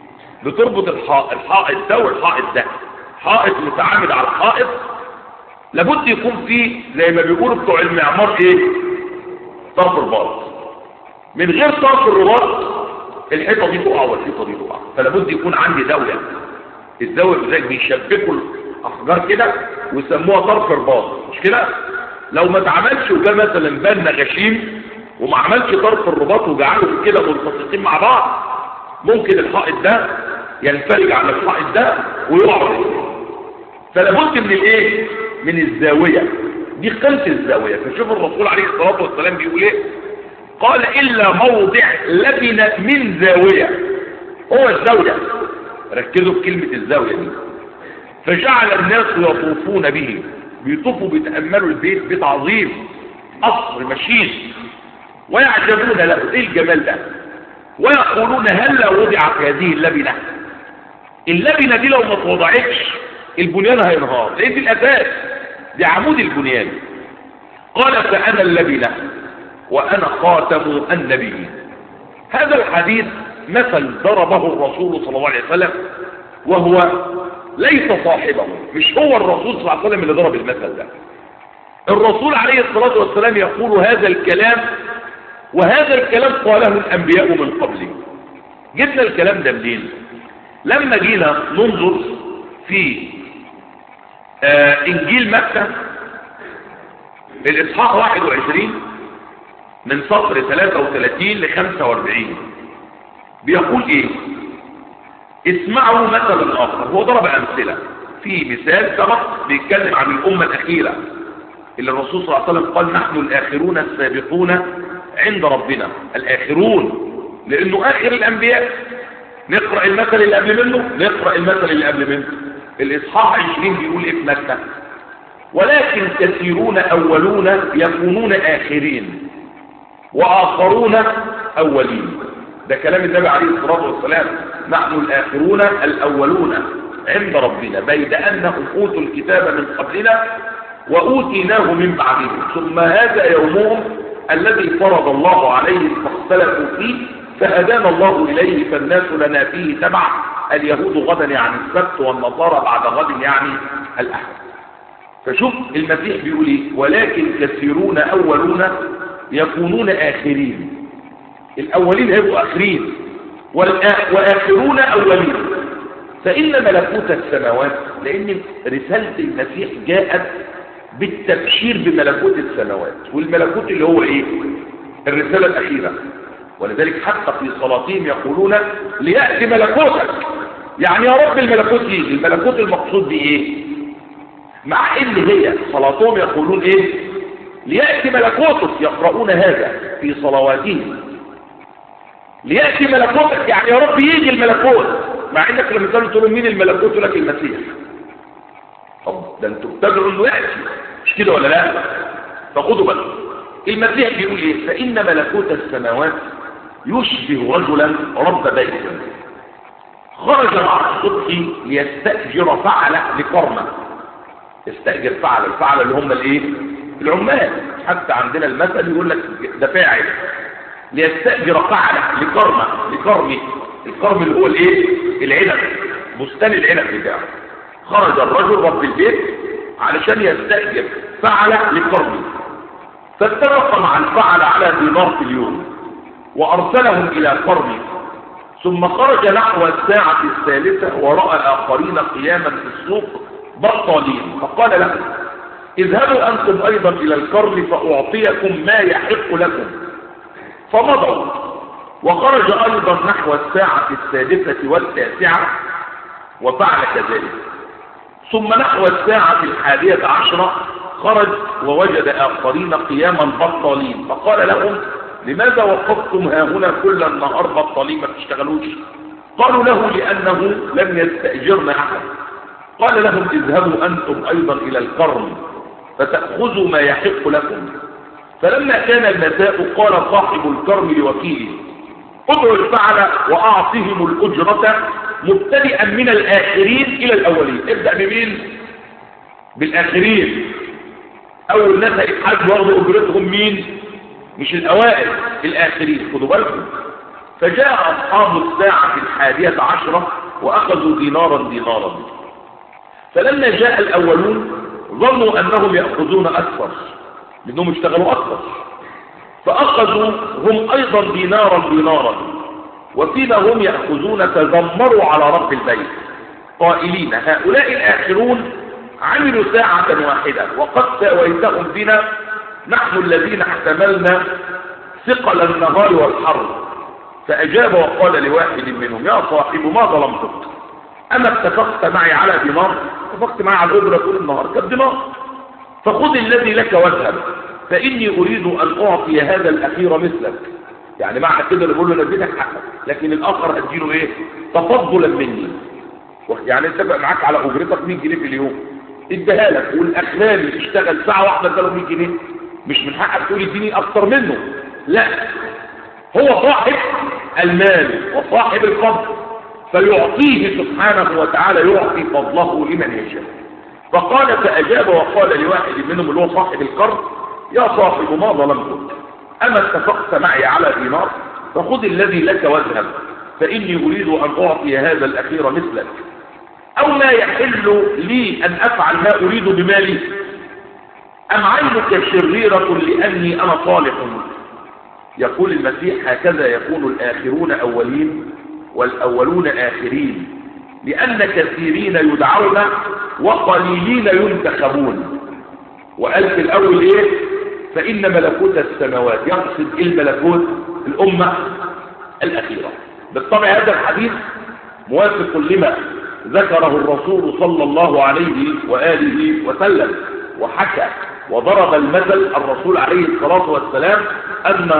بتربط الحائط الحائط ده والحائط ده حائط متعامد على الحائط لابد يكون في زي ما بيقولوا بتوع المعمار ايه طرف رباط من غير طرف الرباط الحيطه دي تقع والحيطه دي تقع فلابد يكون عندي زاويه الزاويه ازاي بيشبكوا الاحجار كده ويسموها طرف رباط مش كده لو ما اتعملش وجا مثلا بنا غشيم وما عملش طرف الرباط وجعله كده ملتصقين مع بعض ممكن الحائط ده ينفرج على الحائط ده ويقع فلابد من الايه من الزاويه دي قيمه الزاويه فشوف الرسول عليه الصلاه والسلام بيقول ايه قال الا موضع لبنه من زاويه هو الزاويه ركزوا في كلمه الزاويه دي فجعل الناس يطوفون به بيطوفوا بيتاملوا البيت بيت عظيم قصر مشين ويعجبون له ايه الجمال ده ويقولون هلا وضعت هذه اللبنه اللبنه دي لو ما اتوضعتش البنيان هينهار لان دي الاساس دي عمود البنيان قال فانا اللبنه وانا خاتم النبيين هذا الحديث مثل ضربه الرسول صلى الله عليه وسلم وهو ليس صاحبه مش هو الرسول صلى الله عليه وسلم اللي ضرب المثل ده الرسول عليه الصلاة والسلام يقول هذا الكلام وهذا الكلام قاله الأنبياء من قبله جبنا الكلام ده منين لما جينا ننظر في آه إنجيل مكة الإصحاح 21 من سطر 33 ل 45 بيقول إيه اسمعوا مثلا آخر هو ضرب أمثلة في مثال سبق بيتكلم عن الأمة الأخيرة اللي الرسول صلى الله عليه وسلم قال نحن الآخرون السابقون عند ربنا الآخرون لأنه آخر الأنبياء نقرأ المثل اللي قبل منه نقرأ المثل اللي قبل منه الإصحاح 20 بيقول إيه في مكة ولكن كثيرون أولون يكونون آخرين وآخرون أولين ده كلام النبي عليه الصلاة والسلام نحن الآخرون الأولون عند ربنا بيد أنهم أوتوا الكتاب من قبلنا وأوتيناه من بعدهم ثم هذا يومهم الذي فرض الله عليهم فاختلفوا فيه فهدانا الله إليه فالناس لنا فيه تبع اليهود غدا يعني السبت والنصارى بعد غد يعني الأحد فشوف المسيح بيقول ايه ولكن كثيرون أولون يكونون آخرين الأولين هيبقوا آخرين وآخرون أولين فإن ملكوت السماوات لأن رسالة المسيح جاءت بالتبشير بملكوت السماوات والملكوت اللي هو ايه الرسالة الأخيرة ولذلك حتى في صلاتهم يقولون ليأتي ملكوتك يعني يا رب الملكوت يجي الملكوت المقصود بايه مع ان هي صلاتهم يقولون ايه ليأتي ملكوتك يقرؤون هذا في صلواتهم ليأتي ملكوتك يعني يا رب يجي الملكوت مع انك لما تقول تقول مين الملكوت لك المسيح طب ده انتوا بتدعوا انه يأتي مش كده ولا لا فخدوا بالكم المسيح بيقول ايه فإن ملكوت السماوات يشبه رجلا رب بيت خرج مع الصبح ليستأجر فعلة لكرمة يستأجر فعلة الفعلة اللي هم الايه العمال حتى عندنا المثل يقول لك ده فاعل ليستأجر فعلة لكرمة لكرمه الكرم اللي هو الايه العنب بستان العنب بتاعه خرج الرجل رب البيت علشان يستأجر فعلة لكرمه فاتفق مع الفعل على دينار في اليوم وأرسلهم إلى قرنه ثم خرج نحو الساعة الثالثة ورأى آخرين قياما في السوق بطالين فقال لهم اذهبوا أنتم أيضا إلى القرن فأعطيكم ما يحق لكم فمضوا وخرج أيضا نحو الساعة السادسة والتاسعة وفعل كذلك ثم نحو الساعة الحادية عشرة خرج ووجد آخرين قياما بطالين فقال لهم لماذا وقفتم ها هنا كل النهار بطالين ما تشتغلوش قالوا له لأنه لم يستأجرنا أحد قال لهم اذهبوا أنتم أيضا إلى القرن فتأخذوا ما يحق لكم فلما كان المساء قال صاحب الكرم لوكيله ادعوا الفعل وأعطهم الأجرة مبتدئا من الآخرين إلى الأولين ابدأ بمين بالآخرين أول ناس هيتحاج واخدوا أجرتهم مين مش الأوائل الآخرين خدوا بالكم فجاء أصحاب الساعة الحادية عشرة وأخذوا دينارا دينارا فلما جاء الأولون ظنوا أنهم يأخذون أكثر لأنهم اشتغلوا أكثر فأخذوا هم أيضا دينارا دينارا وفيما هم يأخذون تذمروا على رب البيت قائلين هؤلاء الآخرون عملوا ساعة واحدة وقد ساويتهم بنا نحن الذين احتملنا ثقل النهار والحر فأجاب وقال لواحد منهم يا صاحب ما ظلمتك أما اتفقت معي على دينار اتفقت معي على الأجرة طول النهار كالدينار فخذ الذي لك واذهب فإني أريد أن أعطي هذا الأخير مثلك يعني معنى كده اللي بقول له نزيدك حقك لكن الآخر هديله إيه تفضلا مني يعني اتفق معاك على أجرتك 100 جنيه في اليوم اديها لك والأخراني اشتغل ساعة واحدة اداله 100 جنيه مش من حقك تقول اديني أكتر منه لا هو صاحب المال وصاحب الفضل فيعطيه سبحانه وتعالى يعطي فضله لمن يشاء فقال فأجاب وقال لواحد منهم اللي هو صاحب القرض يا صاحب ما ظلمتك أما اتفقت معي على دينار فخذ الذي لك واذهب فإني أريد أن أعطي هذا الأخير مثلك أو لا يحل لي أن أفعل ما أريد بمالي أم عينك شريرة لأني أنا صالح يقول المسيح هكذا يكون الآخرون أولين والأولون آخرين لأن كثيرين يدعون وقليلين ينتخبون وقال في الأول إيه فإن ملكوت السماوات يقصد إيه الملكوت الأمة الأخيرة بالطبع هذا الحديث موافق لما ذكره الرسول صلى الله عليه وآله وسلم وحكى وضرب المثل الرسول عليه الصلاة والسلام أن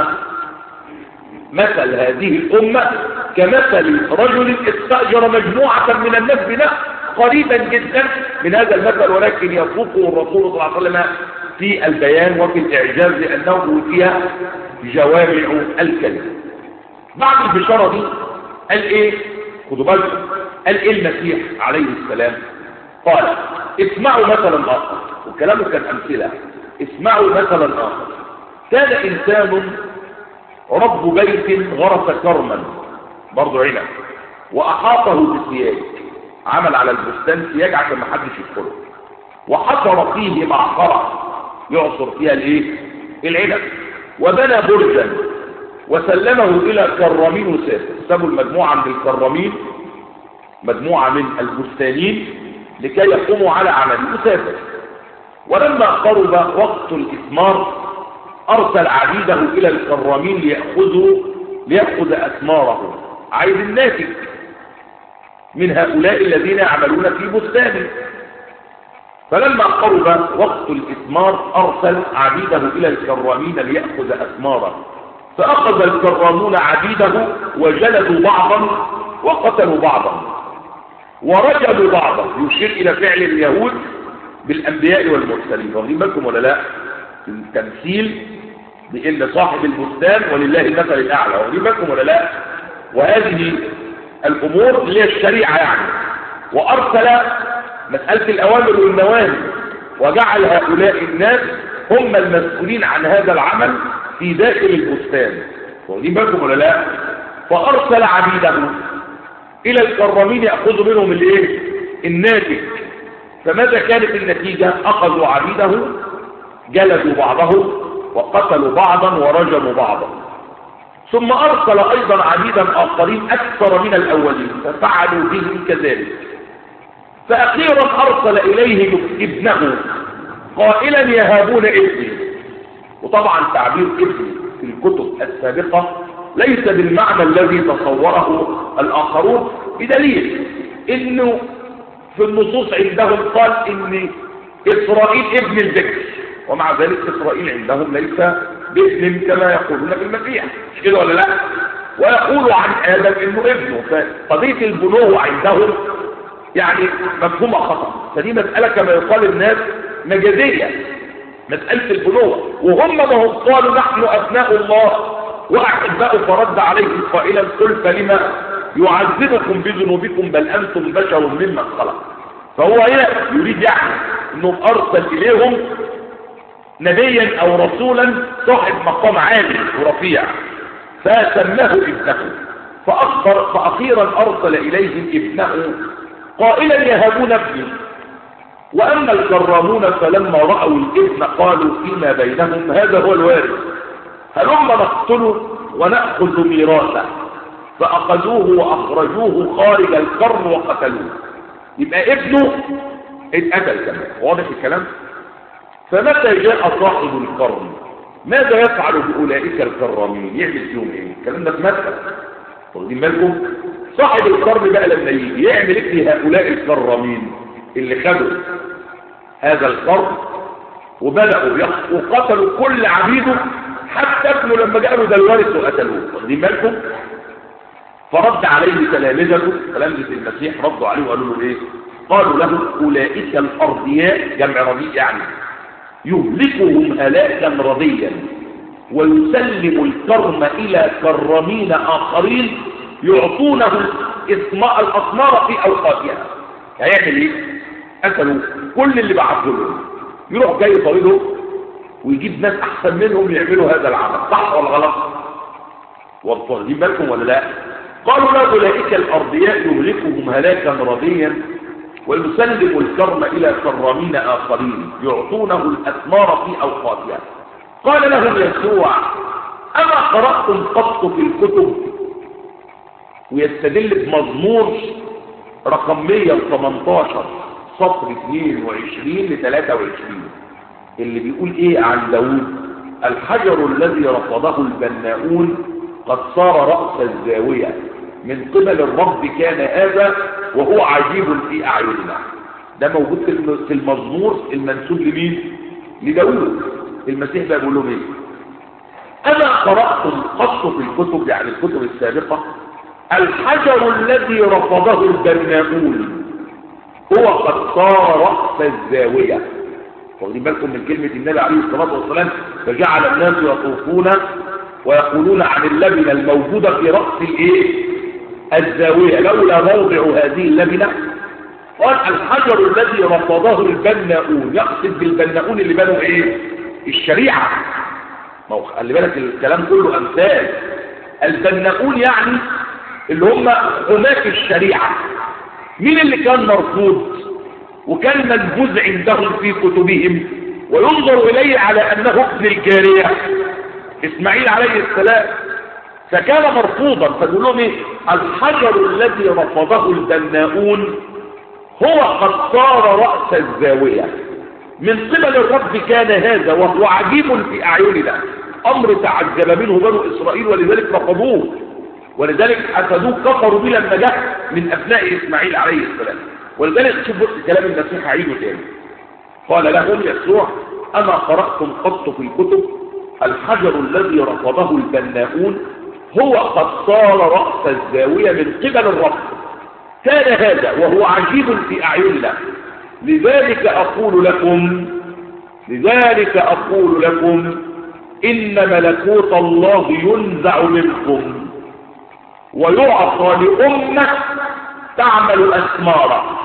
مثل هذه الأمة كمثل رجل استأجر مجموعة من الناس بناء قريبا جدا من هذا المثل ولكن يفوقه الرسول صلى الله عليه وسلم في البيان وفي الإعجاز لأنه أوتي جوامع الكلمة بعد البشارة دي قال إيه خدوا بالكم قال إيه المسيح عليه السلام قال اسمعوا مثلا آخر وكلامه كان أمثلة اسمعوا مثلا آخر كان إنسان رب بيت غرس كرما برضه عنب وأحاطه بسياج عمل على البستان سياج عشان ما حدش يدخله وحصر فيه معصرة يعصر فيها الايه العنب وبنى برجا وسلمه الى كرامين وسافر سابوا المجموعة من الكرامين مجموعة من البستانين لكي يقوموا على عمل وسافر ولما قرب وقت الإثمار أرسل عبيده إلى الكرامين ليأخذوا ليأخذ أثماره عايز الناتج من هؤلاء الذين يعملون في بستانه فلما قرب وقت الإثمار أرسل عبيده إلى الكرامين ليأخذ أثماره فأخذ الكرامون عبيده وجلدوا بعضا وقتلوا بعضا ورجلوا بعضا يشير إلى فعل اليهود بالأنبياء والمرسلين واخدين بالكم ولا لا التمثيل بأن صاحب البستان ولله المثل الأعلى واخدين بالكم ولا لا وهذه الأمور اللي هي الشريعة يعني وأرسل مسألة الأوامر والنواهي وجعل هؤلاء الناس هم المسؤولين عن هذا العمل في داخل البستان واخدين بالكم ولا لا فأرسل عبيده إلى الكرامين يأخذوا منهم الايه الناتج فماذا كانت النتيجة أخذوا عبيده جلدوا بعضهم وقتلوا بعضا ورجموا بعضا ثم أرسل أيضا عبيدا آخرين أكثر من الأولين ففعلوا بهم كذلك فأخيرا أرسل إليهم ابنه قائلا يهابون ابني وطبعا تعبير ابني في الكتب السابقة ليس بالمعنى الذي تصوره الآخرون بدليل انه في النصوص عندهم قال ان إسرائيل ابن الذكر ومع ذلك إسرائيل عندهم ليس باسم كما يقولون في المسيح مش كده ولا لا ويقول عن آدم انه ابنه فقضية البنوة عندهم يعني مفهومة خطأ فدي مسألة كما يقال الناس مجازية مسألة البنوة وهم ما هم قالوا نحن أبناء الله وأحباء فرد عليه قائلا قل فلما يعذبكم بذنوبكم بل أنتم بشر ممن خلق فهو هنا يريد يعني انه ارسل اليهم نبيا او رسولا صاحب مقام عالي ورفيع فسماه ابنه فأخبر فأخيرا أرسل إليهم ابنه قائلا يهبون ابني وأما الكرامون فلما رأوا الإثم قالوا فيما بينهم هذا هو الوارث هلما نقتله ونأخذ ميراثه فأخذوه وأخرجوه خارج القرن وقتلوه يبقى ابنه اتقتل كمان واضح الكلام فمتى جاء صاحب القرن ماذا يفعل بأولئك الكرامين يعمل فيهم ايه الكلام ده في مكة واخدين بالكم صاحب القرن بقى لما يجي يعمل ايه في هؤلاء الكرامين اللي خدوا هذا القرن وبدأوا يخ- وقتلوا كل عبيده حتى ابنه لما جاء له ده الوارث وقتلوه واخدين بالكم فرد عليه تلامذته تلامذة المسيح ردوا عليه وقالوا له ايه قالوا له اولئك الارضياء جمع رديء يعني يهلكهم هلاكا رضيا ويسلم الكرم الى كرمين اخرين يعطونه إثماء الاسمار في اوقاتها هيعمل ايه قتلوا كل اللي بعثوا لهم يروح جاي طريقه ويجيب ناس احسن منهم يعملوا هذا العمل صح ولا غلط واخدين بالكم ولا لا قالوا لا اولئك الارضياء يهلكهم هلاكا رضيا ويسلم الكرم الى كرمين اخرين يعطونه الاثمار في اوقاتها قال لهم يسوع اما قراتم قط في الكتب ويستدل بمزمور رقم 118 سطر 22 ل 23 اللي بيقول ايه عن داوود الحجر الذي رفضه البناؤون قد صار رأس الزاوية من قبل الرب كان هذا وهو عجيب في أعيننا ده موجود في الم- في المزمور المنسوب لمين لداوود المسيح بقى بيقول لهم ايه أما قرأتم قط في الكتب يعني الكتب السابقة الحجر الذي رفضه البناؤون هو قد صار رأس الزاوية واخدين بالكم من كلمة النبي عليه الصلاة والسلام فجعل الناس يطوفون ويقولون عن اللبنة الموجودة في رأس الايه الزاوية لولا موضع هذه اللبنة قال الحجر الذي رفضه البناؤون يقصد بالبناؤون اللي بنوا ايه الشريعة ما هو خلي بالك الكلام كله امثال البناؤون يعني اللي هم حماة الشريعة مين اللي كان مرفوض وكان منبوذ عندهم في كتبهم وينظر إليه على أنه ابن الجارية إسماعيل عليه السلام فكان مرفوضا فقول لهم إيه الحجر الذي رفضه البناؤون هو قد صار رأس الزاوية من قبل الرب كان هذا وهو عجيب في أعيننا أمر تعجب منه بنو إسرائيل ولذلك رفضوه ولذلك حسدوه كفروا به لما جاء من أبناء إسماعيل عليه السلام ولذلك شوف بص كلام المسيح عيده تاني قال لهم يسوع أما قرأتم قط في الكتب الحجر الذي رفضه البناؤون هو قد صار رأس الزاوية من قبل الرب كان هذا وهو عجيب في أعيننا لذلك أقول لكم لذلك أقول لكم إن ملكوت الله ينزع منكم ويعطى لأمة تعمل أثمارا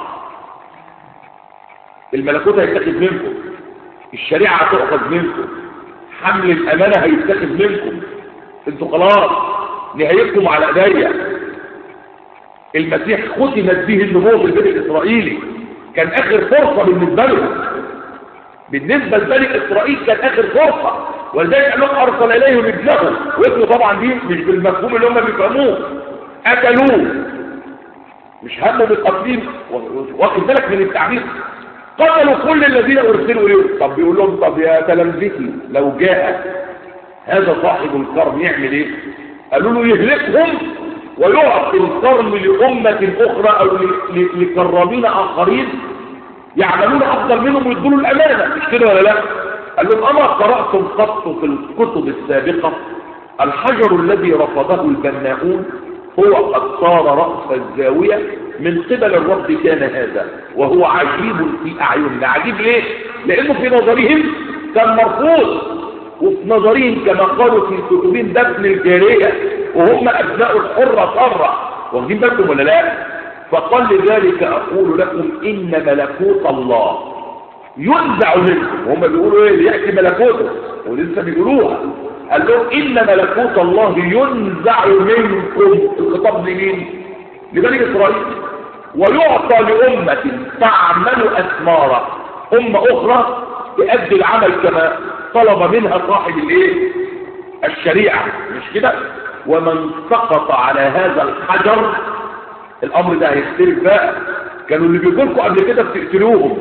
الملكوت هيتاخد منكم الشريعة هتأخذ منكم حمل الأمانة هيتاخد منكم انتوا خلاص نهايتكم على ايديا المسيح ختمت به النبوة في البيت الإسرائيلي كان آخر فرصة بالنسبة لهم بالنسبة لبني إسرائيل كان آخر فرصة ولذلك قال لهم أرسل إليهم ابنه وابنه طبعا دي مش بالمفهوم اللي هم بيفهموه قتلوه مش همه بالتقديم واخد بالك من التعبير قتلوا كل الذين ارسلوا اليه طب بيقول لهم طب يا تلامذتي لو جاء هذا صاحب الكرم يعمل ايه قالوا له يهلكهم ويعطي الكرم لأمة أخرى أو ل- ل- لكرامين آخرين يعملون أفضل منهم ويدوا له الأمانة مش كده ولا لا قال لهم أما قرأتم قط في الكتب السابقة الحجر الذي رفضه البناؤون هو قد صار رأس الزاوية من قبل الرب كان هذا وهو عجيب في أعيننا عجيب ليه؟ لأنه في نظرهم كان مرفوض وفي نظرهم كما قالوا في كتبهم ده ابن الجارية وهم أبناء الحرة طرة واخدين بالكم ولا لا؟ فقال لذلك أقول لكم إن ملكوت الله ينزع منكم وهم بيقولوا ايه يأتي ملكوته ولسه بيقولوها قال لهم إن ملكوت الله ينزع منكم الخطاب لمين لبني إسرائيل ويعطى لأمة تعمل أثمارا أمة أخرى تؤدي العمل كما طلب منها صاحب الايه الشريعة مش كده ومن سقط على هذا الحجر الأمر ده هيختلف بقى كانوا اللي بيقولكوا قبل كده بتقتلوهم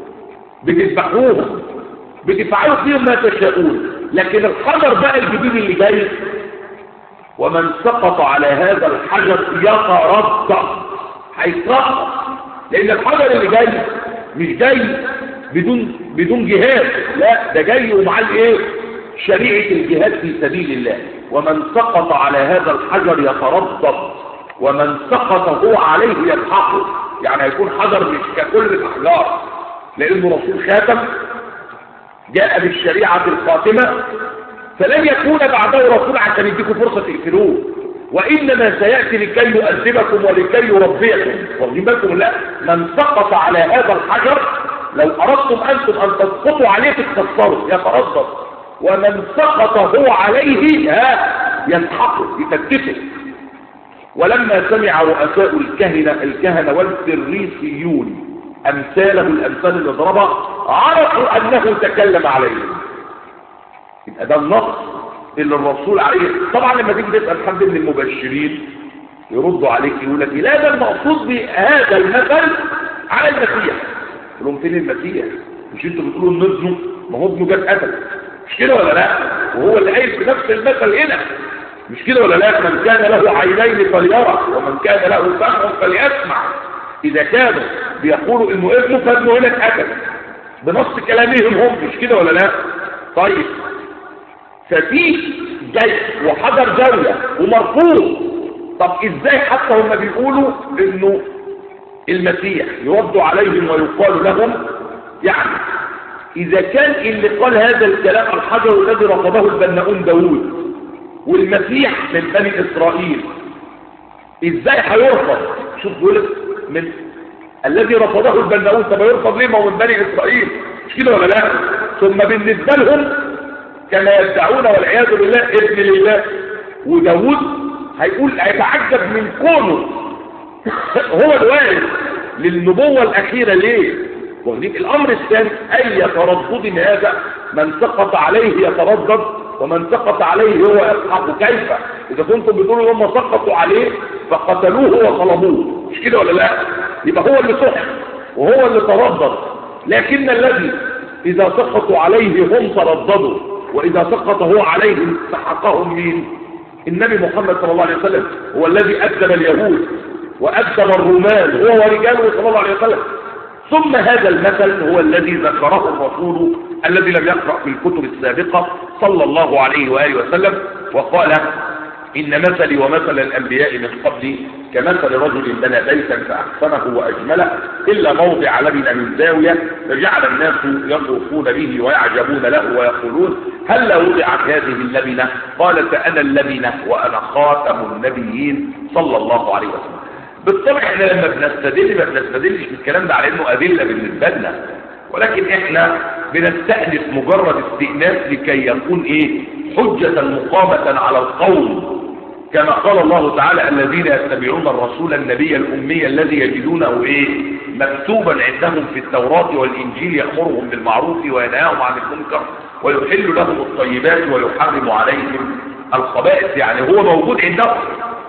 بتذبحوهم بتفعلوا فيهم ما تشاءون لكن الحجر بقى الجديد اللي جاي ومن سقط على هذا الحجر يتردد هيسقط لان الحجر اللي جاي مش جاي بدون بدون جهاد لا ده جاي ومعاه الايه شريعه الجهاد في سبيل الله ومن سقط على هذا الحجر يتردد ومن سقط هو عليه يلحقه يعني هيكون حجر مش ككل الاحجار لانه رسول خاتم جاء بالشريعه الخاتمه فلن يكون بعده رسول عشان يديكم فرصه تقتلوه وانما سياتي لكي يؤدبكم ولكي يربيكم واخدين بالكم لا من سقط على هذا الحجر لو اردتم انتم ان تسقطوا عليه تتكسروا يتردد ومن سقط هو عليه ها يلحقه يفتته ولما سمع رؤساء الكهنة الكهنة والفريسيون أمثاله الأمثال اللي ضربها عرفوا أنه تكلم عليهم يبقى ده النص اللي الرسول عليه طبعا لما تيجي تسأل حد من المبشرين يردوا عليك يقول لك لا ده المقصود بهذا المثل على المسيح يقول لهم فين المسيح مش انتوا بتقولوا ان ابنه ما هو ابنه جاب قتل مش كده ولا لا وهو اللي قايل في نفس المثل هنا مش كده ولا لا من كان له عينين فليرى ومن كان له سمع فليسمع اذا كانوا بيقولوا انه ابنه فابنه هنا اتقتل بنص كلامهم هم مش كده ولا لا طيب ففي جيش وحجر زاويه ومرفوض طب ازاي حتى هم بيقولوا انه المسيح يرد عليهم ويقال لهم يعني اذا كان اللي قال هذا الكلام الحجر الذي رفضه البناؤون داوود والمسيح من بني اسرائيل ازاي هيرفض شوف بيقول من الذي رفضه البناؤون طب يرفض ليه ما هو من بني اسرائيل مش كده ولا لا ثم بالنسبه لهم كما يدعون والعياذ بالله ابن لله وداوود هيقول هيتعجب من كونه هو الوارث للنبوه الاخيره ليه واخدين الامر الثاني اي تردد هذا من سقط عليه يتردد ومن سقط عليه هو يسحق كيف اذا كنتم بتقولوا هم سقطوا عليه فقتلوه وصلبوه مش كده ولا لا يبقى هو اللي سحق وهو اللي تردد لكن الذي اذا سقطوا عليه هم ترددوا واذا سقط هو عليهم سحقهم مين النبي محمد صلى الله عليه وسلم هو الذي أدب اليهود وأدب الرومان هو ورجاله صلى الله عليه وسلم ثم هذا المثل هو الذي ذكره الرسول الذي لم يقرأ في الكتب السابقة صلى الله عليه وآله وسلم وقال إن مثلي ومثل الأنبياء من قبلي كمثل رجل بنى بيتا فأحسنه وأجمله إلا موضع لبن من زاوية فجعل الناس يطوفون به ويعجبون له ويقولون هل لا وضعت هذه اللبنة قال فأنا اللبنة وأنا خاتم النبيين صلى الله عليه وسلم بالطبع احنا لما بنستدل ما بنستدلش بالكلام ده على انه ادله بالنسبه لنا ولكن احنا بنستأنف مجرد استئناس لكي يكون ايه حجة مقامة على القوم كما قال الله تعالى الذين يتبعون الرسول النبي الأمي الذي يجدونه ايه مكتوبا عندهم في التوراة والإنجيل يأمرهم بالمعروف وينهاهم عن المنكر ويحل لهم الطيبات ويحرم عليهم الخبائث يعني هو موجود عندهم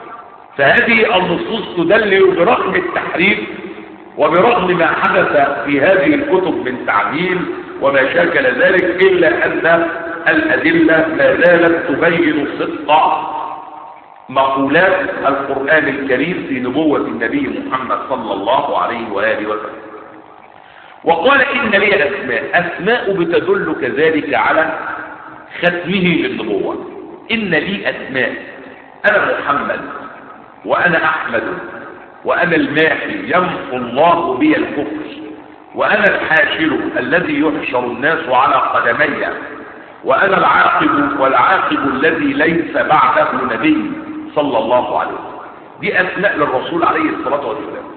فهذه النصوص تدلل برغم التحريف وبرغم ما حدث في هذه الكتب من تعديل وما شاكل ذلك إلا أن الأدلة ما زالت تبين صدق مقولات القرآن الكريم في نبوة النبي محمد صلى الله عليه وآله وسلم وقال إن لي أسماء أسماء بتدل كذلك على ختمه للنبوة إن لي أسماء أنا محمد وأنا أحمد وأنا الماحي يمحو الله بي الكفر وأنا الحاشر الذي يحشر الناس على قدمي وأنا العاقب والعاقب الذي ليس بعده نبي صلى الله عليه وسلم دي أسماء للرسول عليه الصلاة والسلام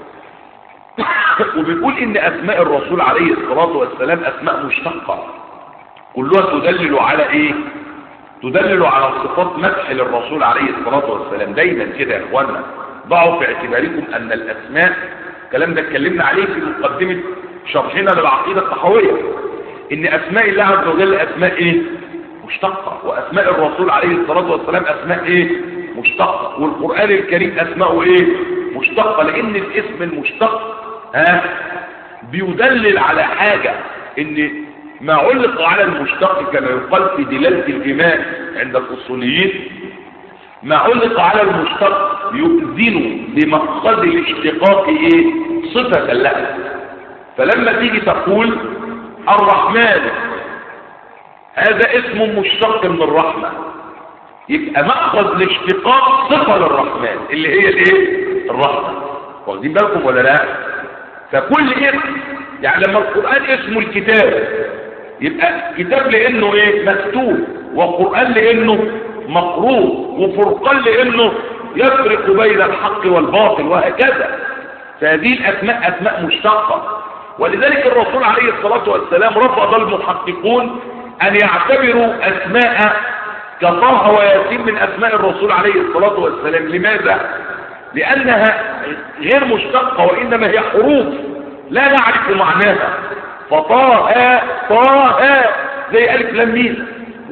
وبنقول إن أسماء الرسول عليه الصلاة والسلام أسماء مشتقة كلها تدلل على إيه تدلل على صفات مدح للرسول عليه الصلاة والسلام دايما كده يا إخوانا ضعوا في اعتباركم أن الأسماء الكلام ده اتكلمنا عليه في مقدمة شرحنا للعقيدة الطحوية ان اسماء الله عز وجل اسماء ايه مشتقة واسماء الرسول عليه الصلاة والسلام اسماء ايه مشتقة والقرآن الكريم اسماءه ايه مشتقة لان الاسم المشتق ها بيدلل على حاجة ان ما علق على المشتق كما يقال في دلالة الإيمان عند الأصوليين ما علق على المشتق يؤذن بمقصد الاشتقاق ايه صفة له فلما تيجي تقول الرحمن هذا اسم مشتق من الرحمة يبقى مأخذ الاشتقاق صفة للرحمن اللي هي الايه الرحمة واخدين بالكم ولا لا فكل اسم يعني لما القرآن اسمه الكتاب يبقى كتاب لانه ايه مكتوب وقرآن لانه مقروء وفرقان لانه يفرق بين الحق والباطل وهكذا فهذه الاسماء اسماء مشتقة ولذلك الرسول عليه الصلاة والسلام رفض المحققون ان يعتبروا اسماء كطه وياسين من اسماء الرسول عليه الصلاة والسلام لماذا لانها غير مشتقة وانما هي حروف لا نعرف معناها فطه طه زي ألف لام ميم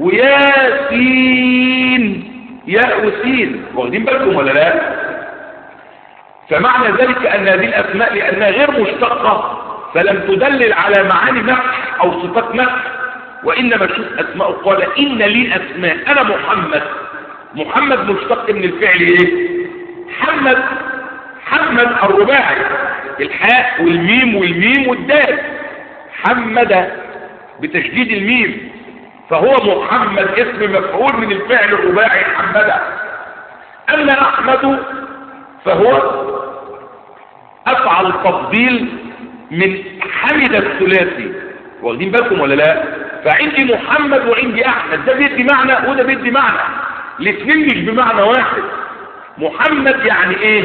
وياسين ياء وسين واخدين بالكم ولا لا فمعنى ذلك أن هذه الأسماء لأنها غير مشتقة فلم تدلل على معاني مدح أو صفات مدح وإنما شوف أسماء قال إن لي أسماء أنا محمد محمد مشتق من الفعل إيه حمد حمد الرباعي الحاء والميم والميم والدال حمد بتشديد الميم فهو محمد اسم مفعول من الفعل الرباعي حمد أما أحمد فهو أفعل تفضيل من حمد الثلاثي واخدين بالكم ولا لا فعندي محمد وعندي أحمد ده بيدي معنى وده بيدي معنى الاثنين مش بمعنى واحد محمد يعني ايه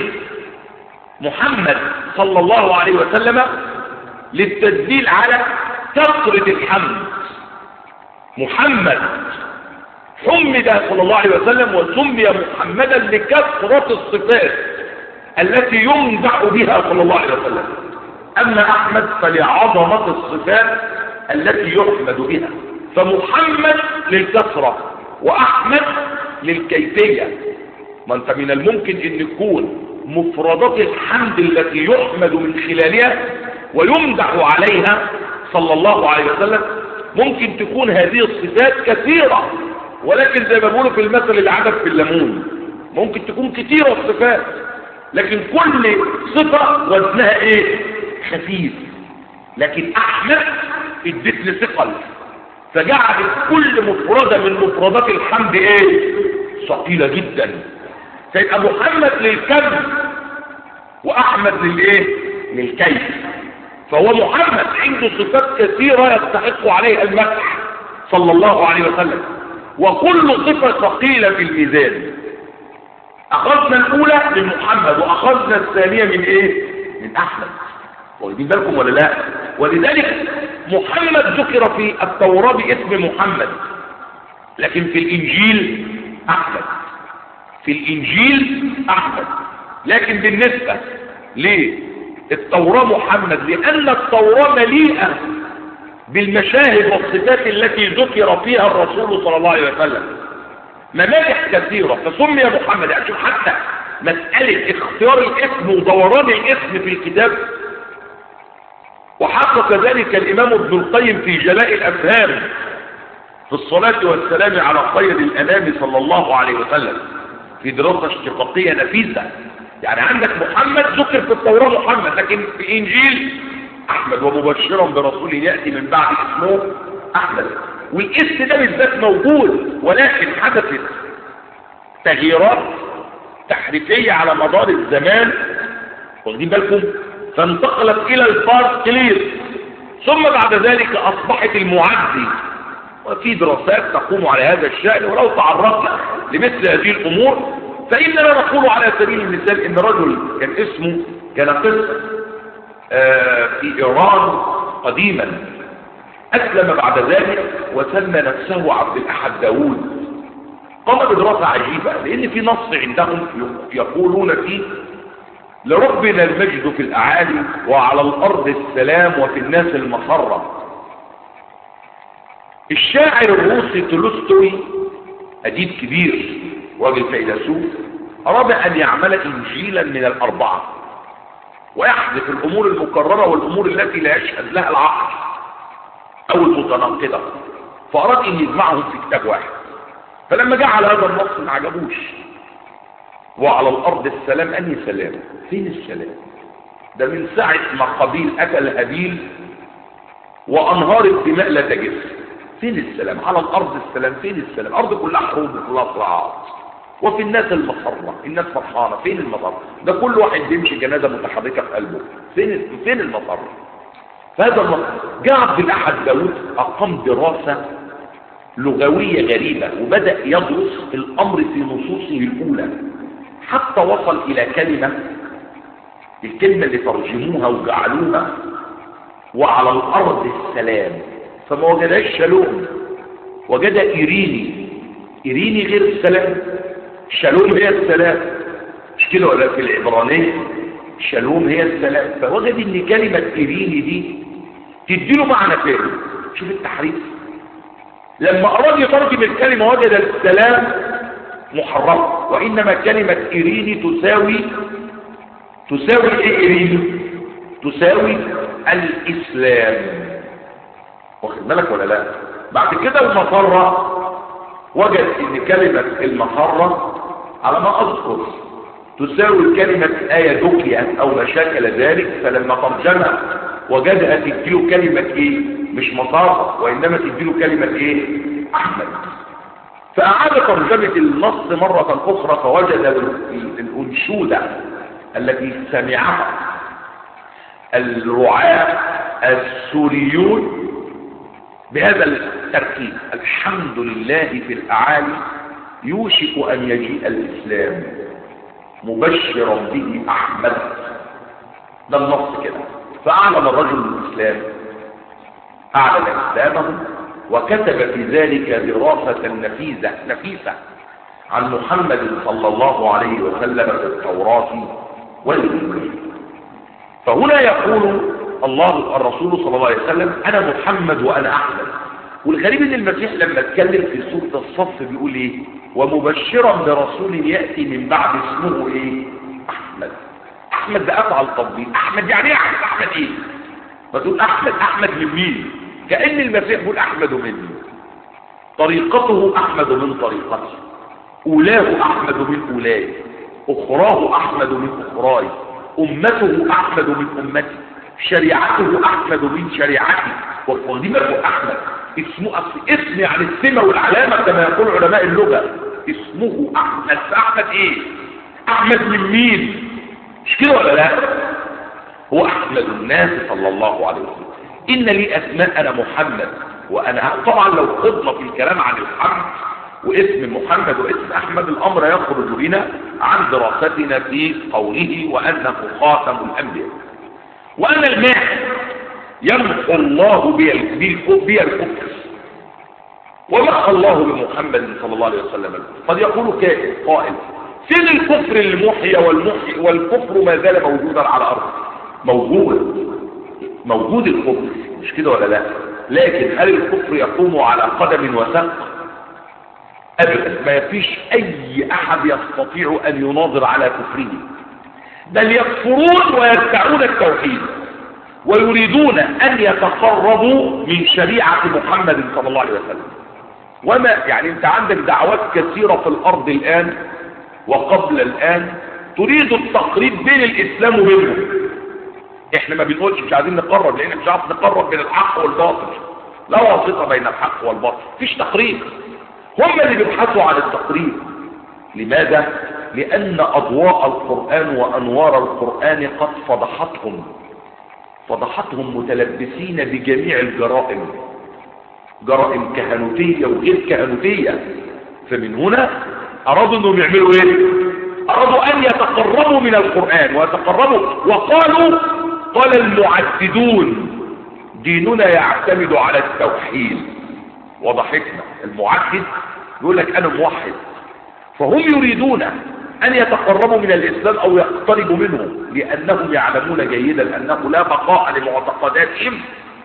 محمد صلى الله عليه وسلم للتدليل على كثرة الحمد محمد حمد صلى الله عليه وسلم وسمي محمدا لكثرة الصفات التي يمدح بها صلى الله عليه وسلم أما أحمد فلعظمة الصفات التي يحمد بها فمحمد للكثرة وأحمد للكيفية ما أنت من الممكن أن يكون مفردات الحمد التي يحمد من خلالها ويمدح عليها صلى الله عليه وسلم ممكن تكون هذه الصفات كثيرة ولكن زي ما بيقولوا في المثل العدد في الليمون ممكن تكون كثيرة الصفات لكن كل صفة وزنها ايه خفيف لكن احمد ادتني ثقل فجعلت كل مفردة من مفردات الحمد ايه ثقيلة جدا فيبقى محمد للكم واحمد للايه للكيف فهو محمد عنده صفات كثيرة يستحق عليها المدح صلى الله عليه وسلم وكل صفة ثقيلة في الميزان اخذنا الاولى من محمد واخذنا الثانية من ايه من احمد واخدين بالكم ولا لا ولذلك محمد ذكر في التوراة باسم محمد لكن في الانجيل احمد في الانجيل احمد لكن بالنسبة للتوراة محمد لان التوراة مليئة بالمشاهد والصفات التي ذكر فيها الرسول صلى الله عليه وسلم ممادح كثيرة فسمي محمد يعني شوف حتى مسألة اختيار الاسم ودوران الاسم في الكتاب وحقق ذلك الإمام ابن القيم في جلاء الأفهام في الصلاة والسلام على خير الأنام صلى الله عليه وسلم في دراسة اشتقاقية نفيسة يعني عندك محمد ذكر في التوراة محمد لكن في الإنجيل أحمد ومبشرا برسول يأتي من بعد اسمه أحمد والاسم ده بالذات موجود ولكن حدثت تغييرات تحريفية على مدار الزمان واخدين بالكم فانتقلت الى الفارسكلير ثم بعد ذلك اصبحت المعدي وفي دراسات تقوم على هذا الشأن ولو تعرضنا لمثل هذه الامور فاننا نقول على سبيل المثال ان رجل كان اسمه كان قصة آه في ايران قديما اسلم بعد ذلك وسمى نفسه عبد الاحد داوود قام بدراسة عجيبة لان في نص عندهم يقولون فيه لربنا المجد في الأعالي وعلى الأرض السلام وفي الناس المسرة الشاعر الروسي تولستوي أديب كبير راجل فيلسوف أراد أن يعمل إنجيلا من الأربعة ويحذف الأمور المكررة والأمور التي لا يشهد لها العقل أو المتناقضة فأراد أن يجمعهم في كتاب واحد فلما جعل هذا النص ما عجبوش وعلى الأرض السلام أنهي سلام فين السلام ده من ساعة ما قبيل أكل هابيل وأنهار الدماء لا تجف فين السلام على الأرض السلام فين السلام الأرض كلها حروب وكلها صراعات وفي الناس المسرة الناس فرحانة فين المسرة ده كل واحد بيمشي جنازة متحركة في قلبه فين فين المسرة فهذا المسرة جاء عبد الأحد داود أقام دراسة لغوية غريبة وبدأ يدرس الأمر في نصوصه الأولى حتى وصل إلى كلمة الكلمة اللي ترجموها وجعلوها وعلى الأرض السلام فما وجدهاش شالوم وجد إيريني إيريني غير السلام شالوم هي السلام مش كده ولا في العبرانية شالوم هي السلام فوجد ان كلمة إيريني دي تديله معنى تاني شوف التحريف لما أراد يترجم الكلمة وجد السلام محرم وإنما كلمة إيريني تساوي تساوي إيه إيريني تساوي الإسلام واخد بالك ولا لا بعد كده المفرة وجد ان كلمة المفرة على ما اذكر تساوي كلمة آية دكية او ما شاكل ذلك فلما ترجمها وجدها تديله كلمة ايه مش مصارة وانما تديله كلمة ايه احمد فاعاد ترجمة النص مرة اخرى فوجد الانشودة التي سمعها الرعاة السوريون بهذا التركيب الحمد لله في الأعالي يوشك أن يجيء الإسلام مبشرا به أحمد ده النص كده فأعلن الرجل الإسلام أعلن إسلامه وكتب في ذلك دراسة نفيسة نفيسة عن محمد صلى الله عليه وسلم في التوراة والإنجيل فهنا يقول الله الرسول صلى الله عليه وسلم انا محمد وانا احمد والغريب ان المسيح لما اتكلم في سوره الصف بيقول ايه ومبشرا برسول ياتي من بعد اسمه ايه احمد احمد ده افعل تفضيل احمد يعني ايه احمد احمد ايه فتقول احمد احمد من مين كان المسيح بيقول احمد مني طريقته احمد من طريقتي اولاه احمد من اولاي اخراه احمد من اخراي امته احمد من امتي شريعته احمد من شريعتي وقديمته احمد اسمه أصل اسم يعني السمة والعلامة كما يقول علماء اللغة اسمه احمد فاحمد ايه احمد من مين مش كده ولا لا هو احمد الناس صلى الله عليه وسلم ان لي اسماء انا محمد وانا طبعا لو خضنا في الكلام عن الحمد واسم محمد واسم احمد الامر يخرج بنا عن دراستنا في قوله وانه خاتم الانبياء وأن الماء يمحو الله بي الكفر ومحى الله بمحمد صلى الله عليه وسلم قد يقول كائن قائل فين الكفر المحيى والمحيى والكفر ما زال موجودا على الأرض موجود موجود الكفر مش كده ولا لا لكن هل الكفر يقوم على قدم وساق أبدا ما فيش أي أحد يستطيع أن يناظر على كفره بل يكفرون ويدعون التوحيد ويريدون أن يتقربوا من شريعة محمد صلى الله عليه وسلم وما يعني انت عندك دعوات كثيرة في الأرض الآن وقبل الآن تريد التقريب بين الإسلام وبينهم احنا ما بنقولش مش عايزين نقرب لان مش عارف نقرب بين الحق والباطل لا واسطة بين الحق والباطل مفيش تقريب هم اللي بيبحثوا عن التقريب لماذا لأن أضواء القرآن وأنوار القرآن قد فضحتهم فضحتهم متلبسين بجميع الجرائم جرائم كهنوتية وغير كهنوتية فمن هنا أرادوا أنهم يعملوا إيه أرادوا أن يتقربوا من القرآن ويتقربوا وقالوا قال المعددون ديننا يعتمد على التوحيد وضحكنا المعدد يقول لك أنا موحد فهم يريدون أن يتقربوا من الإسلام أو يقتربوا منه لأنهم يعلمون جيدا أنه لا بقاء لمعتقداتهم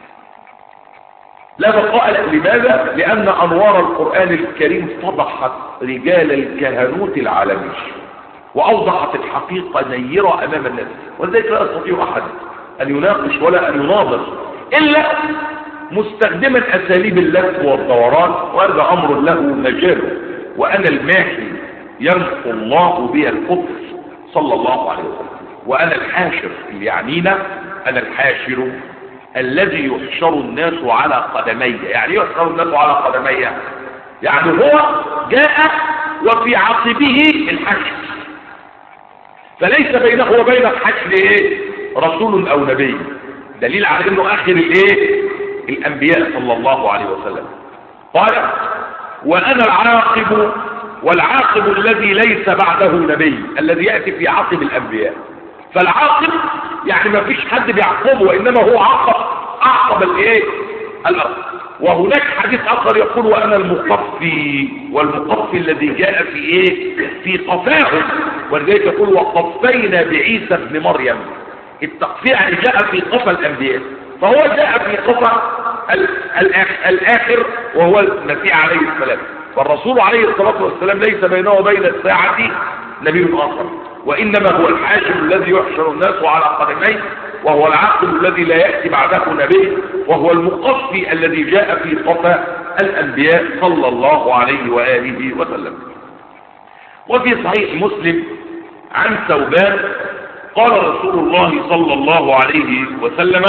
لا بقاء لماذا؟ لأن أنوار القرآن الكريم فضحت رجال الكهنوت العالمي وأوضحت الحقيقة نيرة أمام الناس ولذلك لا يستطيع أحد أن يناقش ولا أن يناظر إلا مستخدما أساليب اللف والدوران وهذا أمر له مجاله وأنا الماحي يمحو الله بي الكفر صلى الله عليه وسلم وأنا الحاشر اللي يعنينا أنا الحاشر الذي يحشر الناس على قدمي يعني يحشر الناس على قدمي يعني هو جاء وفي عقبه الحشر فليس بينه وبين الحشر ايه رسول او نبي دليل على انه اخر الايه الانبياء صلى الله عليه وسلم قال وانا العاقب والعاقب الذي ليس بعده نبي الذي يأتي في عقب الانبياء فالعاقب يعني ما فيش حد بيعقبه وانما هو عقب اعقب الايه الارض وهناك حديث اخر يقول وانا المقفي والمقفي الذي جاء في ايه في قفاه ولذلك يقول وقفينا بعيسى ابن مريم التقفيع يعني جاء في قفا الانبياء فهو جاء في قفا الاخر وهو المسيح عليه السلام فالرسول عليه الصلاة والسلام ليس بينه وبين الساعة نبي اخر وانما هو الحاكم الذي يحشر الناس على قدميه وهو العاقل الذي لا يأتي بعده نبي وهو المقفي الذي جاء في قفا الأنبياء صلى الله عليه وآله وسلم وفي صحيح مسلم عن ثوبان قال رسول الله صلى الله عليه وسلم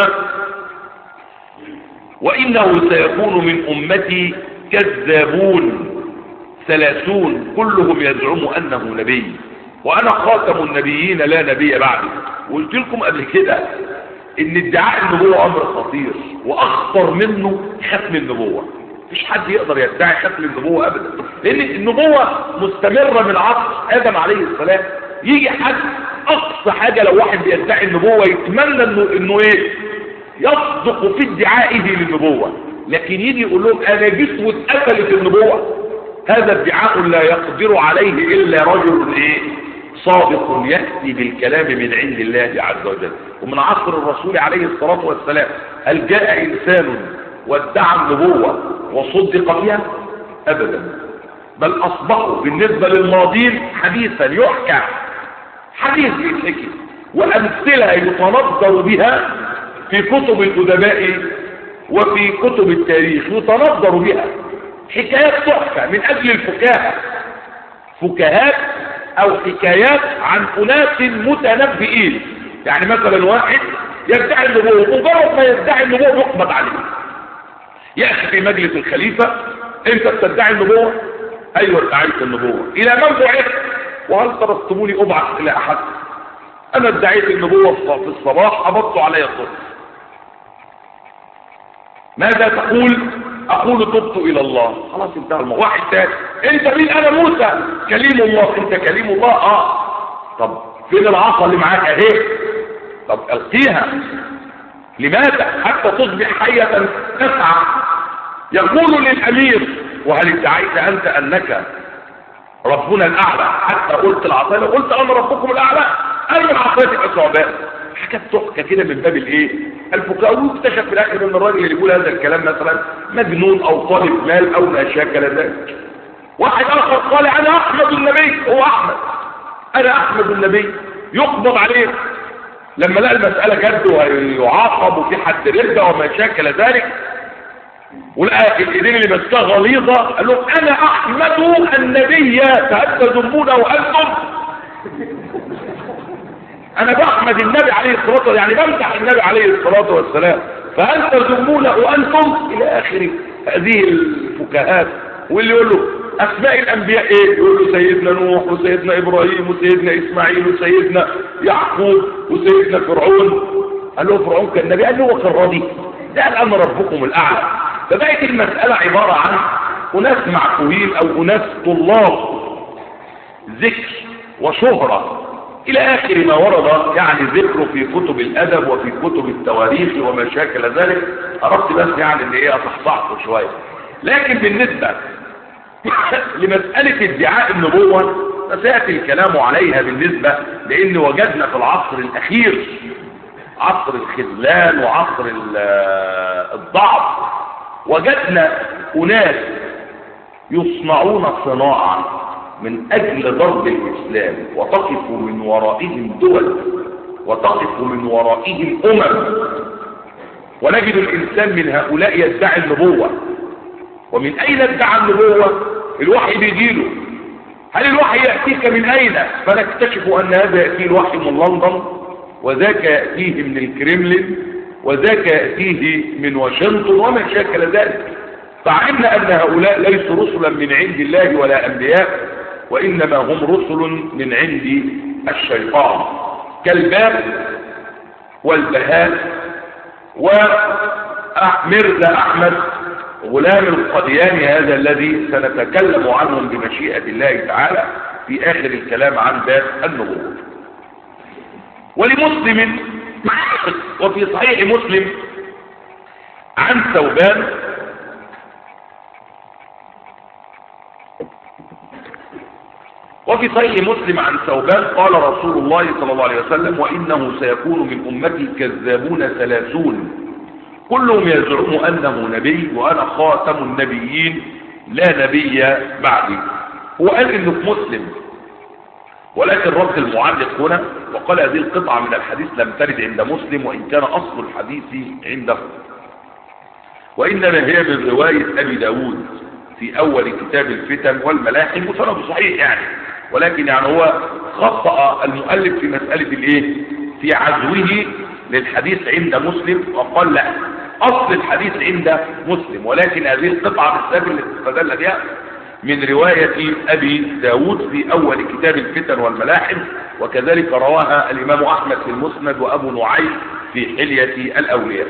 وإنه سيكون من أمتي كذابون ثلاثون كلهم يزعم أنه نبي وأنا خاتم النبيين لا نبي بعدي وقلت لكم قبل كده ان ادعاء النبوة امر خطير واخطر منه ختم النبوة مفيش حد يقدر يدعي ختم النبوة ابدا لان النبوة مستمرة من عصر ادم عليه السلام يجي حد اقصى حاجة لو واحد بيدعي النبوة يتمنى انه, إنه ايه يصدق في ادعائه للنبوة لكن يجي يقول لهم انا جيت واتقفلت النبوة هذا ادعاء لا يقدر عليه الا رجل ايه صادق يأتي بالكلام من عند الله عز وجل ومن عصر الرسول عليه الصلاة والسلام هل جاء إنسان وادعى النبوة وصدق بها أبدا بل أصبحوا بالنسبة للماضين حديثا يحكى حديث يتحكي وأمثلة يتنظر بها في كتب الأدباء وفي كتب التاريخ يتنظر بها حكايات تحكى من أجل الفكاهة فكاهات او حكايات عن اناس متنبئين يعني مثلا واحد يدعي النبوة مجرد ما يدعي النبوة يقبض عليه يأتي في مجلس الخليفة انت بتدعي النبوة ايوه ادعيت النبوة الى من بعثت وهل ترستموني ابعث الى احد انا ادعيت النبوة في الصباح قبضت علي الصبح ماذا تقول اقول تبت الى الله خلاص انتهى الموضوع واحد تاني انت مين انا موسى كليم الله انت كليم الله اه طب فين العصا اللي معاك اهي طب القيها لماذا حتى تصبح حية تسعى يقول للامير وهل ادعيت انت انك ربنا الاعلى حتى قلت العصايه قلت انا ربكم الاعلى اي العصايه تبقى ثعبان حاجات تحكى كده من باب الايه الفكاهه واكتشف في الاخر ان الراجل اللي يقول هذا الكلام مثلا مجنون او طالب مال او ما شاكل ذلك واحد اخر قال انا احمد النبي هو احمد انا احمد النبي يقبض عليه لما لقى المسألة جد ويعاقب وفي حد ردة وما شاكل ذلك ولقى الايدين اللي مسكها غليظة قال لهم انا احمد النبي فهل تذمونه انتم انا بحمد النبي عليه الصلاة والسلام يعني بمدح النبي عليه الصلاة والسلام فهل تذمونه انتم الى اخر هذه الفكاهات واللي يقول له اسماء الانبياء ايه يقول له سيدنا نوح وسيدنا ابراهيم وسيدنا اسماعيل وسيدنا يعقوب وسيدنا فرعون قال له فرعون كان نبي قال له هو كان راضي ده الان ربكم الاعلى فبقت المسألة عبارة عن اناس معقولين او اناس طلاب ذكر وشهرة الى اخر ما ورد يعني ذكره في كتب الادب وفي كتب التواريخ وما شاكل ذلك اردت بس يعني ان ايه اصحصحته شوية لكن بالنسبة لمسألة ادعاء النبوة فسيأتي الكلام عليها بالنسبة لأن وجدنا في العصر الأخير عصر الخذلان وعصر الضعف وجدنا أناس يصنعون صناعة من أجل ضرب الإسلام وتقف من ورائهم دول وتقف من ورائهم أمم ونجد الإنسان من هؤلاء يدعي النبوة ومن أين ادعى النبوة الوحي بيجيله هل الوحي يأتيك من أين فنكتشف أن هذا يأتي الوحي من لندن وذاك يأتيه من الكريملين وذاك يأتيه من واشنطن وما شاكل ذلك فعلمنا أن هؤلاء ليسوا رسلا من عند الله ولا أنبياء وإنما هم رسل من عند الشيطان كالباب والبهاء ومرزا أحمد غلام القدياني هذا الذي سنتكلم عنهم بمشيئة الله تعالى في آخر الكلام عن باب النبوة ولمسلم وفي صحيح مسلم عن ثوبان وفي صحيح مسلم عن ثوبان قال رسول الله صلى الله عليه وسلم وإنه سيكون من أمتي كذابون ثلاثون كلهم يزعم أنه نبي وأنا خاتم النبيين لا نبي بعدي هو قال إنه في مسلم ولكن رد المعلق هنا وقال هذه القطعة من الحديث لم ترد عند مسلم وإن كان أصل الحديث عنده وإنما هي من رواية أبي داود في أول كتاب الفتن والملاحم وسنده صحيح يعني ولكن يعني هو خطأ المؤلف في مسألة الايه في عزوه للحديث عند مسلم وقال لا اصل الحديث عند مسلم ولكن هذه القطعة بالسبب اللي استدل بها من رواية ابي داود في اول كتاب الفتن والملاحم وكذلك رواها الامام احمد في المسند وابو نعيم في حلية الاولياء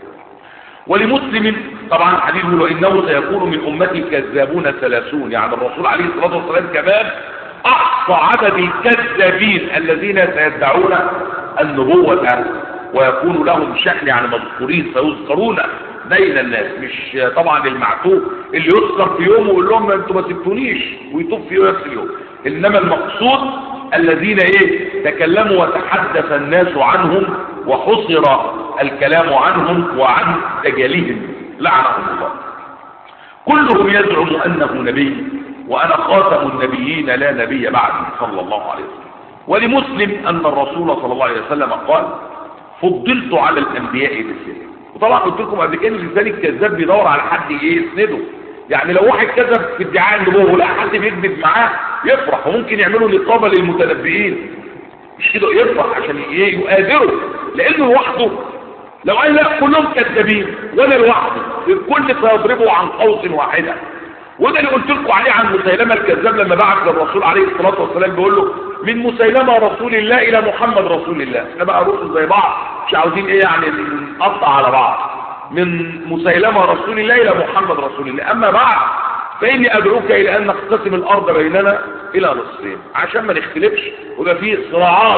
ولمسلم طبعا حديث وانه سيكون من امتي كذابون ثلاثون يعني الرسول عليه الصلاة والسلام كمان اقصى عدد الكذابين الذين سيدعون النبوة ويكون لهم شأن يعني مذكورين سيذكرون بين الناس مش طبعا المعتوه اللي يذكر في يوم ويقول لهم انتوا ما سبتونيش ويطوف في نفس اليوم انما المقصود الذين ايه تكلموا وتحدث الناس عنهم وحصر الكلام عنهم وعن دجالهم لعنهم الله كلهم يزعم انه نبي وانا خاتم النبيين لا نبي بعدي صلى الله عليه وسلم ولمسلم ان الرسول صلى الله عليه وسلم قال فضلت على الانبياء بالسنة وطبعا قلت لكم قبل كده الانسان الكذاب بيدور على حد ايه يسنده يعني لو واحد كذب في ادعاء النبوه ولا حد بيكذب معاه يفرح وممكن يعملوا نقابه للمتنبئين مش كده يفرح عشان ايه يقادروا لانه لوحده لو قال لا كلهم كذابين وانا لوحدي الكل سيضربوا عن قوس واحده وده اللي قلت لكم عليه عن مسيلمة الكذاب لما بعث للرسول عليه الصلاة والسلام بيقول له من مسيلمة رسول الله إلى محمد رسول الله احنا بقى رسل زي بعض مش عاوزين ايه يعني نقطع على بعض من مسيلمة رسول الله إلى محمد رسول الله أما بعد فإني أدعوك إلى أن نقتسم الأرض بيننا إلى نصفين عشان ما نختلفش ويبقى فيه صراعات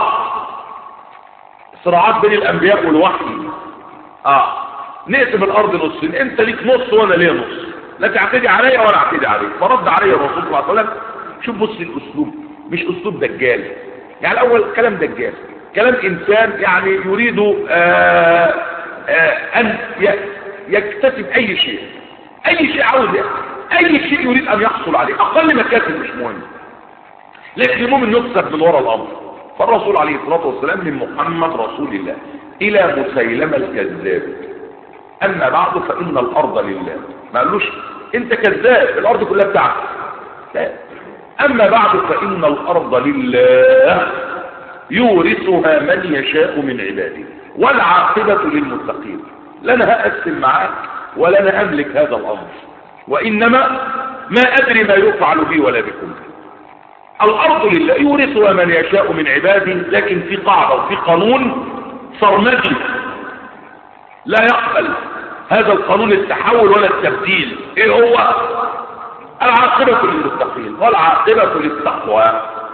صراعات بين الأنبياء والوحي اه نقسم الأرض نصين أنت ليك نص وأنا ليا نص لا تعتدي عليا ولا اعتدي عليك فرد علي الرسول صلى الله عليه وسلم شوف بص الاسلوب مش اسلوب دجال يعني الاول كلام دجال كلام انسان يعني يريد آآ آآ ان يكتسب اي شيء اي شيء عاوز اي شيء يريد ان يحصل عليه اقل مكاسب مش مهم لكن المهم انه يكسب من وراء الامر فالرسول عليه الصلاه والسلام من محمد رسول الله الى مسيلمه الكذاب اما بعد فان الارض لله ما قالوش انت كذاب الارض كلها بتاعتك لا اما بعد فان الارض لله يورثها من يشاء من عباده والعاقبة للمتقين لا انا هقسم معاك ولا انا املك هذا الامر وانما ما ادري ما يفعل بي ولا بكم الارض لله يورثها من يشاء من عباده لكن في قاعدة وفي قانون صرمجي لا يقبل هذا القانون التحول ولا التبديل ايه هو العاقبة للمتقين والعاقبة للتقوى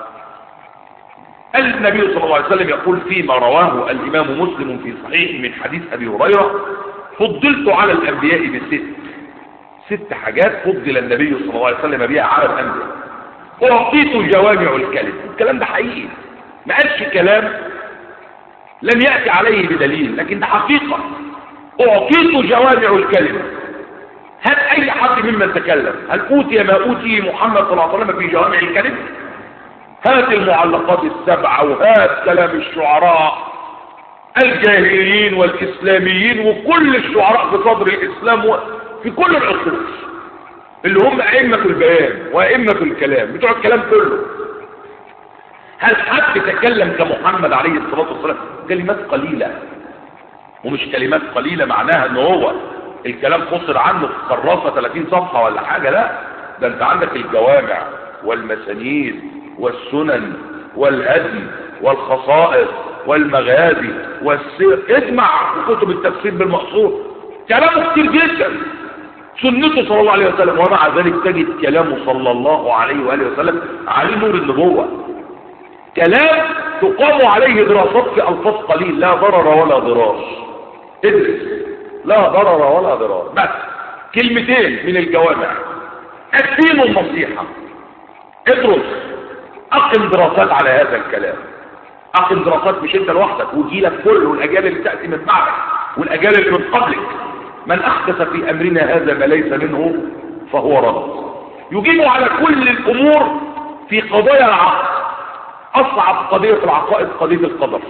النبي صلى الله عليه وسلم يقول فيما رواه الامام مسلم في صحيح من حديث ابي هريرة فضلت على الانبياء بست ست حاجات فضل النبي صلى الله عليه وسلم بها على الانبياء اعطيت جوامع الكلم الكلام ده حقيقي ما قالش كلام لم يأتي عليه بدليل لكن ده حقيقة اعطيت جوامع الكلم هات اي حد ممن تكلم هل اوتي ما اوتي محمد صلى الله عليه وسلم في جوامع الكلم هات المعلقات السبعة وهات كلام الشعراء الجاهليين والإسلاميين وكل الشعراء في صدر الإسلام في كل العصور اللي هم أئمة البيان وأئمة الكلام بتوع الكلام كله هل حد تكلم كمحمد عليه الصلاة والسلام كلمات قليلة ومش كلمات قليلة معناها ان هو الكلام قصر عنه في كراسة 30 صفحة ولا حاجة لا ده انت عندك الجوامع والمسانيد والسنن والهدي والخصائص والمغازي والسير اجمع في كتب التفسير بالمقصود كلامه كتير جدا سنته صلى الله عليه وسلم ومع ذلك تجد كلامه صلى الله عليه وآله وسلم عليه نور النبوة كلام تقام عليه دراسات في ألفاظ قليل لا ضرر ولا ضرار ادرس لا ضرر ولا ضرار بس كلمتين من الجوامع الدين النصيحة ادرس اقم دراسات على هذا الكلام اقم دراسات مش انت لوحدك وجيلك كله والاجيال اللي تاتي من بعدك والاجيال اللي من قبلك من احدث في امرنا هذا ما ليس منه فهو رد يجيب على كل الامور في قضايا العقل اصعب قضيه في العقائد قضيه القدر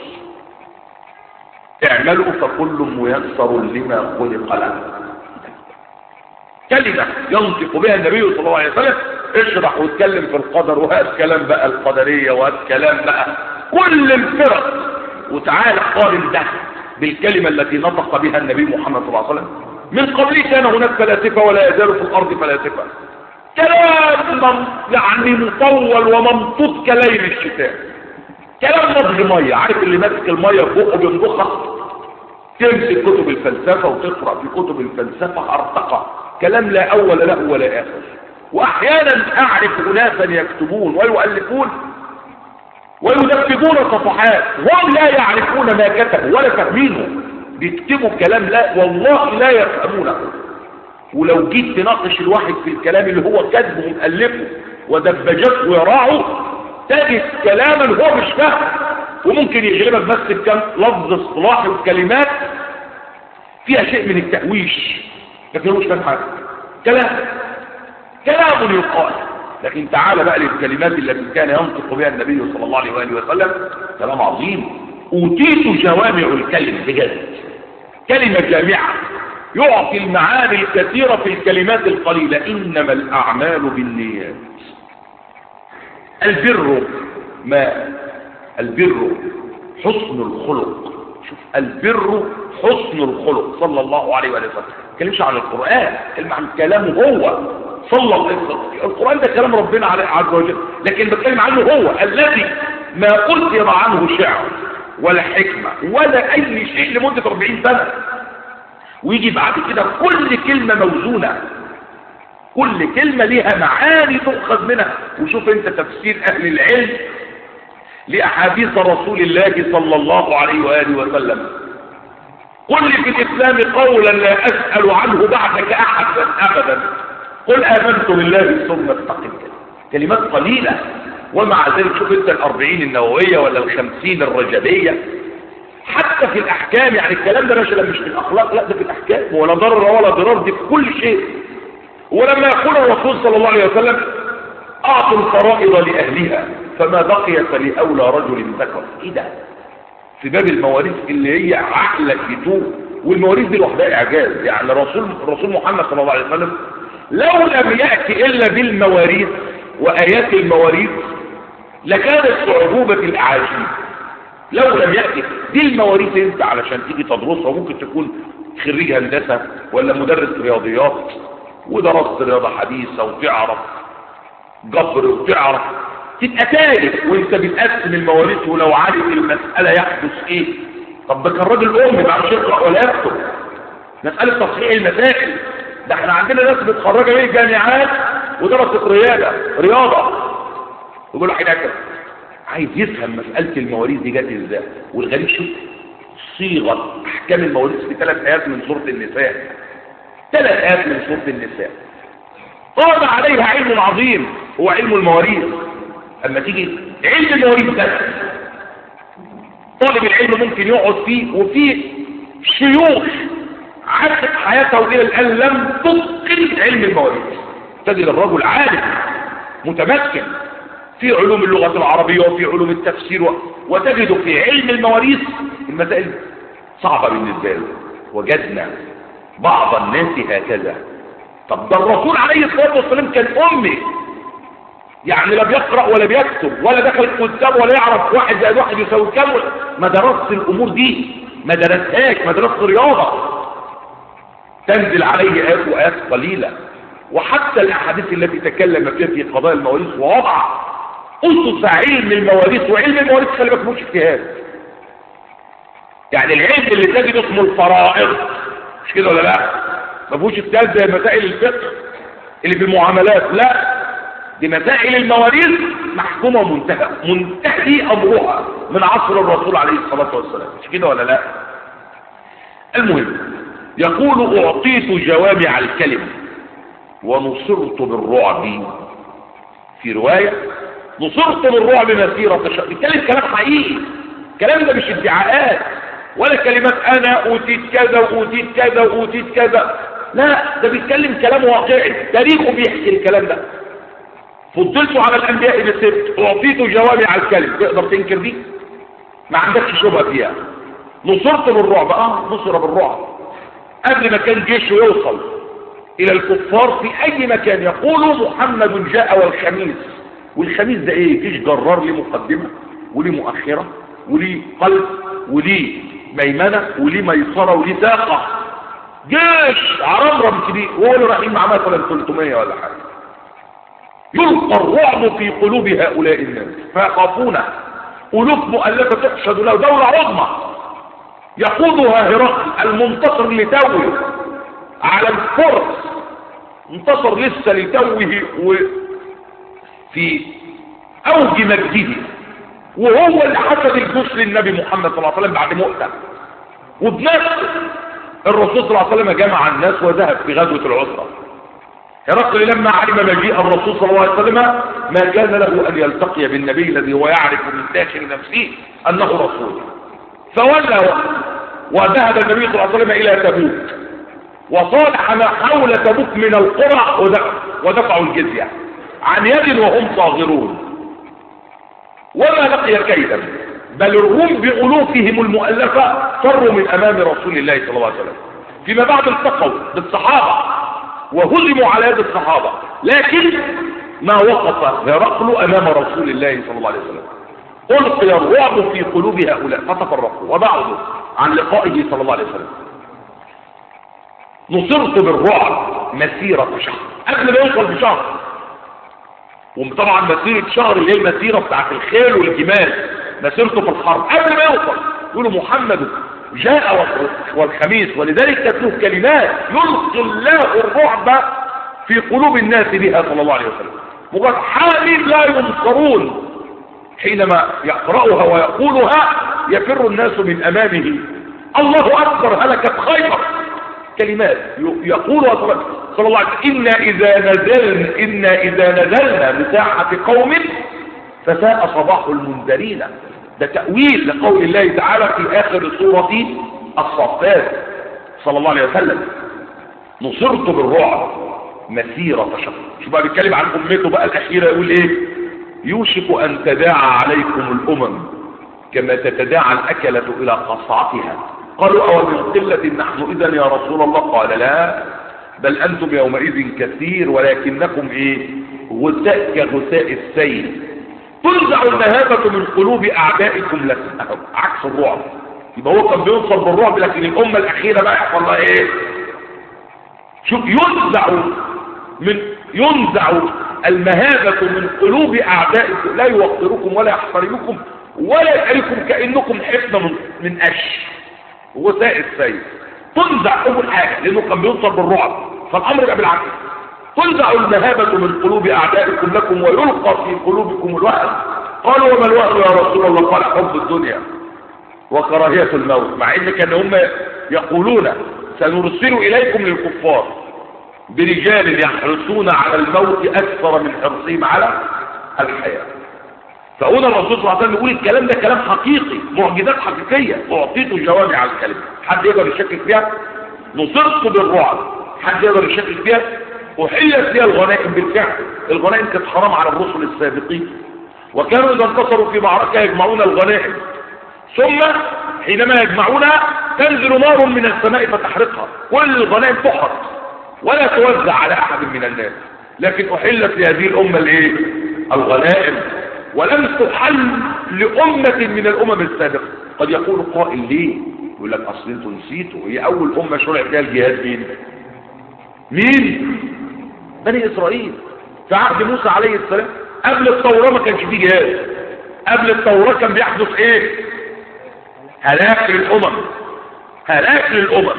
اعملوا فكل ميسر لما خلق له كلمة ينطق بها النبي صلى الله عليه وسلم اشرح واتكلم في القدر وهات كلام بقى القدرية وهات كلام بقى كل الفرق وتعالى قارن ده بالكلمة التي نطق بها النبي محمد صلى الله عليه وسلم من قبله كان هناك فلاسفة ولا يزال في الأرض فلاسفة كلام يعني مطول وممطوط كليل الشتاء كلام مضغ مية عارف اللي ماسك المية في بقه بينضخها تمسك كتب الفلسفة وتقرأ في كتب الفلسفة ارتقى كلام لا أول له ولا آخر وأحيانا أعرف أناسا يكتبون ويؤلفون وينفذون صفحات وهم لا يعرفون ما كتبوا ولا فاهمينه بيكتبوا كلام لا والله لا يفهمونه ولو جيت تناقش الواحد في الكلام اللي هو كاتبه ومؤلفه ودبجته ويراعه تجد كلاما هو مش فاهم وممكن يغلبك بس بكم لفظ اصطلاحي وكلمات فيها شيء من التهويش لكن هو مش فاهم حاجه كلام كلام يقال لكن تعال بقى للكلمات التي كان ينطق بها النبي صلى الله عليه واله وسلم كلام عظيم اوتيت جوامع الكلم بجد كلمه جامعه يعطي المعاني الكثيره في الكلمات القليله انما الاعمال بالنيات البر ما البر حسن الخلق شوف البر حسن الخلق صلى الله عليه وآله وسلم كلمش عن القرآن كلمة عن كلامه هو صلى الله عليه وسلم القرآن ده كلام ربنا عز وجل لكن بتكلم عنه هو الذي ما أثر عنه شعر ولا حكمة ولا أي شيء لمدة 40 سنة ويجي بعد كده كل كلمة موزونة كل كلمة ليها معاني تؤخذ منها وشوف انت تفسير أهل العلم لأحاديث رسول الله صلى الله عليه وآله وسلم قل لي في الإسلام قولا لا أسأل عنه بعدك أحدا أبدا قل آمنت بالله ثم استقم كلمات قليلة ومع ذلك شوف انت الأربعين النووية ولا الخمسين الرجبية حتى في الأحكام يعني الكلام ده مثلا مش في الأخلاق لا ده في الأحكام ولا ضرر ولا ضرار دي في كل شيء ولما يقول الرسول صلى الله عليه وسلم أعطوا الفرائض لأهلها فما بقي فلأولى رجل ذكر ايه ده في باب المواريث اللي هي عقلك يتوب والمواريث دي لوحدها اعجاز يعني رسول رسول محمد صلى الله عليه وسلم لو لم يأتي إلا بالمواريث وآيات المواريث لكانت صعوبة الأعاجيب لو لم يأتي دي المواريث انت علشان تيجي تدرسها ممكن تكون خريج هندسة ولا مدرس رياضيات ودرست رياضة حديثة وتعرف جبر وتعرف تبقى تالف وانت بتقسم المواريث ولو عارف المسألة يحدث ايه طب ده كان راجل ام ما عرفش يقرأ ولا يكتب مسألة تصحيح المسائل ده احنا عندنا ناس متخرجة من الجامعات ودرست رياضة رياضة يقول لك كده عايز يفهم مسألة المواريث دي جت ازاي والغريب شوف صيغة احكام المواريث في ثلاث ايات من سورة النساء ثلاث ايات من سورة النساء قام عليها علم عظيم هو علم المواريث اما تيجي علم المواريث بس طالب العلم ممكن يقعد فيه وفي شيوخ عاشت حياته الى الان لم تتقن علم المواريث تجد الرجل عالم متمكن في علوم اللغة العربية وفي علوم التفسير و... وتجد في علم المواريث المسائل صعبة بالنسبة له وجدنا بعض الناس هكذا طب ده الرسول عليه الصلاة والسلام كان أمي يعني لا بيقرأ ولا بيكتب ولا دخل الكتاب ولا يعرف واحد زائد واحد يساوي كام ما درست الأمور دي ما درستهاش ما درست رياضة تنزل عليه آيات وآيات قليلة وحتى الأحاديث التي تكلم فيها في قضايا المواريث ووضع أسس علم المواريث وعلم المواريث خلي بالك مش اجتهاد يعني العلم اللي تجد اسمه الفرائض مش كده ولا لا ما فيهوش اجتهاد زي مسائل الفقه اللي في المعاملات لا دي مسائل المواريث محكومة ومنتهى منتهي أمرها من عصر الرسول عليه الصلاة والسلام مش كده ولا لا المهم يقول أعطيت جوامع الكلم ونصرت بالرعب في رواية نصرت بالرعب مسيرة شهر بيتكلم كلام حقيقي الكلام ده مش ادعاءات ولا كلمات انا اوتيت كذا واوتيت كذا واوتيت كذا لا ده بيتكلم كلام واقعي تاريخه بيحكي الكلام ده فضلت على الانبياء بست اعطيت جوامع الكلم تقدر تنكر دي ما عندكش شبهه فيها نصرت بالرعب اه نصر بالرعب قبل ما كان جيشه يوصل الى الكفار في اي مكان يقولوا محمد جاء والخميس والخميس ده ايه جيش جرار ليه مقدمه وليه مؤخره وليه قلب وليه ميمنه وليه ميسره وليه ساقه جيش عرمرم كبير وهو اللي رايحين معاه مثلا 300 ولا حاجه يلقى الرعب في قلوب هؤلاء الناس فيخافون ألوف مؤلفة تحشد له دولة عظمى يقودها هرقل المنتصر لتوه على الفرس انتصر لسه لتوه وفي أوج مجده وهو اللي حسد الجيش للنبي محمد صلى الله عليه وسلم بعد مؤتة وبنفسه الرسول صلى الله عليه وسلم جمع الناس وذهب في غزوة العسرة هرقل لما علم مجيء الرسول صلى الله عليه وسلم ما كان له أن يلتقي بالنبي الذي هو يعرف من داخل نفسه أنه رسول فولى وذهب النبي صلى الله عليه وسلم إلى تبوك وصالح ما حول تبوك من القرى ودفعوا الجزية عن يد وهم صاغرون وما لقي كيدا بل الروم بألوفهم المؤلفة فروا من أمام رسول الله صلى الله عليه وسلم فيما بعد التقوا بالصحابة وهزموا على يد الصحابة لكن ما وقف هرقل أمام رسول الله صلى الله عليه وسلم ألقي الرعب في قلوب هؤلاء فتفرقوا وبعضوا عن لقائه صلى الله عليه وسلم نصرت بالرعب مسيرة شهر قبل ما يوصل بشهر وطبعا مسيرة شهر اللي هي المسيرة بتاعت الخيل والجمال مسيرته في الحرب قبل ما يوصل يقولوا محمد جاء والخميس ولذلك تتلوه كلمات يلقي الله الرعب في قلوب الناس بها صلى الله عليه وسلم مجرد حامل لا ينصرون حينما يقرأها ويقولها يفر الناس من أمامه الله أكبر هلكت خيبر كلمات يقول صلى الله عليه وسلم إنا إذا نزلنا إنا إذا نزلنا مساحة قوم فساء صباح المنذرين ده تأويل لقول الله تعالى في آخر سورة الصفات صلى الله عليه وسلم نصرت بالرعب مسيرة شهر شو بقى بيتكلم عن أمته بقى الأخيرة يقول إيه يوشك أن تداعى عليكم الأمم كما تتداعى الأكلة إلى قصعتها قالوا أو من قلة نحن إذا يا رسول الله قال لا بل أنتم يومئذ كثير ولكنكم إيه غثاء كغثاء السيل تنزع المهابة من قلوب أعدائكم لكم عكس الرعب يبقى هو كان بينصر بالرعب لكن الأمة الأخيرة بقى يحصل لها إيه شوف ينزع من ينزع المهابة من قلوب أعدائكم لا يوقركم ولا يحترمكم ولا يعرفكم كأنكم حفنة من, من قش غثاء السيل تنزع أول حاجة لأنه كان بينصر بالرعب فالأمر يبقى بالعكس تنزع المهابة من قلوب أعدائكم لكم ويلقى في قلوبكم الوهن قالوا وما الوهن يا رسول الله قال حب الدنيا وكراهية الموت مع ان كان هم يقولون سنرسل إليكم للكفار برجال يحرصون على الموت اكثر من حرصهم على الحياة فهنا الرسول صلى الله عليه وسلم يقول الكلام ده كلام حقيقي معجزات حقيقية اعطيته جوامع الكلمة حد يقدر يشكك فيها نصرت بالرعب حد يقدر يشكك فيها احلت لي الغنائم بالفعل الغنائم كانت حرام على الرسل السابقين وكانوا اذا انتصروا في معركة يجمعون الغنائم ثم حينما يجمعونها تنزل نار من السماء فتحرقها كل الغنائم تحرق ولا توزع على احد من الناس لكن احلت لهذه الامة الايه الغنائم ولم تحل لأمة من الأمم السابقة قد يقول قائل ليه يقول لك أصل انتوا نسيتوا هي أول أمة شرع فيها الجهاد مين مين بني إسرائيل في عهد موسى عليه السلام قبل التوراة ما كانش فيه جهاد قبل التوراة كان بيحدث ايه هلاك للأمم هلاك للأمم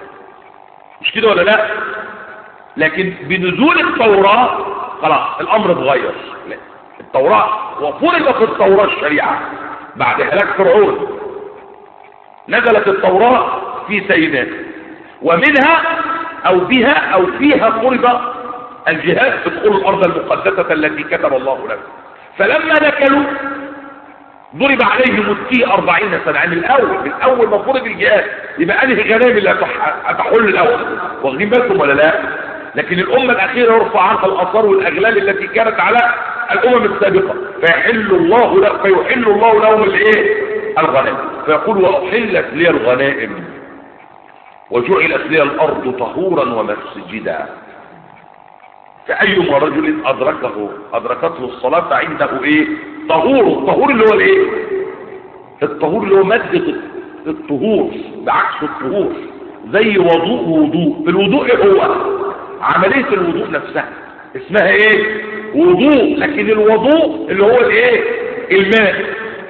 مش كده ولا لا لكن بنزول التوراة خلاص الأمر اتغير لا. التوراة وفرضت التوراة الشريعة بعد هلاك فرعون نزلت التوراة في سيناء ومنها او بها او فيها فرض الجهاد في دخول الارض المقدسة التي كتب الله لها فلما نكلوا ضرب عليهم التي أربعين سنة عن الأول من أول ما فرض الجهاد يبقى أنهي غنائم اللي هتحل الأول واخدين بالكم ولا لا لكن الأمة الأخيرة يرفع عنها الأثار والأغلال التي كانت على الأمم السابقة فيحل الله له فيحل الله لهم الإيه الغنائم فيقول وأحلت لي الغنائم وجعلت لي الأرض طهورا ومسجدا فأيما رجل أدركه أدركته الصلاة فعنده إيه طهور الطهور اللي هو الإيه الطهور اللي هو مادة الطهور بعكس الطهور زي وضوء ووضوء الوضوء إيه هو عملية الوضوء نفسها اسمها ايه وضوء لكن الوضوء اللي هو الايه الماء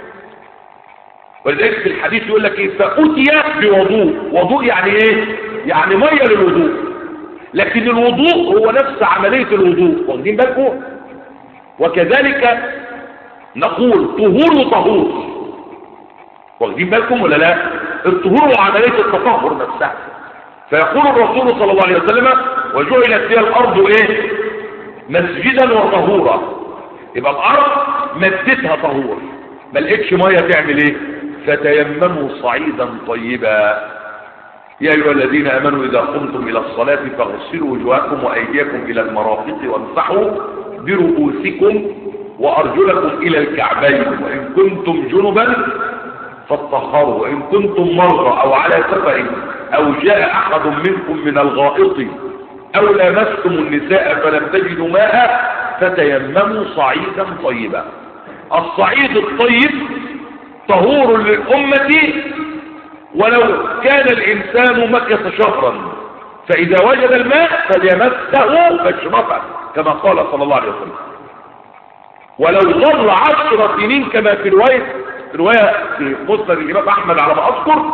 ولذلك في الحديث يقول لك ايه فأتي بوضوء وضوء يعني ايه يعني مية للوضوء لكن الوضوء هو نفس عملية الوضوء واخدين بالكم وكذلك نقول طهور وطهور واخدين بالكم ولا لا الطهور وعملية التطهر نفسها فيقول الرسول صلى الله عليه وسلم وجعلت فيها الارض ايه مسجدا وطهورا يبقى الارض مدتها طهور ما لقيتش ميه تعمل ايه فتيمموا صعيدا طيبا يا ايها الذين امنوا اذا قمتم الى الصلاه فاغسلوا وجوهكم وايديكم الى المرافق وامسحوا برؤوسكم وارجلكم الى الكعبين وان كنتم جنبا فاطهروا وان كنتم مرضى او على سفر او جاء احد منكم من الغائط او لامستم النساء فلم تجدوا ماء فتيمموا صعيدا طيبا الصعيد الطيب طهور للأمة ولو كان الإنسان مكث شهرا فإذا وجد الماء فليمسه مشرفا كما قال صلى الله عليه وسلم ولو ظل عشر سنين كما في رواية رواية في مسند الإمام أحمد على ما أذكر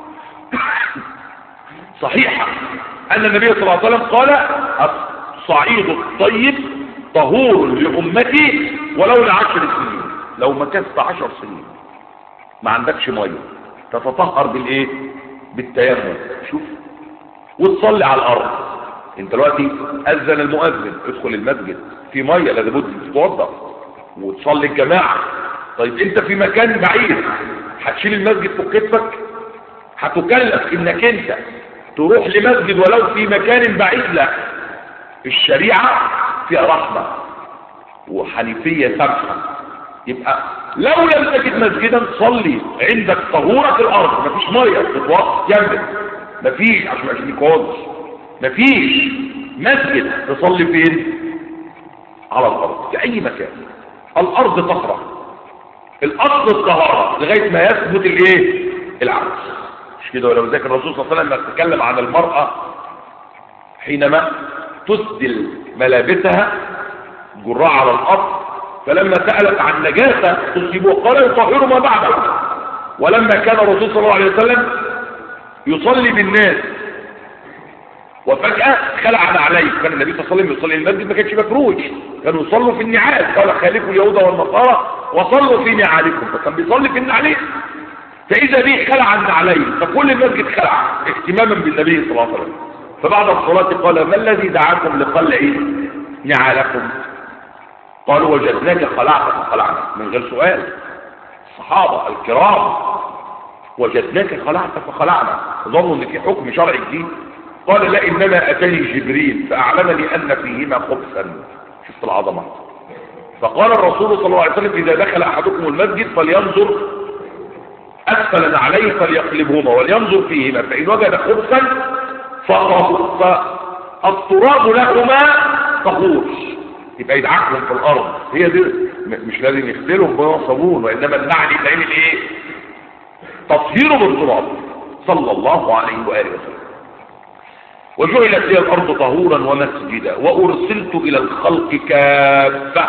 صحيحة أن النبي صلى الله عليه وسلم قال الصعيد الطيب طهور لأمتي ولو لعشر سنين لو مكثت عشر سنين ما عندكش مية تتطهر بالايه بالتيمم شوف وتصلي على الارض انت دلوقتي اذن المؤذن ادخل المسجد في ميه لابد تتوضا وتصلي الجماعه طيب انت في مكان بعيد هتشيل المسجد فوق كتفك هتكلف انك انت تروح لمسجد ولو في مكان بعيد لا الشريعه فيها رحمه وحنيفيه سمحه يبقى لو لم تجد مسجدا صلي عندك طهورة في الارض مفيش مية تتوقف جنبك مفيش عشان ما يجيك واضح مفيش مسجد تصلي فين على الارض في اي مكان الارض طهرة الاصل الطهارة لغاية ما يثبت الايه العكس مش كده ولو ذاك الرسول صلى الله عليه وسلم تكلم عن المرأة حينما تسدل ملابسها جراء على الارض فلما سألت عن نجاسة تصيبه قال يطهر ما بعده ولما كان الرسول صلى الله عليه وسلم يصلي بالناس وفجأة خلع عليه كان النبي صلى الله عليه وسلم يصلي المسجد ما كانش مفروج كانوا يصلوا في النعال قال خالفوا اليهود والنصارى وصلوا في نعالكم فكان بيصلي في النعالين فإذا به خلع النعلين فكل المسجد خلع اهتماما بالنبي صلى الله عليه وسلم فبعد الصلاة قال ما الذي دعاكم لقلع نعالكم قالوا وجدناك خلعت فخلعنا من غير سؤال الصحابة الكرام وجدناك خلعت فخلعنا ظنوا ان في حكم شرعي جديد قال لا انما اتاني جبريل فاعلمني ان فيهما خبثا شفت العظمه فقال الرسول صلى الله عليه وسلم اذا دخل احدكم المسجد فلينظر اسفل عليه فليقلبهما ولينظر فيهما فان وجد خبثا فالتراب لهما طهور يبقى يدعكهم في الارض هي دي مش لازم يغسلهم بماء صابون وانما المعني يتعمل ايه تطهيره بالتراب صلى الله عليه واله وسلم وجعلت لي الارض طهورا ومسجدا وارسلت الى الخلق كافه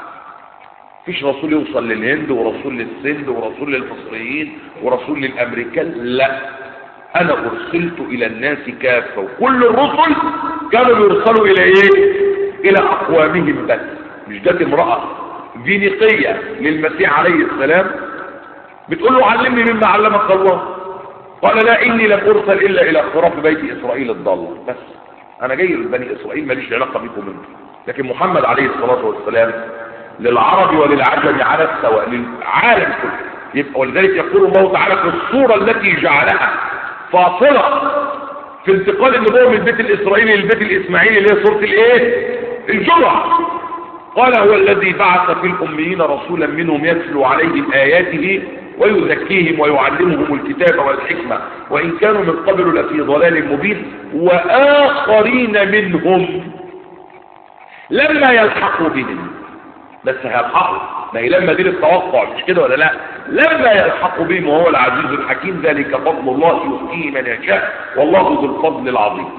فيش رسول يوصل للهند ورسول للسند ورسول للمصريين ورسول للامريكان لا انا ارسلت الى الناس كافه وكل الرسل كانوا يرسلوا الى ايه الى اقوامهم بس مش جت امراه فينيقيه للمسيح عليه السلام بتقول له علمني مما علمك الله قال لا اني لم ارسل الا الى خراف بيت اسرائيل الضاله بس انا جاي لبني اسرائيل ماليش علاقه بكم انتم لكن محمد عليه الصلاه والسلام للعرب وللعجم على السواء للعالم كله يبقى ولذلك يقول الله تعالى في الصوره التي جعلها فاصله في انتقال النبوه من البيت الاسرائيلي للبيت الاسماعيلي اللي هي صوره الايه الجمعه قال هو الذي بعث في الاميين رسولا منهم يتلو عليهم اياته ويزكيهم ويعلمهم الكتاب والحكمة وإن كانوا من قبل لفي ضلال مبين وآخرين منهم لما يلحقوا بهم بس هيلحقوا ما هي لما دي للتوقع مش كده ولا لا لما يلحقوا بهم وهو العزيز الحكيم ذلك فضل الله يؤتيه من يشاء والله ذو الفضل العظيم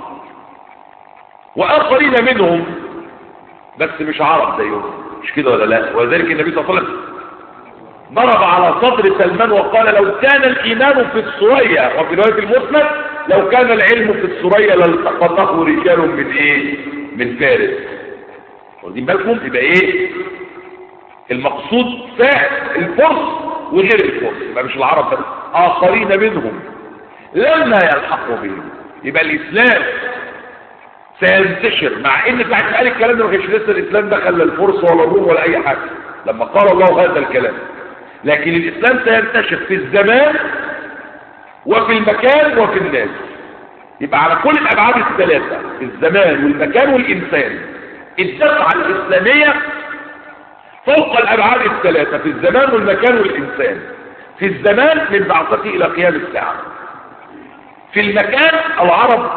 وآخرين منهم بس مش عرب زيهم مش كده ولا لا ولذلك النبي صلى الله عليه وسلم ضرب على صدر سلمان وقال لو كان الإيمان في السرية وفي رواية المسند لو كان العلم في السرية لالتقطه رجال من ايه من فارس واخدين بالكم يبقى ايه المقصود فاعل الفرس وغير الفرس يبقى مش العرب بس آخرين منهم لما يلحقوا بهم يبقى الإسلام سينتشر مع ان ساعه قال الكلام ده ما كانش لسه الاسلام دخل لا الفرس ولا الروم ولا اي حاجه لما قال الله هذا الكلام لكن الإسلام سينتشر في الزمان وفي المكان وفي الناس يبقى على كل الأبعاد الثلاثة الزمان والمكان والإنسان الدفعة الإسلامية فوق الأبعاد الثلاثة في الزمان والمكان والإنسان في الزمان من بعثته إلى قيام الساعة في المكان العرب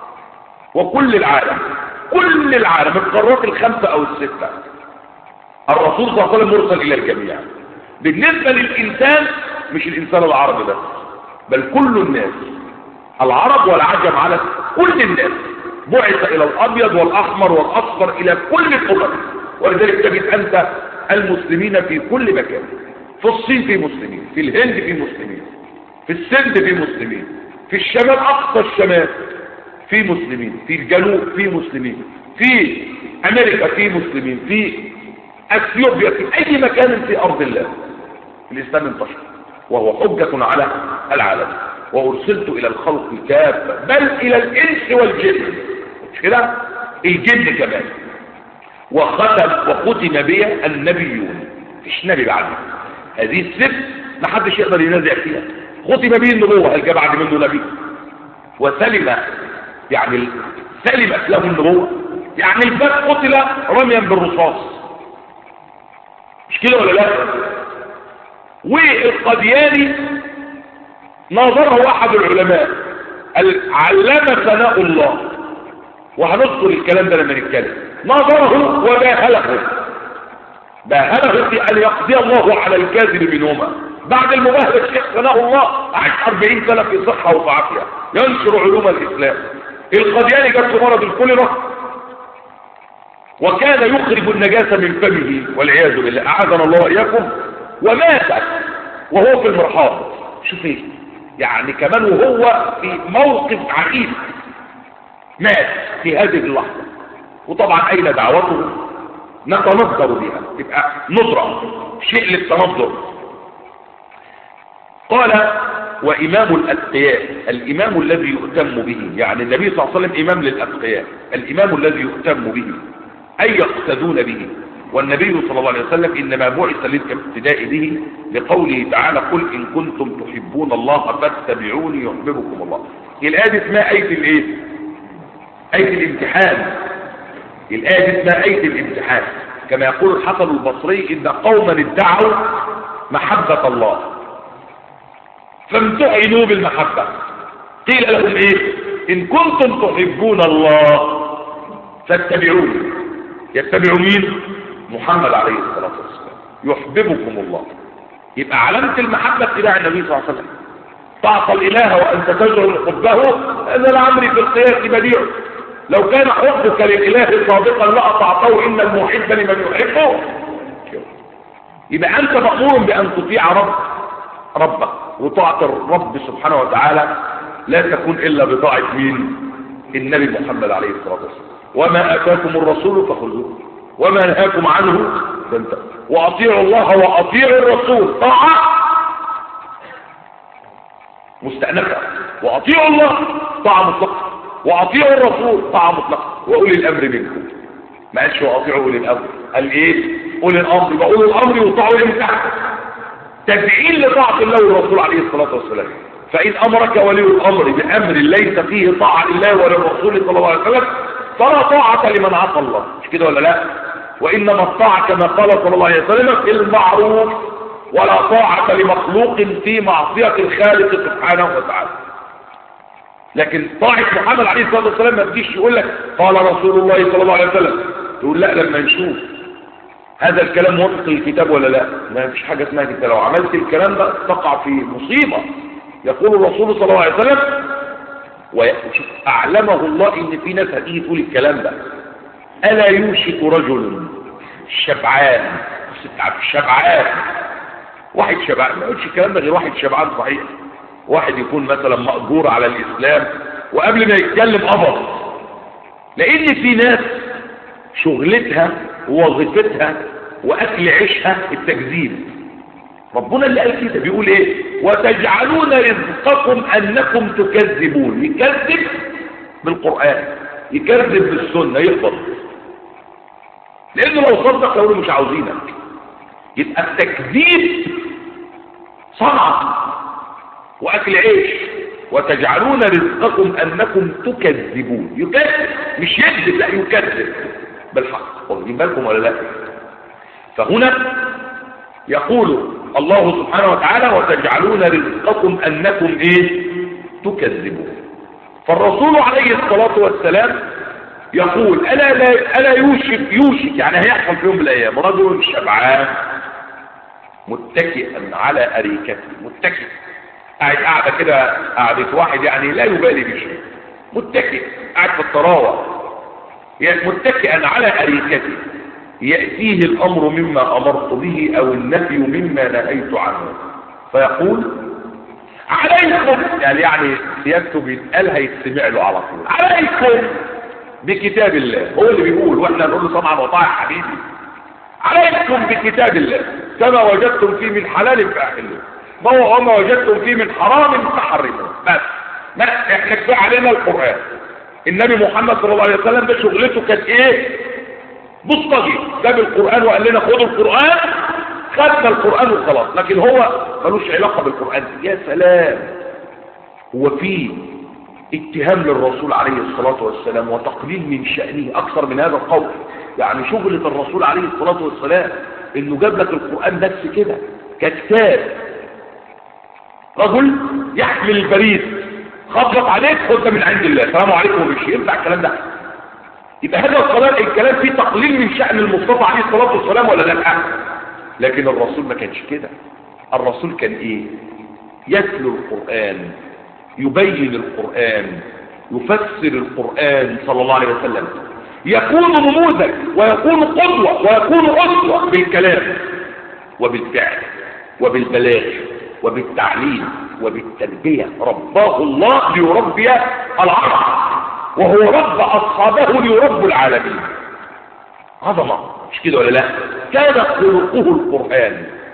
وكل العالم كل العالم القارات الخمسة أو الستة الرسول صلى الله عليه وسلم مرسل إلى الجميع بالنسبة للإنسان مش الإنسان العربي بس بل كل الناس العرب والعجم على كل الناس بعث إلى الأبيض والأحمر والأصفر إلى كل الأمم ولذلك تجد أنت المسلمين في كل مكان في الصين في مسلمين في الهند في مسلمين في السند في مسلمين في الشمال أقصى الشمال في مسلمين في الجنوب في مسلمين في أمريكا في مسلمين في اثيوبيا في اي مكان في ارض الله الاسلام انتشر وهو حجة على العالم وارسلت الى الخلق كافة بل الى الانس والجن مش كده الجن كمان وختم وختم بي النبيون مفيش نبي بعد هذه الست ما حدش يقدر ينازع فيها ختم به النبوة هل جاء بعد منه نبي وسلم يعني سلمت له النبوة يعني الباب قتل رميا بالرصاص مش كده ولا لا والقدياني ناظره احد العلماء علم ثناء الله وهنذكر الكلام ده لما نتكلم ناظره وباهله باهله في ان يقضي الله على الكاذب منهما بعد المباهله الشيخ ثناء الله عاش 40 سنه في صحه وعافيه ينشر علوم الاسلام القدياني جات مرض الكوليرا وكان يخرج النجاسة من فمه والعياذ بالله أعاذنا الله وإياكم ومات وهو في المرحاض شوف ايه يعني كمان وهو في موقف عقيم مات في هذه اللحظة وطبعا أين دعوته نتنظر بها تبقى نظرة شيء للتنظر قال وإمام الأتقياء الإمام الذي يؤتم به يعني النبي صلى الله عليه وسلم إمام للأتقياء الإمام الذي يؤتم به أي يقتدون به والنبي صلى الله عليه وسلم إنما بعث للاقتداء به لقوله تعالى قل إن كنتم تحبون الله فاتبعوني يحببكم الله الآية دي اسمها آية الإيه؟ آية الامتحان الآية دي اسمها آية الامتحان كما يقول الحسن البصري إن قوما ادعوا محبة الله فامتحنوا بالمحبة قيل لهم ايه ان كنتم تحبون الله فاتبعوني يتبعوا مين محمد عليه الصلاة والسلام يحببكم الله يبقى علامة المحبة اتباع النبي صلى الله عليه وسلم تعصى الاله وانت تجعل حبه ان الامر في القياس بديع لو كان حبك للاله صادقا لاطعته ان المحب لمن يحبه يبقى انت مامور بان تطيع رب ربك وطاعة الرب سبحانه وتعالى لا تكون إلا بطاعة مين النبي محمد عليه الصلاة والسلام وما آتاكم الرسول فخذوه وما نهاكم عنه فانتهوا وأطيعوا الله وأطيعوا الرسول طاعة مستأنفة وأطيعوا الله طاعة مطلقة وأطيعوا الرسول طاعة مطلقة وأولي الأمر منكم ما قالش وأطيعوا أولي الأمر قال إيه أولي الأمر يبقى أولي الأمر يطاعوا إمتى تفعيل لطاعة الله والرسول عليه الصلاة والسلام فإن أمرك ولي الأمر بأمر ليس فيه طاعة لله وللرسول صلى الله عليه وسلم فلا طاعة لمن عصى الله مش كده ولا لا وإنما الطاعة كما قال صلى الله عليه وسلم في المعروف ولا طاعة لمخلوق في معصية الخالق سبحانه وتعالى لكن طاعة محمد عليه الصلاة والسلام ما تجيش يقول لك قال رسول الله صلى الله عليه وسلم تقول لا لما نشوف هذا الكلام موافق للكتاب ولا لا ما فيش حاجة اسمها كده لو عملت الكلام ده تقع في مصيبة يقول الرسول صلى الله عليه وسلم وشوف أعلمه الله إن في ناس هتيجي تقول الكلام ده ألا يوشك رجل شبعان شبعان واحد شبعان ما يقولش الكلام ده غير واحد شبعان صحيح واحد يكون مثلا مأجور على الإسلام وقبل ما يتكلم قبض لأن في ناس شغلتها ووظيفتها واكل عيشها التكذيب ربنا اللي قال كده بيقول ايه وتجعلون رزقكم انكم تكذبون يكذب بالقران يكذب بالسنه يقبض لانه لو صدق لو مش عاوزينك يبقى التكذيب صنعه واكل عيش وتجعلون رزقكم انكم تكذبون يكذب مش يكذب لا يكذب بالحق واخدين بالكم ولا لا فهنا يقول الله سبحانه وتعالى وتجعلون رزقكم انكم ايه تكذبون فالرسول عليه الصلاة والسلام يقول ألا, لا ألا يوشك يوشك يعني هيحصل في يوم من الأيام رجل شبعان متكئا على أريكته متكئ قاعد قاعدة كده قاعدة واحد يعني لا يبالي بشيء متكئ قاعد في الطراوة متكئا على أريكته يأتيه الأمر مما أمرت به أو النفي مما نهيت عنه فيقول عليكم يعني يعني سيادته بيتقال هيتسمع له على طول عليكم بكتاب الله هو اللي بيقول واحنا نقول له طبعا وطاع يا حبيبي عليكم بكتاب الله كما وجدتم فيه من حلال فاحلوه وما وجدتم فيه من حرام فحرموه بس بس احنا كفايه علينا القران النبي محمد صلى الله عليه وسلم ده شغلته كانت ايه بصطجي جاب القرآن وقال لنا خدوا القرآن خدنا القرآن وخلاص لكن هو ملوش علاقة بالقرآن يا سلام هو في اتهام للرسول عليه الصلاة والسلام وتقليل من شأنه أكثر من هذا القول يعني شغلة الرسول عليه الصلاة والسلام انه جاب لك القرآن بس كده ككتاب رجل يحمل البريد خبط عليك خد من عند الله السلام عليكم ومشي ينفع الكلام ده يبقى هذا الكلام الكلام فيه تقليل من شأن المصطفى عليه الصلاة والسلام ولا لا لكن الرسول ما كانش كده الرسول كان ايه يتلو القرآن يبين القرآن يفسر القرآن صلى الله عليه وسلم يكون نموذج ويكون قدوة ويكون أسوة بالكلام وبالفعل وبالبلاغ وبالتعليم وبالتربية رباه الله ليربي العرب وهو رب أصحابه ليرب العالمين عظمة مش كده ولا لا كان خلقه القرآن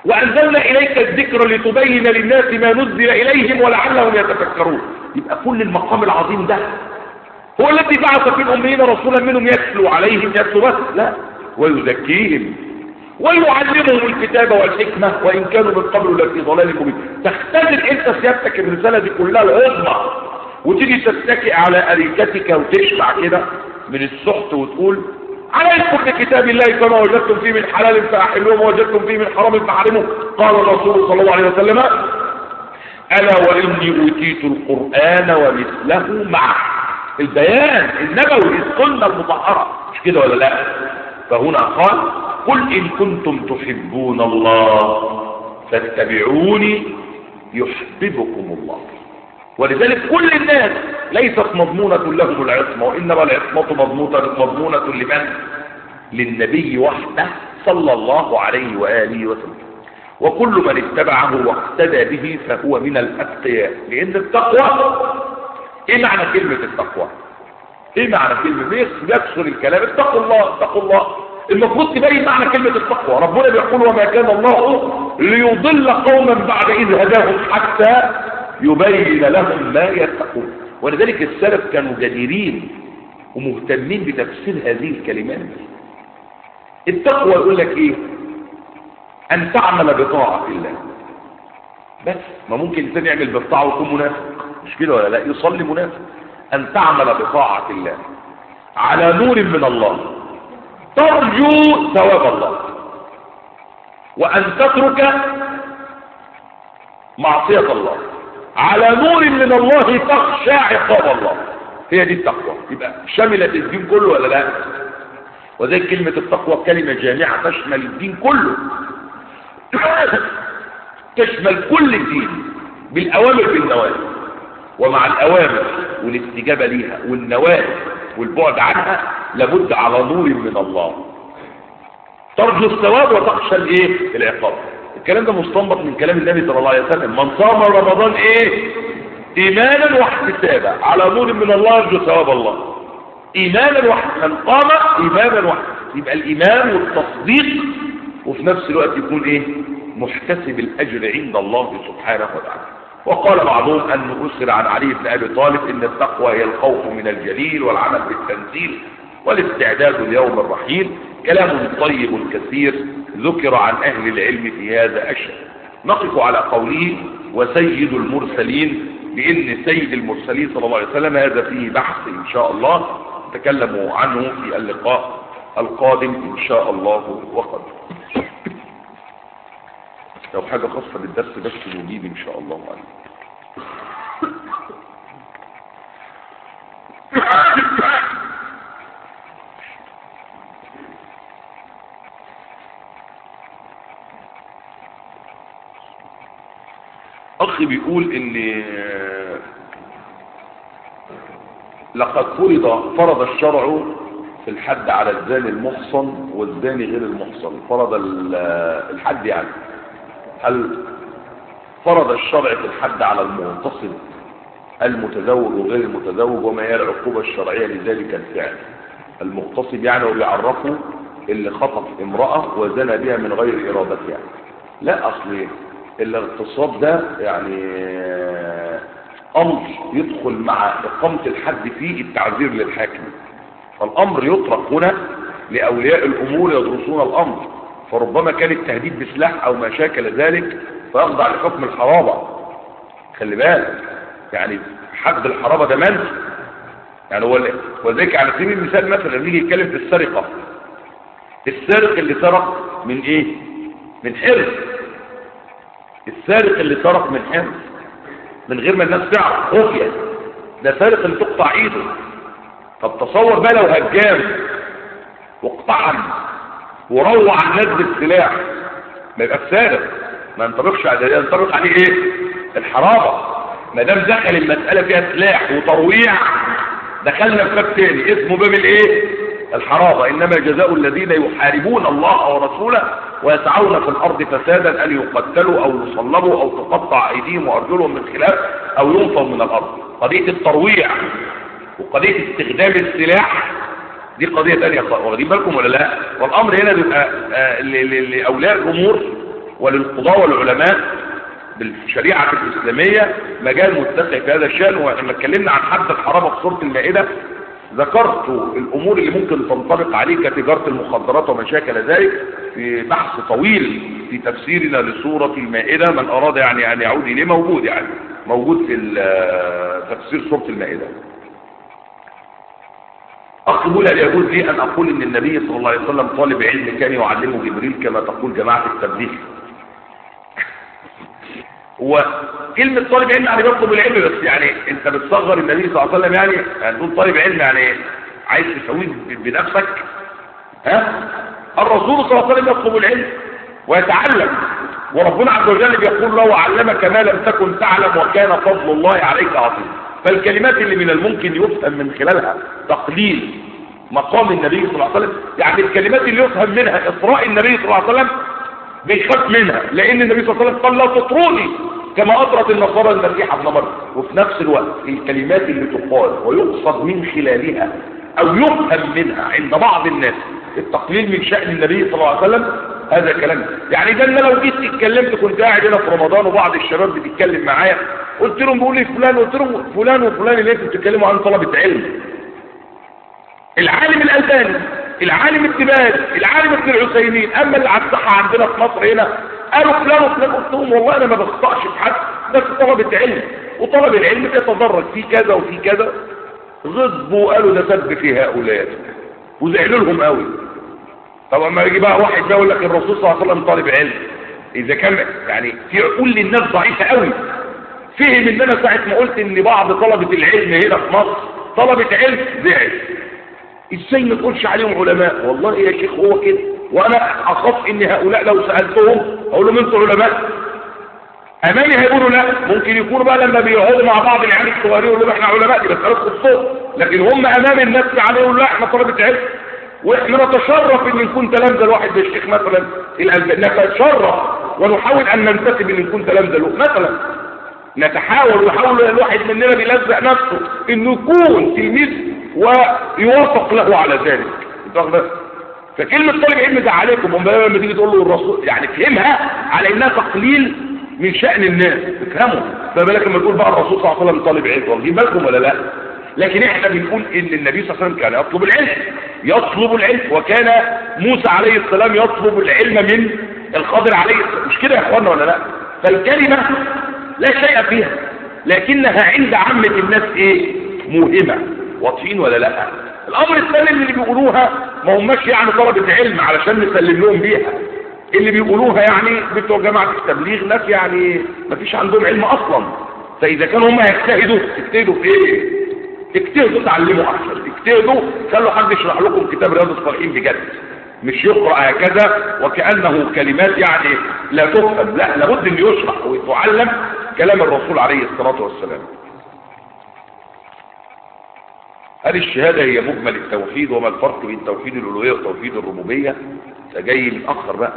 وأنزلنا إليك الذكر لتبين للناس ما نزل إليهم ولعلهم يتفكرون يبقى كل المقام العظيم ده هو الذي بعث في الأمين رسولا منهم يتلو عليهم يتلو بس لا ويزكيهم ويعلمهم الكتاب والحكمة وإن كانوا من قبل لفي ضلال مبين تختزل انت سيادتك الرسالة دي كلها العظمى وتيجي تتكئ على أريكتك وتشبع كده من السحت وتقول عليكم بكتاب الله كما وجدتم فيه من حلال فأحلوه ووجدتم فيه من حرام فأحرموه قال الرسول صلى الله عليه وسلم ألا وإني أوتيت القرآن ومثله معه البيان النبوي السنة المطهرة مش كده ولا لا فهنا قال قل إن كنتم تحبون الله فاتبعوني يحببكم الله ولذلك كل الناس ليست مضمونة لهم العصمة وإنما العصمة مضمونة, مضمونة لمن؟ للنبي وحده صلى الله عليه وآله وسلم وكل من اتبعه واقتدى به فهو من الأتقياء لأن التقوى إيه معنى كلمة التقوى؟ إيه معنى كلمة؟ يكسر الكلام اتقوا الله اتقوا الله المفروض تبين معنى كلمة التقوى ربنا بيقول وما كان الله ليضل قوما بعد إذ هداهم حتى يبين لهم ما يتقون ولذلك السلف كانوا جديرين ومهتمين بتفسير هذه الكلمات التقوى يقول لك ايه ان تعمل بطاعة الله بس ما ممكن الانسان يعمل بالطاعة ويكون منافق مش كده ولا لا يصلي منافق ان تعمل بطاعة الله على نور من الله ترجو ثواب الله وان تترك معصية الله على نور من الله تخشى عقاب الله هي دي التقوى يبقى شملت الدين كله ولا لا وزي كلمة التقوى كلمة جامعة تشمل الدين كله تشمل كل الدين بالأوامر بالنواهي ومع الأوامر والاستجابة ليها والنواهي والبعد عنها لابد على نور من الله ترجو الثواب وتخشى الايه العقاب الكلام ده مستنبط من كلام النبي صلى الله عليه وسلم من صام رمضان ايه ايمانا واحتسابا على نور من الله يرجو ثواب الله ايمانا واحتسابا من قام ايمانا واحتسابا يبقى الايمان والتصديق وفي نفس الوقت يكون ايه محتسب الاجر عند الله سبحانه وتعالى وقال بعضهم أن أسر عن علي بن أبي طالب إن التقوى هي الخوف من الجليل والعمل بالتنزيل والاستعداد ليوم الرحيل كلام طيب كثير ذكر عن أهل العلم في هذا أشهر نقف على قوله وسيد المرسلين بأن سيد المرسلين صلى الله عليه وسلم هذا فيه بحث إن شاء الله نتكلم عنه في اللقاء القادم إن شاء الله وقد لو حاجة خاصة بالدرس بس نجيب إن شاء الله عليه اخي بيقول ان لقد فرض فرض الشرع في الحد على الزاني المحصن والزاني غير المحصن فرض الحد يعني هل فرض الشرع في الحد على المغتصب المتزوج وغير المتزوج وما هي العقوبة الشرعية لذلك الفعل المغتصب يعني هو بيعرفه اللي خطف امرأة وزنى بها من غير إرادتها لا أصل الاغتصاب ده يعني أمر يدخل مع إقامة الحد فيه التعذير للحاكم فالأمر يطرق هنا لأولياء الأمور يدرسون الأمر فربما كان التهديد بسلاح أو ما شاكل ذلك فيخضع لحكم الحرابة خلي بالك يعني حد الحرابة ده منسي يعني هو وذلك على سبيل المثال مثلا نيجي يتكلم في السرقة السارق اللي سرق من ايه من حرص السارق اللي سرق من حرص من غير ما الناس تعرف خفية ده سارق اللي تقطع ايده طب تصور بقى لو هجام واقطعن وروع الناس بالسلاح ما يبقى سارق ما ينطبقش عليه ينطبق عليه ايه الحرابة ما دام دخل المسألة فيها سلاح وترويع دخلنا في باب تاني اسمه باب الايه الحرابة انما جزاء الذين يحاربون الله ورسوله ويسعون في الارض فسادا ان يقتلوا او يصلبوا او تقطع ايديهم وارجلهم من خلاف او ينفوا من الارض قضية الترويع وقضية استخدام السلاح دي قضية تانية واخدين بالكم ولا لا والامر هنا بيبقى آه لاولياء الامور وللقضاء والعلماء بالشريعة الإسلامية مجال متسع في هذا الشأن ولما اتكلمنا عن حد الحرام في سورة المائدة ذكرت الأمور اللي ممكن تنطبق عليه كتجارة المخدرات وما شاكل ذلك في بحث طويل في تفسيرنا لسورة المائدة من أراد يعني أن يعود إليه موجود يعني موجود في تفسير سورة المائدة أقول هل يجوز لي أن أقول إن النبي صلى الله عليه وسلم طالب علم كان يعلمه جبريل كما تقول جماعة التبليغ وكلمة طالب علم يعني بيطلب العلم بس يعني انت بتصغر النبي صلى الله عليه وسلم يعني هنقول طالب علم يعني عايز تسويه بنفسك ها الرسول صلى الله عليه وسلم يطلب العلم ويتعلم وربنا عز وجل بيقول له علمك ما لم تكن تعلم وكان فضل الله عليك عظيم فالكلمات اللي من الممكن يفهم من خلالها تقليل مقام النبي صلى الله عليه وسلم يعني الكلمات اللي يفهم منها إطراء النبي صلى الله عليه وسلم بيخاف منها لأن النبي صلى الله عليه وسلم قال لا تطروني كما أطرت النصارى المسيح ابن مريم وفي نفس الوقت الكلمات اللي تقال ويقصد من خلالها أو يفهم منها عند بعض الناس التقليل من شأن النبي صلى الله عليه وسلم هذا كلام يعني ده انا لو جيت اتكلمت كنت قاعد هنا في رمضان وبعض الشباب بتتكلم معايا قلت لهم بيقول لي فلان قلت لهم فلان وفلان اللي انتوا بتتكلموا عن طلبه علم العالم الالباني العالم التباد العالم ابن العثيمين اما اللي على الصحه عندنا في مصر هنا قالوا فلان وفلان قلت لهم والله انا ما بخطاش في حد بس طلبه علم وطلب العلم بيتدرج في كذا وفي كذا غضبوا وقالوا ده سب في هؤلاء وزعلوا لهم قوي طب اما يجي بقى واحد ده يقول لك الرسول صلى الله عليه وسلم طالب علم اذا كان يعني في عقول للناس ضعيفه قوي فهم ان انا ساعه ما قلت ان بعض طلبه العلم هنا في مصر طلبه علم زعل ازاي ما تقولش عليهم علماء والله يا شيخ هو كده وانا اخاف ان هؤلاء لو سالتهم اقول لهم انتوا علماء امامي هيقولوا لا ممكن يكونوا بقى لما بيقعدوا مع بعض العيال الصغيرين يقولوا لهم احنا علماء دي مساله خصوص لكن هم امام الناس عليه يقولوا لا احنا طلبه علم واحنا نتشرف ان نكون تلامذه لواحد زي الشيخ مثلا الالباني نتشرف ونحاول ان ننتسب ان نكون تلامذه له مثلا نتحاول ويحاول الواحد مننا بيلزق نفسه انه يكون تلميذ ويوافق له على ذلك فكلمة طالب علم ده عليكم هم لما تيجي تقول له الرسول يعني فهمها على انها تقليل من شأن الناس تفهموا فبالك لما تقول بقى الرسول صلى الله عليه وسلم طالب علم واخدين بالكم ولا لا لكن احنا بنقول ان النبي صلى الله عليه وسلم كان يطلب العلم يطلب العلم وكان موسى عليه السلام يطلب العلم من الخضر عليه السلام مش كده يا اخوانا ولا لا فالكلمة لا شيء فيها لكنها عند عامة الناس ايه مهمة واضحين ولا لا الامر الثاني اللي بيقولوها ما هماش يعني طلبة علم علشان نسلم لهم بيها اللي بيقولوها يعني بتوع جماعة التبليغ ناس يعني ما فيش عندهم علم اصلا فاذا كانوا هم يجتهدوا يجتهدوا في ايه اجتهدوا تعلموا احسن اجتهدوا خلوا حد يشرح لكم كتاب رياض الصالحين بجد مش يقرأ هكذا وكأنه كلمات يعني لا تفهم لا لابد ان يشرح ويتعلم كلام الرسول عليه الصلاة والسلام هذه الشهادة هي مجمل التوحيد وما الفرق بين توحيد الألوهية وتوحيد الربوبية جاي متأخر بقى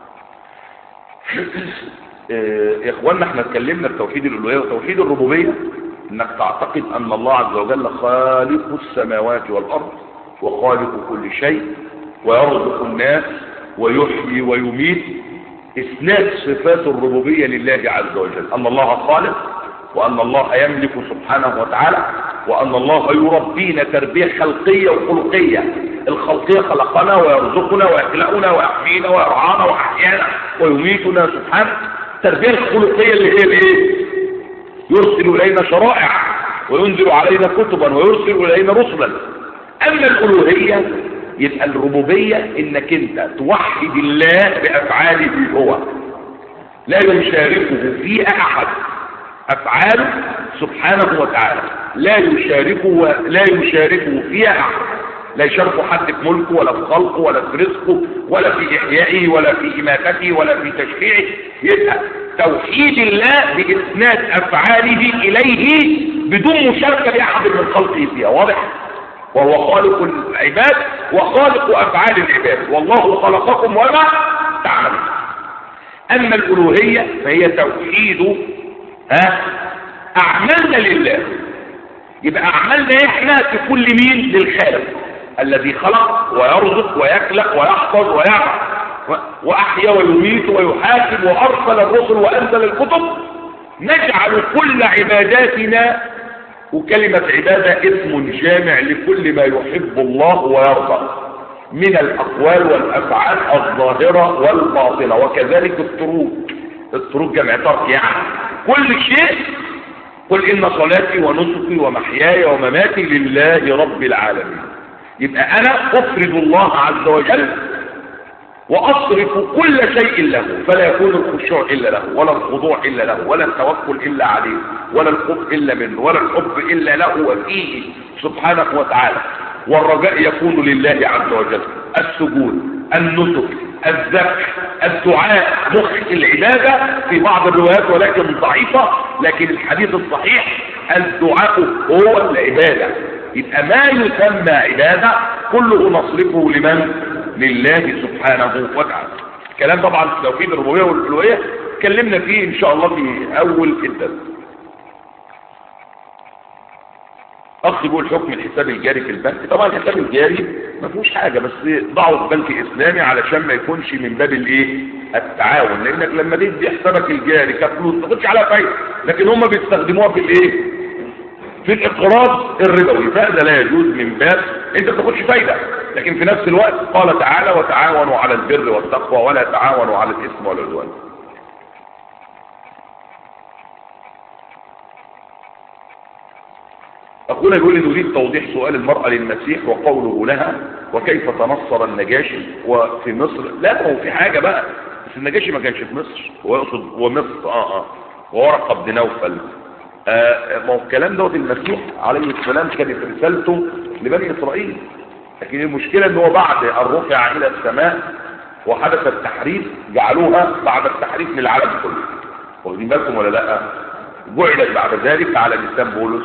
يا اخوانا احنا اتكلمنا في توحيد الألوهية وتوحيد الربوبية انك تعتقد ان الله عز وجل خالق السماوات والارض وخالق كل شيء ويرزق الناس ويحيي ويميت اسناد صفات الربوبية لله عز وجل ان الله خالق وان الله يملك سبحانه وتعالى وان الله يربينا تربية خلقية وخلقية الخلقية خلقنا ويرزقنا ويخلقنا ويحيينا ويرعانا ويحيانا ويميتنا سبحانه التربية الخلقية اللي هي الايه يرسل إلينا شرائع وينزل علينا كتبا ويرسل إلينا رسلا أما الألوهية يبقى الربوبية إنك أنت توحد الله بأفعاله هو لا يشاركه فيها أحد أفعاله سبحانه وتعالى لا يشاركه لا يشاركه فيها أحد لا يشارك حد في ملكه ولا في خلقه ولا في رزقه ولا في إحيائه ولا في إماتته ولا في تشريعه يبقى توحيد الله بإسناد أفعاله إليه بدون مشاركة لأحد من خلقه فيها واضح وهو خالق العباد وخالق أفعال العباد والله خلقكم وما تعملون أما الألوهية فهي توحيد ها أعمالنا لله يبقى أعمالنا إحنا تكون لمين للخالق الذي خلق ويرزق ويخلق ويحفظ ويعمل وأحيا ويميت ويحاسب وأرسل الرسل وأنزل الكتب نجعل كل عباداتنا وكلمة عبادة اسم جامع لكل ما يحب الله ويرضى من الأقوال والأفعال الظاهرة والباطنة وكذلك الطرود الطرود جمع ترك يعني كل شيء قل إن صلاتي ونسكي ومحياي ومماتي لله رب العالمين يبقى أنا أفرد الله عز وجل وأصرف كل شيء له فلا يكون الخشوع إلا له ولا الخضوع إلا له ولا التوكل إلا عليه ولا الخوف إلا منه ولا الحب إلا له وفيه سبحانه وتعالى والرجاء يكون لله عز وجل السجود النسك الذبح الدعاء مخ العبادة في بعض الروايات ولكن ضعيفة لكن الحديث الصحيح الدعاء هو العبادة يبقى ما يسمى عبادة كله نصرفه لمن لله سبحانه وتعالى كلام طبعا في توحيد الربوبيه والالوهيه اتكلمنا فيه ان شاء الله في اول الدرس اخ بيقول حكم الحساب الجاري في البنك طبعا الحساب الجاري ما فيهوش حاجه بس ضعه في بنك اسلامي علشان ما يكونش من باب الايه التعاون لانك لما تدي حسابك الجاري كفلوس ما تاخدش عليها فايده لكن هم بيستخدموها في الايه في الاقراض الربوي فهذا لا يجوز من باب انت ما تاخدش فايده لكن في نفس الوقت قال تعالى وتعاونوا على البر والتقوى ولا تعاونوا على الاثم والعدوان أخونا يقول لي نريد توضيح سؤال المرأة للمسيح وقوله لها وكيف تنصر النجاشي وفي مصر لا هو في حاجة بقى بس النجاشي ما كانش في مصر هو يقصد ومصر اه اه وورقة بن نوفل آه ما هو الكلام دوت المسيح عليه السلام كانت رسالته لبني إسرائيل لكن المشكلة ان هو بعد ان رفع الى السماء وحدث التحريف جعلوها بعد التحريف للعالم كله واخدين بالكم ولا لا جعلت بعد ذلك على لسان بولس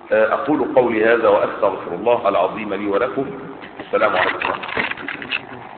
اقول قولي هذا واستغفر الله العظيم لي ولكم السلام عليكم